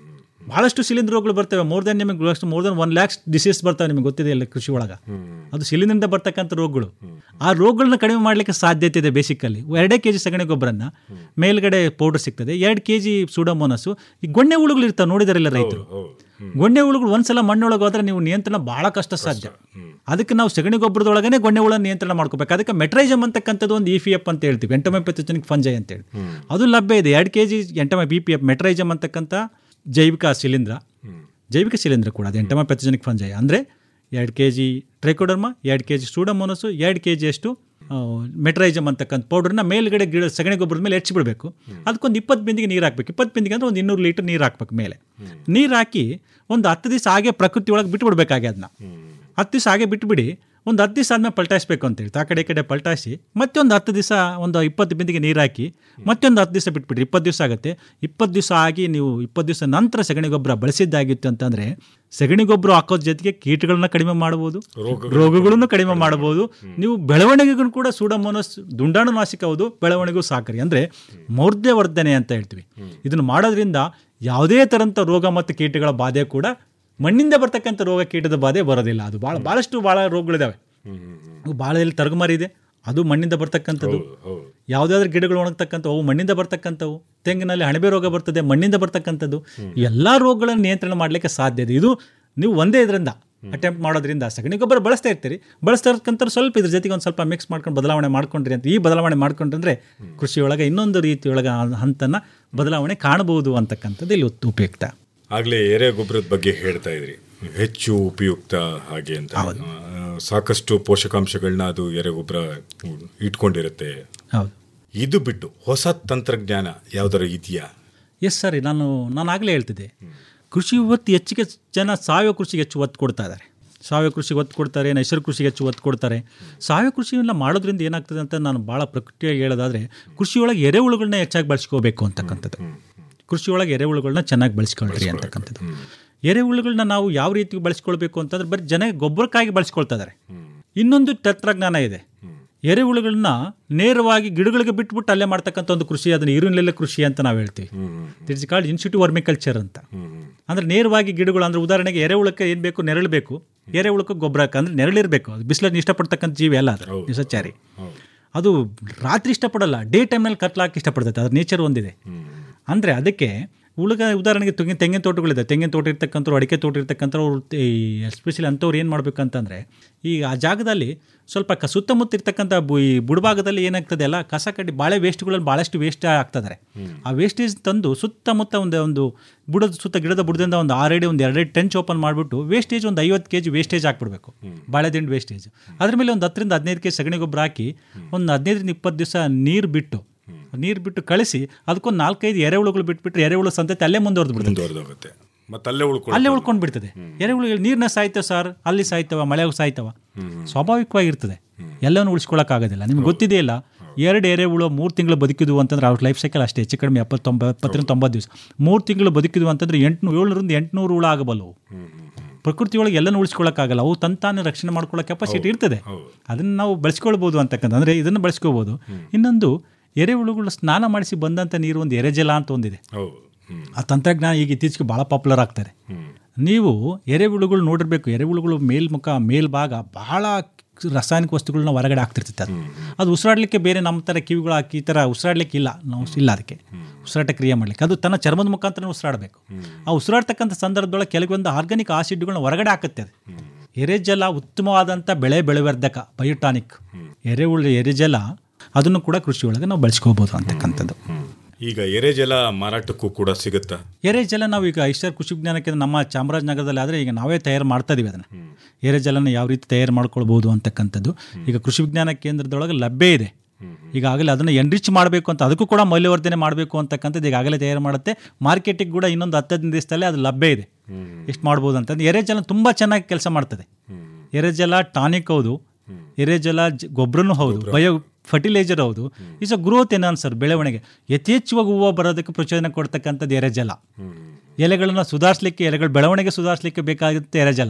ಬಹಳಷ್ಟು ಶಿಲೀಂಧ್ರ ರೋಗಗಳು ಬರ್ತವೆ ಮೋರ್ ದೆನ್ ನಿಮಗೆ more than one lakhs disease ಬರ್ತವೆ ನಿಮಗೆ ಗೊತ್ತಿದೆ ಇಲ್ಲ ಕೃಷಿ ಒಳಗೆ ಅದು ಶಿಲೀಂಧ್ರದಿಂದ ಬರ್ತಕ್ಕಂಥ ರೋಗಗಳು ಆ ರೋಗಗಳನ್ನ ಕಡಿಮೆ ಮಾಡಲಿಕ್ಕೆ ಸಾಧ್ಯತೆ ಇದೆ ಬೇಸಿಕಲ್ಲಿ ಎರಡೇ ಕೆ ಜಿ ಸಗಣಿ ಗೊಬ್ಬರನ್ನ ಮೇಲ್ಗಡೆ ಪೌಡರ್ ಸಿಗ್ತದೆ ಎರಡು ಕೆ ಜಿ ಸೂಡೋಮೋನಸ್ಸು ಈ ಗೊಣ್ಣೆ ಹುಳುಗಳು ಇರ್ತಾವೆ ನೋಡಿದಾರಿಲ್ಲ ರೈತರು ಗೊಣ್ಣೆ ಹುಳುಗಳು ಒಂದ್ಸಲ ಮಣ್ಣೊಳಗೆ ಹೋದ್ರೆ ನೀವು ನಿಯಂತ್ರಣ ಬಹಳ ಕಷ್ಟ ಸಾಧ್ಯ ಅದಕ್ಕೆ ನಾವು ಸಗಣಿ ಗೊಬ್ಬರದೊಳಗನೆ ಗೊಣ್ಣೆ ಹುಳ ನಿಯಂತ್ರಣ ಮಾಡ್ಕೋಬೇಕು ಅದಕ್ಕೆ ಮೆಟ್ರೈಜಮ್ ಅಂತಕ್ಕಂಥದ್ದು ಒಂದು ಇ ಪಿ ಎಫ್ ಅಂತ ಹೇಳ್ತೀವಿ ಎಂಟೊಮೆಪೆಥೋಜನಿಕ್ ಫಂಜೈ ಅಂತೇಳಿ ಅದು ಲಭ್ಯ ಇದೆ ಎರಡು ಕೆ ಜಿ ಎಂಟೊಮೆ ಬಿ ಪಿ ಎಫ್ ಮೆಟ್ರೈಜಮ್ ಅಂತಕ್ಕಂಥ ಜೈವಿಕ ಶಿಲೀಂಧ್ರ ಜೈವಿಕ ಶಿಲೀಂಧ್ರ ಕೂಡ ಅದು ಎಂಟೊಮೆಪೆಥೋಜನಿಕ್ ಫಂಜೈ ಅಂದರೆ ಎರಡು ಕೆ ಜಿ ಟ್ರೈಕೋಡರ್ಮ ಎರಡು ಕೆ ಜಿ ಸ್ಟೂಡಮೋನಸು ಎರಡು ಕೆ ಜಿಯಷ್ಟು ಮೆಟ್ರೈಜಮ್ ಅಂತಕ್ಕಂಥ ಪೌಡರ್ನ ಮೇಲ್ಗಡೆ ಗಿಡ ಸಗಣಿ ಗೊಬ್ಬರದ ಮೇಲೆ ಹೆಚ್ಚಿಬಿಡಬೇಕು ಅದಕ್ಕೊಂದು ಇಪ್ಪತ್ತು ಬಿಂದಿಗೆ ನೀರು ಹಾಕ್ಬೇಕು ಇಪ್ಪತ್ತು ಬಿಂದಿಗೆ ಅಂದರೆ ಒಂದು ಇನ್ನೂರು ಲೀಟರ್ ನೀರು ಹಾಕ್ಬೇಕು ಮೇಲೆ ನೀರು ಹಾಕಿ ಒಂದು ಹತ್ತು ದಿವಸ ಹಾಗೆ ಪ್ರಕೃತಿ ಒಳಗೆ ಬಿಟ್ಬಿಡ್ಬೇಕಾಗಿ ಅದನ್ನ ಹತ್ತು ದಿವಸ ಹಾಗೆ ಬಿಟ್ಬಿಡಿ ಒಂದು ಹತ್ತು ದಿವಸ ಆದಮೇಲೆ ಪಲ್ಟಾಯಿಸ್ಬೇಕು ಅಂತೇಳಿ ಆ ಕಡೆ ಈ ಕಡೆ ಪಲ್ಟಾಯಿಸಿ ಮತ್ತೊಂದು ಹತ್ತು ದಿವಸ ಒಂದು ಇಪ್ಪತ್ತು ಬಿಂದಿಗೆ ನೀರು ಹಾಕಿ ಮತ್ತೊಂದು ಹತ್ತು ದಿವಸ ಬಿಟ್ಬಿಡ್ರಿ ಇಪ್ಪತ್ತು ದಿವಸ ಆಗುತ್ತೆ ಇಪ್ಪತ್ತು ದಿವಸ ಆಗಿ ನೀವು ಇಪ್ಪತ್ತು ದಿವಸ ನಂತರ ಸಗಣಿ ಗೊಬ್ಬರ ಬಳಸಿದ್ದಾಗಿತ್ತು ಅಂತಂದರೆ ಸಗಣಿ ಗೊಬ್ಬರ ಹಾಕೋದ್ರ ಜೊತೆಗೆ ಕೀಟಗಳನ್ನ ಕಡಿಮೆ ಮಾಡ್ಬೋದು ರೋಗಗಳನ್ನು ಕಡಿಮೆ ಮಾಡ್ಬೋದು ನೀವು ಬೆಳವಣಿಗೆಗೂ ಕೂಡ ಸೂಡಮೋನಸ್ ದುಂಡಾಣುನಾಶಕ ಹೌದು ಬೆಳವಣಿಗೆಗೂ ಸಾಕರಿ ಅಂದರೆ ಮೌರ್ಧ್ಯವರ್ಧನೆ ಅಂತ ಹೇಳ್ತೀವಿ ಇದನ್ನು ಮಾಡೋದ್ರಿಂದ ಯಾವುದೇ ಥರಂಥ ರೋಗ ಮತ್ತು ಕೀಟಗಳ ಬಾಧೆ ಕೂಡ ಮಣ್ಣಿಂದ ಬರ್ತಕ್ಕಂಥ ರೋಗ ಕೀಟದ ಬಾಧೆ ಬರೋದಿಲ್ಲ ಅದು ಭಾಳ ಭಾಳಷ್ಟು ಭಾಳ ರೋಗಗಳಿದಾವೆ ಬಾಳೆಯಲ್ಲಿ ತರಗಮರಿ ಇದೆ ಅದು ಮಣ್ಣಿಂದ ಬರ್ತಕ್ಕಂಥದ್ದು ಯಾವುದಾದ್ರೂ ಗಿಡಗಳು ಒಣಗ್ತಕ್ಕಂಥವು ಅವು ಮಣ್ಣಿಂದ ಬರ್ತಕ್ಕಂಥವು ತೆಂಗಿನಲ್ಲಿ ಅಣಬೆ ರೋಗ ಬರ್ತದೆ ಮಣ್ಣಿಂದ ಬರ್ತಕ್ಕಂಥದ್ದು ಎಲ್ಲ ರೋಗಗಳನ್ನು ನಿಯಂತ್ರಣ ಮಾಡಲಿಕ್ಕೆ ಸಾಧ್ಯ ಇದೆ ಇದು ನೀವು ಒಂದೇ ಇದರಿಂದ ಅಟೆಂಪ್ಟ್ ಮಾಡೋದ್ರಿಂದ ಸಗಣಿ ಗೊಬ್ಬರ ಬಳಸ್ತಾ ಇರ್ತೀರಿ ಬಳಸ್ತಾ ಇರ್ತಕ್ಕಂಥ ಸ್ವಲ್ಪ ಇದ್ರ ಜೊತೆಗೆ ಒಂದು ಸ್ವಲ್ಪ ಮಿಕ್ಸ್ ಮಾಡ್ಕೊಂಡು ಬದಲಾವಣೆ ಮಾಡ್ಕೊಂಡ್ರಿ ಅಂತ ಈ ಬದಲಾವಣೆ ಮಾಡ್ಕೊಂಡ್ರೆ ಕೃಷಿಯೊಳಗೆ ಇನ್ನೊಂದು ರೀತಿಯೊಳಗೆ ಆ ಹಂತನ ಬದಲಾವಣೆ ಕಾಣಬಹುದು ಅಂತಕ್ಕಂಥದ್ದು ಇಲ್ಲಿ ಉತ್- ಉಪಯುಕ್ತ ಆಗಲೇ ಎರೆ ಗೊಬ್ಬರದ ಬಗ್ಗೆ ಹೇಳ್ತಾ ಇದ್ರಿ ಹೆಚ್ಚು ಉಪಯುಕ್ತ ಹಾಗೆ ಅಂತ ಆ, ಸಾಕಷ್ಟು ಪೋಷಕಾಂಶಗಳನ್ನ ಅದು ಎರೆ ಗೊಬ್ಬರ ಇಟ್ಕೊಂಡಿರುತ್ತೆ ಹೌದು ಇದು ಬಿಟ್ಟು ಹೊಸ ತಂತ್ರಜ್ಞಾನ ಯಾವ್ದಾರು ಇದೆಯಾ ಎಸ್ ಸರಿ ನಾನು ನಾನು ಆಗಲೇ ಹೇಳ್ತಿದ್ದೆ ಕೃಷಿ ಇವತ್ತು ಹೆಚ್ಚಿಗೆ ಜನ ಸಾವಯವ ಕೃಷಿಗೆ ಹೆಚ್ಚು ಒತ್ತು ಕೊಡ್ತಾ ಇದ್ದಾರೆ ಸಾವಯವ ಕೃಷಿಗೆ ಒತ್ತು ಕೊಡ್ತಾರೆ ನೈಸರ್ಗಿಕ ಕೃಷಿಗೆ ಹೆಚ್ಚು ಒತ್ತು ಕೊಡ್ತಾರೆ ಸಾವಯವ ಕೃಷಿಯೆಲ್ಲ ಮಾಡೋದ್ರಿಂದ ಏನಾಗ್ತದೆ ಅಂತ ನಾನು ಭಾಳ ಪ್ರಕೃತಿಯಾಗಿ ಹೇಳೋದಾದರೆ ಕೃಷಿಯೊಳಗೆ ಎರೆಹುಳುಗಳನ್ನ ಹೆಚ್ಚಾಗಿ ಬಳಸ್ಕೋಬೇಕು ಅಂತಕ್ಕಂಥದ್ದು ಕೃಷಿಯೊಳಗೆ ಎರೆಹುಳುಗಳನ್ನ ಚೆನ್ನಾಗಿ ಬಳಸ್ಕೊಳ್ರಿ ಅಂತಕ್ಕಂಥದ್ದು ಎರೆಹುಳುಗಳನ್ನ ನಾವು ಯಾವ ರೀತಿ ಬಳಸ್ಕೊಳ್ಬೇಕು ಅಂತಂದ್ರೆ ಬರೀ ಜನ ಗೊಬ್ಬರಕ್ಕಾಗಿ ಬಳಸ್ಕೊಳ್ತಾ ಇದ್ದಾರೆ ಇನ್ನೊಂದು ತಂತ್ರಜ್ಞಾನ ಇದೆ ಎರೆಹುಳುಗಳನ್ನ ನೇರವಾಗಿ ಗಿಡಗಳಿಗೆ ಬಿಟ್ಬಿಟ್ಟು ಅಲ್ಲೇ ಮಾಡ್ತಕ್ಕಂಥ ಒಂದು ಕೃಷಿ ಅದನ್ನ ಈರುಳ್ಳೆಲ್ಲ ಕೃಷಿ ಅಂತ ನಾವು ಹೇಳ್ತೀವಿ ಇಟ್ಸ್ ಕಾಲ್ಡ್ ಇನ್ಸ್ಟಿಟ್ಯೂಟ್ ವರ್ಮಿಕಲ್ಚರ್ ಅಂತ ಅಂದ್ರೆ ನೇರವಾಗಿ ಗಿಡಗಳು ಅಂದ್ರೆ ಉದಾಹರಣೆಗೆ ಎರೆಹುಳಕ್ಕೆ ಏನು ಬೇಕು ನೆರಳು ಬೇಕು ಎರೆಹುಳಕ್ಕೆ ಗೊಬ್ಬರ ಅಂದ್ರೆ ನೆರಳಿರಬೇಕು ಅದು ಬಿಸಿಲನ್ನು ಇಷ್ಟಪಡ್ತಕ್ಕಂಥ ಜೀವಿ ಅಲ್ಲ ಅದು ನಿಸಚಾರಿ ಅದು ರಾತ್ರಿ ಇಷ್ಟಪಡಲ್ಲ ಡೇ ಟೈಮ್ನಲ್ಲಿ ಕತ್ಲಾಕಿ ಇಷ್ಟಪಡ್ತೈತೆ ಅದ್ರ ನೇಚರ್ ಒಂದಿದೆ ಅಂದರೆ ಅದಕ್ಕೆ ಉಳುಗ ಉದಾಹರಣೆಗೆ ತೆಂಗಿನ ತೆಂಗಿನ ತೋಟಗಳಿದೆ ತೆಂಗಿನ ತೋಟ ಇರ್ತಕ್ಕಂಥವ್ರು ಅಡಿಕೆ ತೋಟ ಇರ್ತಕ್ಕಂಥವ್ರು ಎಸ್ಪೆಷಲಿ ಅಂಥವ್ರು ಏನು ಮಾಡಬೇಕಂತಂದರೆ ಈ ಆ ಜಾಗದಲ್ಲಿ ಸ್ವಲ್ಪ ಕ ಸುತ್ತಮುತ್ತ ಇರ್ತಕ್ಕಂಥ ಬು ಈ ಬುಡಭಾಗದಲ್ಲಿ ಏನಾಗ್ತದೆ ಅಲ್ಲ ಕಸ ಕಡ್ಡಿ ಬಾಳೆ ವೇಸ್ಟ್ಗಳಲ್ಲಿ ಭಾಳಷ್ಟು ವೇಸ್ಟ್ ಆಗ್ತದೆ ಆ ವೇಸ್ಟೇಜ್ ತಂದು ಸುತ್ತಮುತ್ತ ಒಂದು ಒಂದು ಬುಡದ ಸುತ್ತ ಗಿಡದ ಬುಡದಿಂದ ಒಂದು ಆರಡಿ ಒಂದು ಎರಡೆರಡು ಟೆಂಚ್ ಓಪನ್ ಮಾಡಿಬಿಟ್ಟು ವೇಸ್ಟೇಜ್ ಒಂದು ಐವತ್ತು ಕೆ ಜಿ ವೇಸ್ಟೇಜ್ ಹಾಕ್ಬಿಡ್ಬೇಕು ಬಾಳೆದಿಂಡು ವೇಸ್ಟೇಜ್ ಅದ್ರ ಮೇಲೆ ಒಂದು ಹತ್ತರಿಂದ ಹದಿನೈದು ಕೆ ಜಿ ಸಗಣಿ ಗೊಬ್ಬರ ಹಾಕಿ ಒಂದು ಹದಿನೈದರಿಂದ ಇಪ್ಪತ್ತು ದಿವಸ ನೀರು ಬಿಟ್ಟು ನೀರು ಬಿಟ್ಟು ಕಳಿಸಿ ಅದಕ್ಕೊಂದು ನಾಲ್ಕೈದು ಎರೆಹುಳುಗಳು ಬಿಟ್ಬಿಟ್ರೆ ಎರೆಹುಳು ಸಂತತಿ ಅಲ್ಲೇ ಮುಂದುವರೆದು ಬಿಡ್ತದೆ ಮುಂದುವರೆದೋಗುತ್ತೆ ಮತ್ತೆ ಅಲ್ಲೇ ಉಳ್ಕೊಳ್ಳಿ ಅಲ್ಲೇ ಉಳ್ಕೊಂಡು ಬಿಡ್ತದೆ ಎರೆಹುಳು ನೀರ್ನ ಸಾಯ್ತವೆ ಸರ್ ಅಲ್ಲಿ ಸಾಯ್ತವ ಮಳೆ ಸಾಯ್ತವ ಸ್ವಾಭಾವಿಕವಾಗಿರ್ತದೆ ಎಲ್ಲವನ್ನು ಉಳಿಸ್ಕೊಳ್ಳೋಕ್ಕಾಗೋದಿಲ್ಲ ನಿಮ್ಗೆ ಗೊತ್ತಿದೆಯಲ್ಲ ಎರಡು ಎರೆಹುಳು ಮೂರು ತಿಂಗಳು ಬದುಕಿದ್ವು ಅಂತಂದ್ರೆ ಅವ್ರ ಲೈಫ್ ಸೈಕಲ್ ಅಷ್ಟೇ ಹೆಚ್ಚು ಕಡಿಮೆ ಎಪ್ಪತ್ತೊಂಬ ಎಪ್ಪತ್ತರಿಂದ ತೊಂಬತ್ತು ದಿವಸ ಮೂರು ತಿಂಗಳು ಬದುಕಿದ್ವು ಅಂತಂದ್ರೆ ಎಂಟುನೂರು ಏಳರಿಂದ ಎಂಟುನೂರು ಹುಳ ಆಗಬಲ್ಲವು ಪ್ರಕೃತಿ ಒಳಗೆ ಎಲ್ಲನೂ ಉಳಿಸ್ಕೊಳ್ಳೋಕ್ಕಾಗಲ್ಲ ಅವು ತಂತಾನೆ ರಕ್ಷಣೆ ಮಾಡ್ಕೊಳ್ಳೋ ಕೆಪಾಸಿಟಿ ಇರ್ತದೆ ಅದನ್ನು ನಾವು ಬಳಸ್ಕೊಳ್ಬೋದು ಅಂತಕ್ಕಂಥ ಅಂದರೆ ಇದನ್ನು ಬಳಸ್ಕೋಬೋದು ಇನ್ನೊಂದು ಎರೆಹುಳುಗಳು ಸ್ನಾನ ಮಾಡಿಸಿ ಬಂದಂಥ ನೀರು ಒಂದು ಎರೆಜಲ ಅಂತ ಒಂದಿದೆ ಹೌದು ಆ ತಂತ್ರಜ್ಞಾನ ಈಗ ಇತ್ತೀಚೆಗೆ ಭಾಳ ಪಾಪ್ಯುಲರ್ ಆಗ್ತಾರೆ ನೀವು ಎರೆಹುಳುಗಳು ನೋಡಿರ್ಬೇಕು ಎರೆಹುಳುಗಳು ಮೇಲ್ಮುಖ ಮೇಲ್ಭಾಗ ಬಹಳ ರಾಸಾಯನಿಕ ವಸ್ತುಗಳನ್ನ ಹೊರಗಡೆ ಆಗ್ತಿರ್ತೈತೆ ಅದು ಅದು ಉಸಿರಾಡಲಿಕ್ಕೆ ಬೇರೆ ನಮ್ಮ ಥರ ಕಿವಿಗಳು ಹಾಕಿ ಈ ಥರ ಉಸಿರಾಡಲಿಕ್ಕೆ ಇಲ್ಲ ನಾವು ಇಲ್ಲ ಅದಕ್ಕೆ ಉಸಿರಾಟ ಕ್ರಿಯೆ ಮಾಡಲಿಕ್ಕೆ ಅದು ತನ್ನ ಚರ್ಮದ ಮುಖಾಂತರ ಉಸಿರಾಡಬೇಕು ಆ ಉಸಿರಾಡ್ತಕ್ಕಂಥ ಸಂದರ್ಭದೊಳಗೆ ಕೆಲವೊಂದು ಆರ್ಗಾನಿಕ್ ಆಸಿಡ್ಗಳನ್ನ ಹೊರಗಡೆ ಹಾಕುತ್ತೆ ಅದು ಎರೆಜಲ ಉತ್ತಮವಾದಂಥ ಬೆಳೆ ಬೆಳೆವರ್ಧಕ ಬಯೋಟಾನಿಕ್ ಎರೆಹುಳು ಎರೆಜಲ ಅದನ್ನು ಕೂಡ ಕೃಷಿ ಒಳಗೆ ನಾವು ಬಳಸ್ಕೋಬೋದು ಅಂತಕ್ಕಂಥದ್ದು ಈಗ ಎರೆಜಲ ಮಾರಾಟಕ್ಕೂ ಕೂಡ ಸಿಗುತ್ತಾ ಎರೆಜಲ ನಾವು ಈಗ ಐಶ್ವರ್ ಕೃಷಿ ವಿಜ್ಞಾನ ಕೇಂದ್ರ ನಮ್ಮ ಚಾಮರಾಜನಗರದಲ್ಲಿ ಆದರೆ ಈಗ ನಾವೇ ತಯಾರು ಮಾಡ್ತಾ ಇದೀವಿ ಅದನ್ನು ಎರೆಜಲನ ಯಾವ ರೀತಿ ತಯಾರು ಮಾಡ್ಕೊಳ್ಬೋದು ಅಂತಕ್ಕಂಥದ್ದು ಈಗ ಕೃಷಿ ವಿಜ್ಞಾನ ಕೇಂದ್ರದೊಳಗೆ ಲಭ್ಯ ಇದೆ ಈಗಾಗಲೇ ಅದನ್ನು ಎನ್ರಿಚ್ ಮಾಡಬೇಕು ಅಂತ ಅದಕ್ಕೂ ಕೂಡ ಮೌಲ್ಯವರ್ಧನೆ ಮಾಡಬೇಕು ಅಂತಕ್ಕಂಥದ್ದು ಈಗಾಗಲೇ ತಯಾರು ಮಾಡುತ್ತೆ ಮಾರ್ಕೆಟಿಗೆ ಕೂಡ ಇನ್ನೊಂದು ಹತ್ತು ಹದಿನೈದು ದಿವಸದಲ್ಲೇ ಅದು ಲಭ್ಯ ಇದೆ ಎಷ್ಟು ಮಾಡ್ಬೋದು ಅಂತಂದು ಎರೆಜಲ ತುಂಬ ಚೆನ್ನಾಗಿ ಕೆಲಸ ಮಾಡ್ತದೆ ಎರೆಜಲ ಟಾನಿಕ್ ಹೌದು ಎರೆಜಲ ಜ- ಗೊಬ್ಬರನೂ ಹೌದು ಬಯೋ ಫರ್ಟಿಲೈಸರ್ ಹೌದು ಇಸ್ ಅ ಗ್ರೋತ್ ಎನ್ಹಾನ್ಸರ್ ಬೆಳವಣಿಗೆ ಯಥೇಚ್ಛವಾಗಿ ಹೂವು ಬರೋದಕ್ಕೆ ಪ್ರಚೋದನೆ ಕೊಡ್ತಕ್ಕಂಥದ್ದು ಎರೆಜಲ ಎಲೆಗಳನ್ನು ಸುಧಾರಿಸಲಿಕ್ಕೆ ಎಲೆಗಳ ಬೆಳವಣಿಗೆ ಸುಧಾರಿಸಲಿಕ್ಕೆ ಬೇಕಾಗುತ್ತೆ ಎರೆಜಲ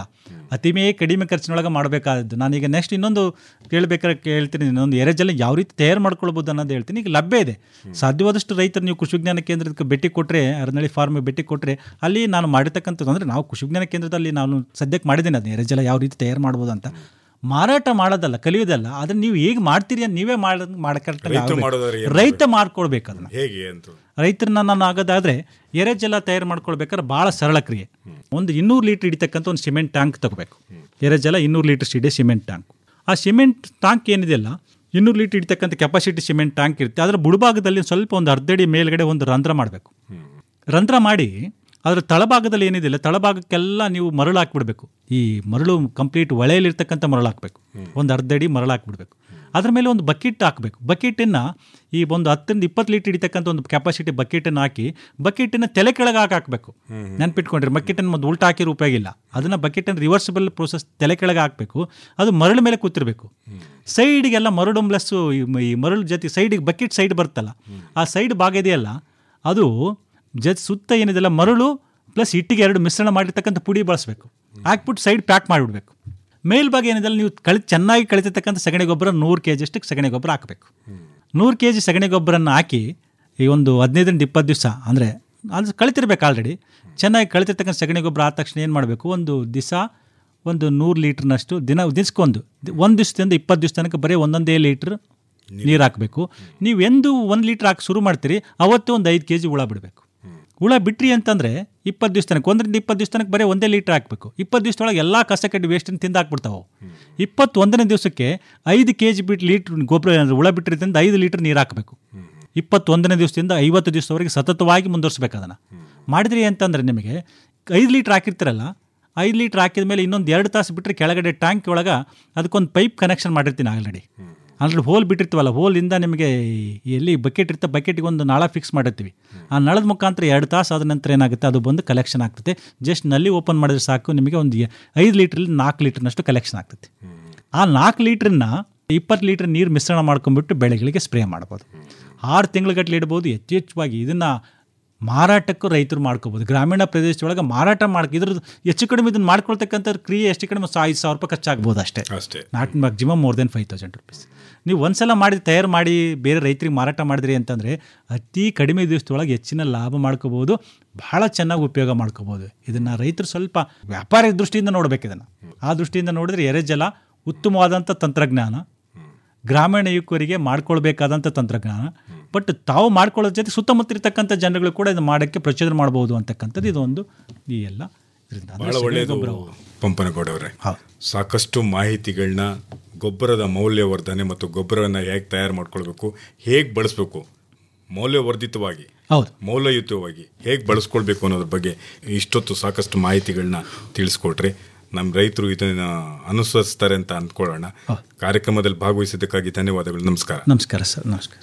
ಅತಿಮೇ ಕಡಿಮೆ ಖರ್ಚಿನೊಳಗೆ ಮಾಡಬೇಕಾದದ್ದು ನಾನೀಗ ನೆಕ್ಸ್ಟ್ ಇನ್ನೊಂದು ಕೇಳಬೇಕಾದ್ರೆ ಕೇಳ್ತೀನಿ ಇನ್ನೊಂದು ಎರೆಜಲ ಯಾವ ರೀತಿ ತಯಾರು ಮಾಡ್ಕೊಳ್ಬೋದು ಅನ್ನೋದು ಹೇಳ್ತೀನಿ ಈಗ ಲಭ್ಯ ಇದೆ ಸಾಧ್ಯವಾದಷ್ಟು ರೈತರು ನೀವು ಕೃಷಿ ವಿಜ್ಞಾನ ಕೇಂದ್ರಕ್ಕೆ ಭೇಟಿ ಕೊಟ್ಟರೆ ಅರನಳ್ಳಿ ಫಾರ್ಮಿಗೆ ಭೇಟಿ ಕೊಟ್ಟರೆ ಅಲ್ಲಿ ನಾನು ಮಾಡಿರ್ತಕ್ಕಂಥದ್ದು ಅಂದರೆ ನಾವು ಕೃಷಿ ವಿಜ್ಞಾನ ಕೇಂದ್ರದಲ್ಲಿ ನಾನು ಸದ್ಯಕ್ಕೆ ಮಾಡಿದ್ದೀನಿ ಅದನ್ನ ಎರೆಜಲ ಯಾವ ರೀತಿ ತಯಾರು ಮಾಡ್ಬೋದು ಅಂತ ಮಾರಾಟ ಮಾಡೋದಲ್ಲ ಕಲಿಯೋದಲ್ಲ ಅದನ್ನ ನೀವು ಹೇಗೆ ಮಾಡ್ತೀರಿ ಅಂತ ನೀವೇ ಮಾಡ ರೈತರು ಮಾಡೋದಾದ್ರೆ ಮಾಡಕ್ಕೆ ಏನ್ ರೈತ ಮಾಡ್ಕೊಳ್ಬೇಕು ಅದನ್ನ ಹೇಗೆ ಅಂತ ರೈತರನ್ನ ನಾನು ಆಗೋದಾದ್ರೆ ಎರೆಜಲ ತಯಾರು ಮಾಡ್ಕೊಳ್ಬೇಕಾದ್ರೆ ಭಾಳ ಸರಳ ಕ್ರಿಯೆ ಒಂದು ಇನ್ನೂರು ಲೀಟರ್ ಹಿಡಿತಕ್ಕಂಥ ಒಂದು ಸಿಮೆಂಟ್ ಟ್ಯಾಂಕ್ ತಗೋಬೇಕು ಎರೆಜಲ ಇನ್ನೂರು ಲೀಟರ್ ಹಿಡಿಯೋ ಸಿಮೆಂಟ್ ಟ್ಯಾಂಕ್ ಆ ಸಿಮೆಂಟ್ ಟ್ಯಾಂಕ್ ಏನಿದೆಯಲ್ಲ ಇನ್ನೂರು ಲೀಟರ್ ಹಿಡಿತಕ್ಕಂಥ ಕೆಪಾಸಿಟಿ ಸಿಮೆಂಟ್ ಟ್ಯಾಂಕ್ ಇರುತ್ತೆ ಅದರ ಬುಡಭಾಗದಲ್ಲಿ ಸ್ವಲ್ಪ ಒಂದು ಅರ್ಧಡಿ ಮೇಲ್ಗಡೆ ಒಂದು ರಂಧ್ರ ಮಾಡಬೇಕು ರಂಧ್ರ ಮಾಡಿ ಅದರ ತಳಭಾಗದಲ್ಲಿ ಏನಿದೆಯಲ್ಲ ತಳಭಾಗಕ್ಕೆಲ್ಲ ನೀವು ಮರಳು ಹಾಕ್ಬಿಡ್ಬೇಕು ಈ ಮರಳು ಕಂಪ್ಲೀಟ್ ಒಳೆಯಲ್ಲಿರ್ತಕ್ಕಂಥ ಮರಳು ಹಾಕಬೇಕು ಒಂದು ಅರ್ಧ ಅಡಿ ಮರಳು ಹಾಕ್ಬಿಡ್ಬೇಕು ಅದ್ರ ಮೇಲೆ ಒಂದು ಬಕೆಟ್ ಹಾಕಬೇಕು ಬಕೆಟನ್ನು ಈ ಒಂದು ಹತ್ತರಿಂದ ಇಪ್ಪತ್ತು ಲೀಟರ್ ಹಿಡಿತಕ್ಕಂಥ ಒಂದು ಕೆಪಾಸಿಟಿ ಬಕೆಟನ್ನು ಹಾಕಿ ಬಕೆಟನ್ನು ತಲೆ ಕೆಳಗೆ ಹಾಕಿ ಹಾಕಬೇಕು ನೆನ್ಪಿಟ್ಕೊಂಡ್ರಿ ಬಕೆಟನ್ನು ಒಂದು ಉಲ್ಟಾ ಹಾಕಿರೋ ಉಪಯೋಗ ಇಲ್ಲ ಅದನ್ನು ಬಕೆಟನ್ನು ರಿವರ್ಸಿಬಲ್ ಪ್ರೋಸೆಸ್ ತಲೆ ಕೆಳಗೆ ಹಾಕಬೇಕು ಅದು ಮರಳು ಮೇಲೆ ಕೂತಿರ್ಬೇಕು ಸೈಡಿಗೆಲ್ಲ ಮರಳು ಪ್ಲಸ್ಸು ಈ ಮರಳು ಜೊತೆ ಸೈಡಿಗೆ ಬಕೆಟ್ ಸೈಡ್ ಬರುತ್ತಲ್ಲ ಆ ಸೈಡ್ ಭಾಗ ಇದೆಯಲ್ಲ ಅದು ಜೊತೆ ಸುತ್ತ ಏನಿದೆಲ್ಲ ಮರಳು ಪ್ಲಸ್ ಇಟ್ಟಿಗೆ ಎರಡು ಮಿಶ್ರಣ ಮಾಡಿರ್ತಕ್ಕಂಥ ಪುಡಿ ಬಳಸಬೇಕು ಹಾಕ್ಬಿಟ್ಟು ಸೈಡ್ ಪ್ಯಾಕ್ ಮಾಡಿಬಿಡ್ಬೇಕು ಮೇಲ್ಭಾಗ ಏನಿದೆಲ್ಲ ನೀವು ಕಳಿ ಚೆನ್ನಾಗಿ ಕಳಿತಿರ್ತಕ್ಕಂಥ ಸಗಣಿ ಗೊಬ್ಬರ ನೂರು ಕೆ ಜಿಯಷ್ಟು ಸಗಣಿ ಗೊಬ್ಬರ ಹಾಕಬೇಕು ನೂರು ಕೆ ಜಿ ಸಗಣಿ ಗೊಬ್ಬರನ್ನು ಹಾಕಿ ಈ ಒಂದು ಹದಿನೈದರಿಂದ ಇಪ್ಪತ್ತು ದಿವಸ ಅಂದರೆ ಅದು ಕಳಿತಿರ್ಬೇಕು ಆಲ್ರೆಡಿ ಚೆನ್ನಾಗಿ ಕಳಿತಿರ್ತಕ್ಕಂಥ ಸಗಣಿ ಗೊಬ್ಬರ ಆದ ತಕ್ಷಣ ಏನು ಮಾಡಬೇಕು ಒಂದು ದಿವಸ ಒಂದು ನೂರು ಲೀಟ್ರ್ನಷ್ಟು ದಿನ ದಿವ್ಸಕ್ಕೊಂದು ಒಂದು ದಿವಸದಿಂದ ಇಪ್ಪತ್ತು ದಿವಸ ತನಕ ಬರೀ ಒಂದೊಂದೇ ಲೀಟ್ರ್ ನೀರು ಹಾಕಬೇಕು ನೀವು ಎಂದು ಒಂದು ಲೀಟ್ರ್ ಹಾಕಿ ಶುರು ಮಾಡ್ತೀರಿ ಅವತ್ತೇ ಒಂದು ಐದು ಕೆ ಜಿ ಹುಳ ಬಿಡಬೇಕು ಹುಳ ಬಿಟ್ರಿ ಅಂತಂದರೆ ಇಪ್ಪತ್ತು ದಿವಸ ತನಕ ಒಂದರಿಂದ ಇಪ್ಪತ್ತು ದಿವಸ ತನಕ ಬರೀ ಒಂದೇ ಲೀಟ್ರ್ ಹಾಕಬೇಕು ಇಪ್ಪತ್ತು ದಿವಸದೊಳಗೆ ಎಲ್ಲ ಕಸ ಕಡ್ಡಿ ವೇಸ್ಟನ್ನು ತಿಂದು ಹಾಕ್ಬಿಡ್ತಾವೆ ಇಪ್ಪತ್ತೊಂದನೇ ದಿವಸಕ್ಕೆ ಐದು ಕೆ ಜಿ ಬಿಟ್ಟು ಲೀಟ್ರ್ ಗೊಬ್ಬರ ಏನಾದ್ರು ಹುಳ ಬಿಟ್ಟಿರಿಂದ ಐದು ಲೀಟ್ರ್ ನೀರು ಹಾಕಬೇಕು ಇಪ್ಪತ್ತೊಂದನೇ ದಿವಸದಿಂದ ಐವತ್ತು ದಿವಸದವರೆಗೆ ಸತತವಾಗಿ ಮುಂದುವರಿಸ್ಬೇಕು ಅದನ್ನು ಮಾಡಿದ್ರಿ ಅಂತಂದರೆ ನಿಮಗೆ ಐದು ಲೀಟ್ರ್ ಹಾಕಿರ್ತೀರಲ್ಲ ಐದು ಲೀಟ್ರ್ ಹಾಕಿದ ಮೇಲೆ ಇನ್ನೊಂದು ಎರಡು ತಾಸು ಬಿಟ್ಟರೆ ಕೆಳಗಡೆ ಟ್ಯಾಂಕ್ ಒಳಗೆ ಅದಕ್ಕೊಂದು ಪೈಪ್ ಕನೆಕ್ಷನ್ ಮಾಡಿರ್ತೀನಿ ಆಲ್ರೆಡಿ ಆಲ್ರೆಡಿ ಹೋಲ್ ಬಿಟ್ಟಿರ್ತೀವಲ್ಲ ಹೋಲಿಂದ ನಿಮಗೆ ಎಲ್ಲಿ ಬಕೆಟ್ ಇರುತ್ತೆ ಬಕೆಟಿಗೆ ಒಂದು ನಾಳ ಫಿಕ್ಸ್ ಮಾಡಿರ್ತೀವಿ ಆ ನಳದ ಮುಖಾಂತರ ಎರಡು ತಾಸು ಆದ ನಂತರ ಏನಾಗುತ್ತೆ ಅದು ಬಂದು ಕಲೆಕ್ಷನ್ ಆಗ್ತದೆ ಜಸ್ಟ್ ನಲ್ಲಿ ಓಪನ್ ಮಾಡಿದ್ರೆ ಸಾಕು ನಿಮಗೆ ಒಂದು ಐದು ಲೀಟ್ರಲ್ಲಿ ನಾಲ್ಕು ಲೀಟ್ರ್ನಷ್ಟು ಕಲೆಕ್ಷನ್ ಆಗ್ತದೆ ಆ ನಾಲ್ಕು ಲೀಟ್ರನ್ನ ಇಪ್ಪತ್ತು ಲೀಟ್ರ್ ನೀರು ಮಿಶ್ರಣ ಮಾಡ್ಕೊಂಡ್ಬಿಟ್ಟು ಬೆಳೆಗಳಿಗೆ ಸ್ಪ್ರೇ ಮಾಡ್ಬೋದು ಆರು ತಿಂಗಳಗಟ್ಟಲೆ ಇಡ್ಬೋದು ಯಥೇಚ್ಛವಾಗಿ ಇದನ್ನು ಮಾರಾಟಕ್ಕೂ ರೈತರು ಮಾಡ್ಕೋಬೋದು ಗ್ರಾಮೀಣ ಪ್ರದೇಶದೊಳಗೆ ಮಾರಾಟ ಮಾಡ್ಕೊ ಇದ್ರದ್ದು ಹೆಚ್ಚು ಕಡಿಮೆ ಇದನ್ನು ಮಾಡ್ಕೊಳ್ತಕ್ಕಂಥ ಕ್ರಿಯೆ ಎಷ್ಟು ಕಡಿಮೆ ಸಾ ಐದು ಸಾವಿರ ರೂಪಾಯಿ ಖರ್ಚಾಗ್ಬೋದು ಅಷ್ಟೇ ಅಷ್ಟೇ not maximum more than five thousand rupees ನೀವು ಒಂದ್ಸಲ ಮಾಡಿ ತಯಾರು ಮಾಡಿ ಬೇರೆ ರೈತರಿಗೆ ಮಾರಾಟ ಮಾಡಿದ್ರಿ ಅಂತಂದರೆ ಅತಿ ಕಡಿಮೆ ದಿವಸದೊಳಗೆ ಹೆಚ್ಚಿನ ಲಾಭ ಮಾಡ್ಕೋಬೋದು ಭಾಳ ಚೆನ್ನಾಗಿ ಉಪಯೋಗ ಮಾಡ್ಕೋಬೋದು ಇದನ್ನು ರೈತರು ಸ್ವಲ್ಪ ವ್ಯಾಪಾರ ದೃಷ್ಟಿಯಿಂದ ನೋಡಬೇಕು ಇದನ್ನು ಆ ದೃಷ್ಟಿಯಿಂದ ನೋಡಿದ್ರೆ ಎರೆಜಲ ಉತ್ತಮವಾದಂಥ ತಂತ್ರಜ್ಞಾನ ಗ್ರಾಮೀಣ ಯುವಕರಿಗೆ ಮಾಡ್ಕೊಳ್ಬೇಕಾದಂಥ ತಂತ್ರಜ್ಞಾನ ಬಟ್ ತಾವು ಮಾಡ್ಕೊಳ್ಳೋದ್ರ ಜೊತೆ ಸುತ್ತಮುತ್ತ ಇರ್ತಕ್ಕಂಥ ಜನಗಳು ಕೂಡ ಇದು ಮಾಡೋಕ್ಕೆ ಪ್ರಚೋದನೆ ಮಾಡ್ಬೋದು ಅಂತಕ್ಕಂಥದ್ದು ಇದೊಂದು ಈ ಎಲ್ಲ ಇದರಿಂದ ಅಂದ್ರೆ ಬಹಳ ಸಗಣಿ ಒಳ್ಳೆಯದು ಗೊಬ್ಬರ ಪಂಪನಗೌಡ ಅವರೇ ಹೌದು. ಸಾಕಷ್ಟು ಮಾಹಿತಿಗಳನ್ನ ಗೊಬ್ಬರದ ಮೌಲ್ಯವರ್ಧನೆ ಮತ್ತು ಗೊಬ್ಬರವನ್ನು ಹೇಗೆ ತಯಾರು ಮಾಡ್ಕೊಳ್ಬೇಕು ಹೇಗೆ ಬಳಸಬೇಕು ಮೌಲ್ಯವರ್ಧಿತವಾಗಿ ಹೌದು ಮೌಲ್ಯಯುತವಾಗಿ ಹೇಗೆ ಬಳಸ್ಕೊಳ್ಬೇಕು ಅನ್ನೋದ್ರ ಬಗ್ಗೆ ಇಷ್ಟೊತ್ತು ಸಾಕಷ್ಟು ಮಾಹಿತಿಗಳನ್ನ ತಿಳಿಸ್ಕೊಟ್ರಿ ನಮ್ಮ ರೈತರು ಇದನ್ನ ಅನುಸರಿಸ್ತಾರೆ ಅಂತ ಅಂದ್ಕೊಳ್ಳೋಣ ಕಾರ್ಯಕ್ರಮದಲ್ಲಿ ಭಾಗವಹಿಸಿದ್ದಕ್ಕಾಗಿ ಧನ್ಯವಾದಗಳು ನಮಸ್ಕಾರ ನಮಸ್ಕಾರ ಸರ್ ನಮಸ್ಕಾರ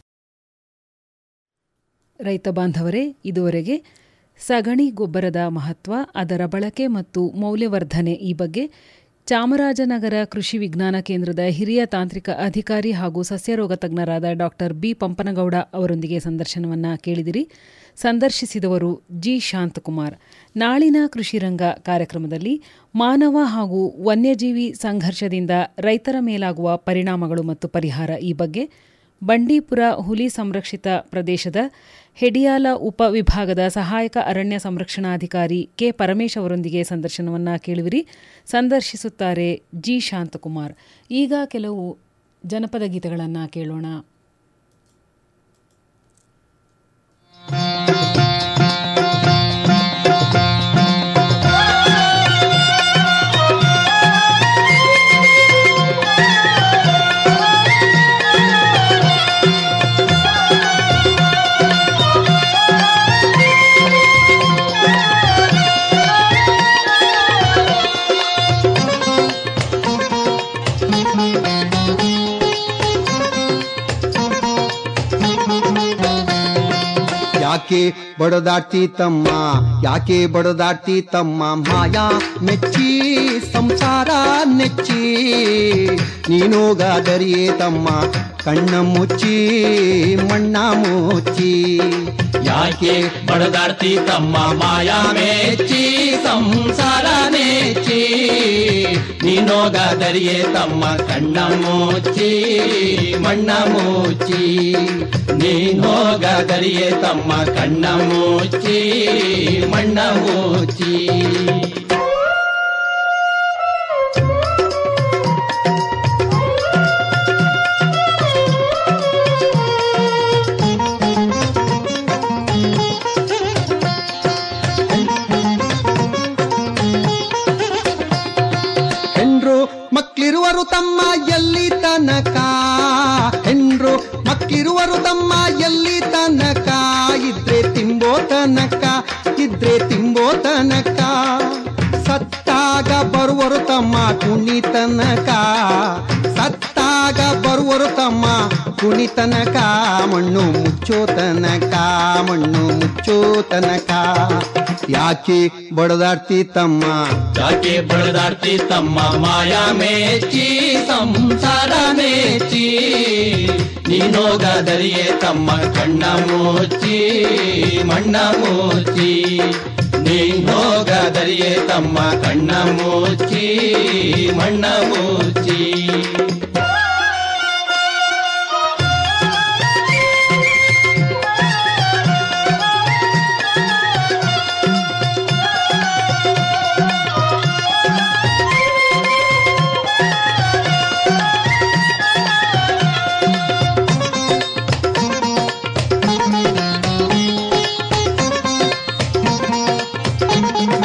ರೈತ ಬಾಂಧವರೇ ಇದುವರೆಗೆ ಸಗಣಿ ಗೊಬ್ಬರದ ಮಹತ್ವ ಅದರ ಬಳಕೆ ಮತ್ತು ಮೌಲ್ಯವರ್ಧನೆ ಈ ಬಗ್ಗೆ ಚಾಮರಾಜನಗರ ಕೃಷಿ ವಿಜ್ಞಾನ ಕೇಂದ್ರದ ಹಿರಿಯ ತಾಂತ್ರಿಕ ಅಧಿಕಾರಿ ಹಾಗೂ ಸಸ್ಯರೋಗ ತಜ್ಞರಾದ ಡಾಕ್ಟರ್ ಬಿ ಪಂಪನಗೌಡ ಅವರೊಂದಿಗೆ ಸಂದರ್ಶನವನ್ನ ಕೇಳಿದಿರಿ ಸಂದರ್ಶಿಸಿದವರು ಜಿ ಶಾಂತಕುಮಾರ್ ನಾಳಿನ ಕೃಷಿ ರಂಗ ಕಾರ್ಯಕ್ರಮದಲ್ಲಿ ಮಾನವ ಹಾಗೂ ವನ್ಯಜೀವಿ ಸಂಘರ್ಷದಿಂದ ರೈತರ ಮೇಲಾಗುವ ಪರಿಣಾಮಗಳು ಮತ್ತು ಪರಿಹಾರ ಈ ಬಗ್ಗೆ ಬಂಡೀಪುರ ಹುಲಿ ಸಂರಕ್ಷಿತ ಪ್ರದೇಶದ ಹೆಡಿಯಾಲ ಉಪವಿಭಾಗದ ಸಹಾಯಕ ಅರಣ್ಯ ಸಂರಕ್ಷಣಾಧಿಕಾರಿ ಕೆ ಪರಮೇಶ್ ಅವರೊಂದಿಗೆ ಸಂದರ್ಶನವನ್ನ ಕೇಳುವಿರಿ ಸಂದರ್ಶಿಸುತ್ತಾರೆ ಜಿ ಶಾಂತಕುಮಾರ್ ಈಗ ಕೆಲವು ಜನಪದ ಗೀತೆಗಳನ್ನು ಕೇಳೋಣ ಯಾಕೆ ಬಡದಾಡ್ತಿ ತಮ್ಮ ಯಾಕೆ ಬಡದಾಡ್ತಿ ತಮ್ಮ ಮಾಯಾ ಮೆಚ್ಚಿ ಸಂಸಾರ ನೆಚ್ಚಿ ನೀನೋಗಾದರಿಯೇ ತಮ್ಮ ಕಣ್ಣ ಮುಚ್ಚಿ ಮಣ್ಣ ಮುಚ್ಚಿ ಯಾಕೆ ಬಡದಾಡ್ತಿ ತಮ್ಮ ಮಾಯಾ ಮೆಚ್ಚಿ ಸಂಸಾರ ನೆಚ್ಚಿ ನೀನೋಗಾದರಿಯೇ ತಮ್ಮ ಕಣ್ಣ ಮುಚ್ಚಿ ಮಣ್ಣ ಮುಚ್ಚಿ ನೀನೋಗಾದರಿಯೇ ತಮ್ಮ ಕಣ್ಣ ಮುಚ್ಚಿ ಮಣ್ಣ ಮುಚ್ಚಿ ಹೆಂಡ್ರು ಮಕ್ಳಿರುವರು ತಮ್ಮ ಎಲ್ಲಿ ತನಕ ಹೆಂಡ್ರು ಮಕ್ಳಿರುವರು ತಮ್ಮ ಎಲ್ಲಿ ತನಕ ಇದ್ರೆ ತಿಂಬೋ ತನಕ ಇದ್ರೆ ತಿಂಬೋ ತನಕ ಸತ್ತಾಗ ಬರುವರು ತಮ್ಮ ಕುಣಿ ತನಕ ಸತ್ತಾಗ ಬರುವರು ತಮ್ಮ ಕುಣಿ ತನಕ ಮಣ್ಣು ಮುಚ್ಚೋ ತನಕ ಮಣ್ಣು ಮುಚ್ಚೋ ತನಕ ಯಾಕೆ ಬಡದಾಡ್ತಿ ತಮ್ಮ ಯಾಕೆ ಬಡದಾಡ್ತಿ ತಮ್ಮ ಮಾಯಾ ಮೇಚಿ ಸಂಸಾರ ಮೇಚಿ ನೀನೋಗಾದರಿಯೇ ತಮ್ಮ ಕಣ್ಣ ಮುಚ್ಚಿ ಮಣ್ಣ ಮುಚ್ಚಿ ನೀನೋಗಾದರಿಯೇ ತಮ್ಮ ಕಣ್ಣ ಮುಚ್ಚಿ ಮಣ್ಣ ಮುಚ್ಚಿ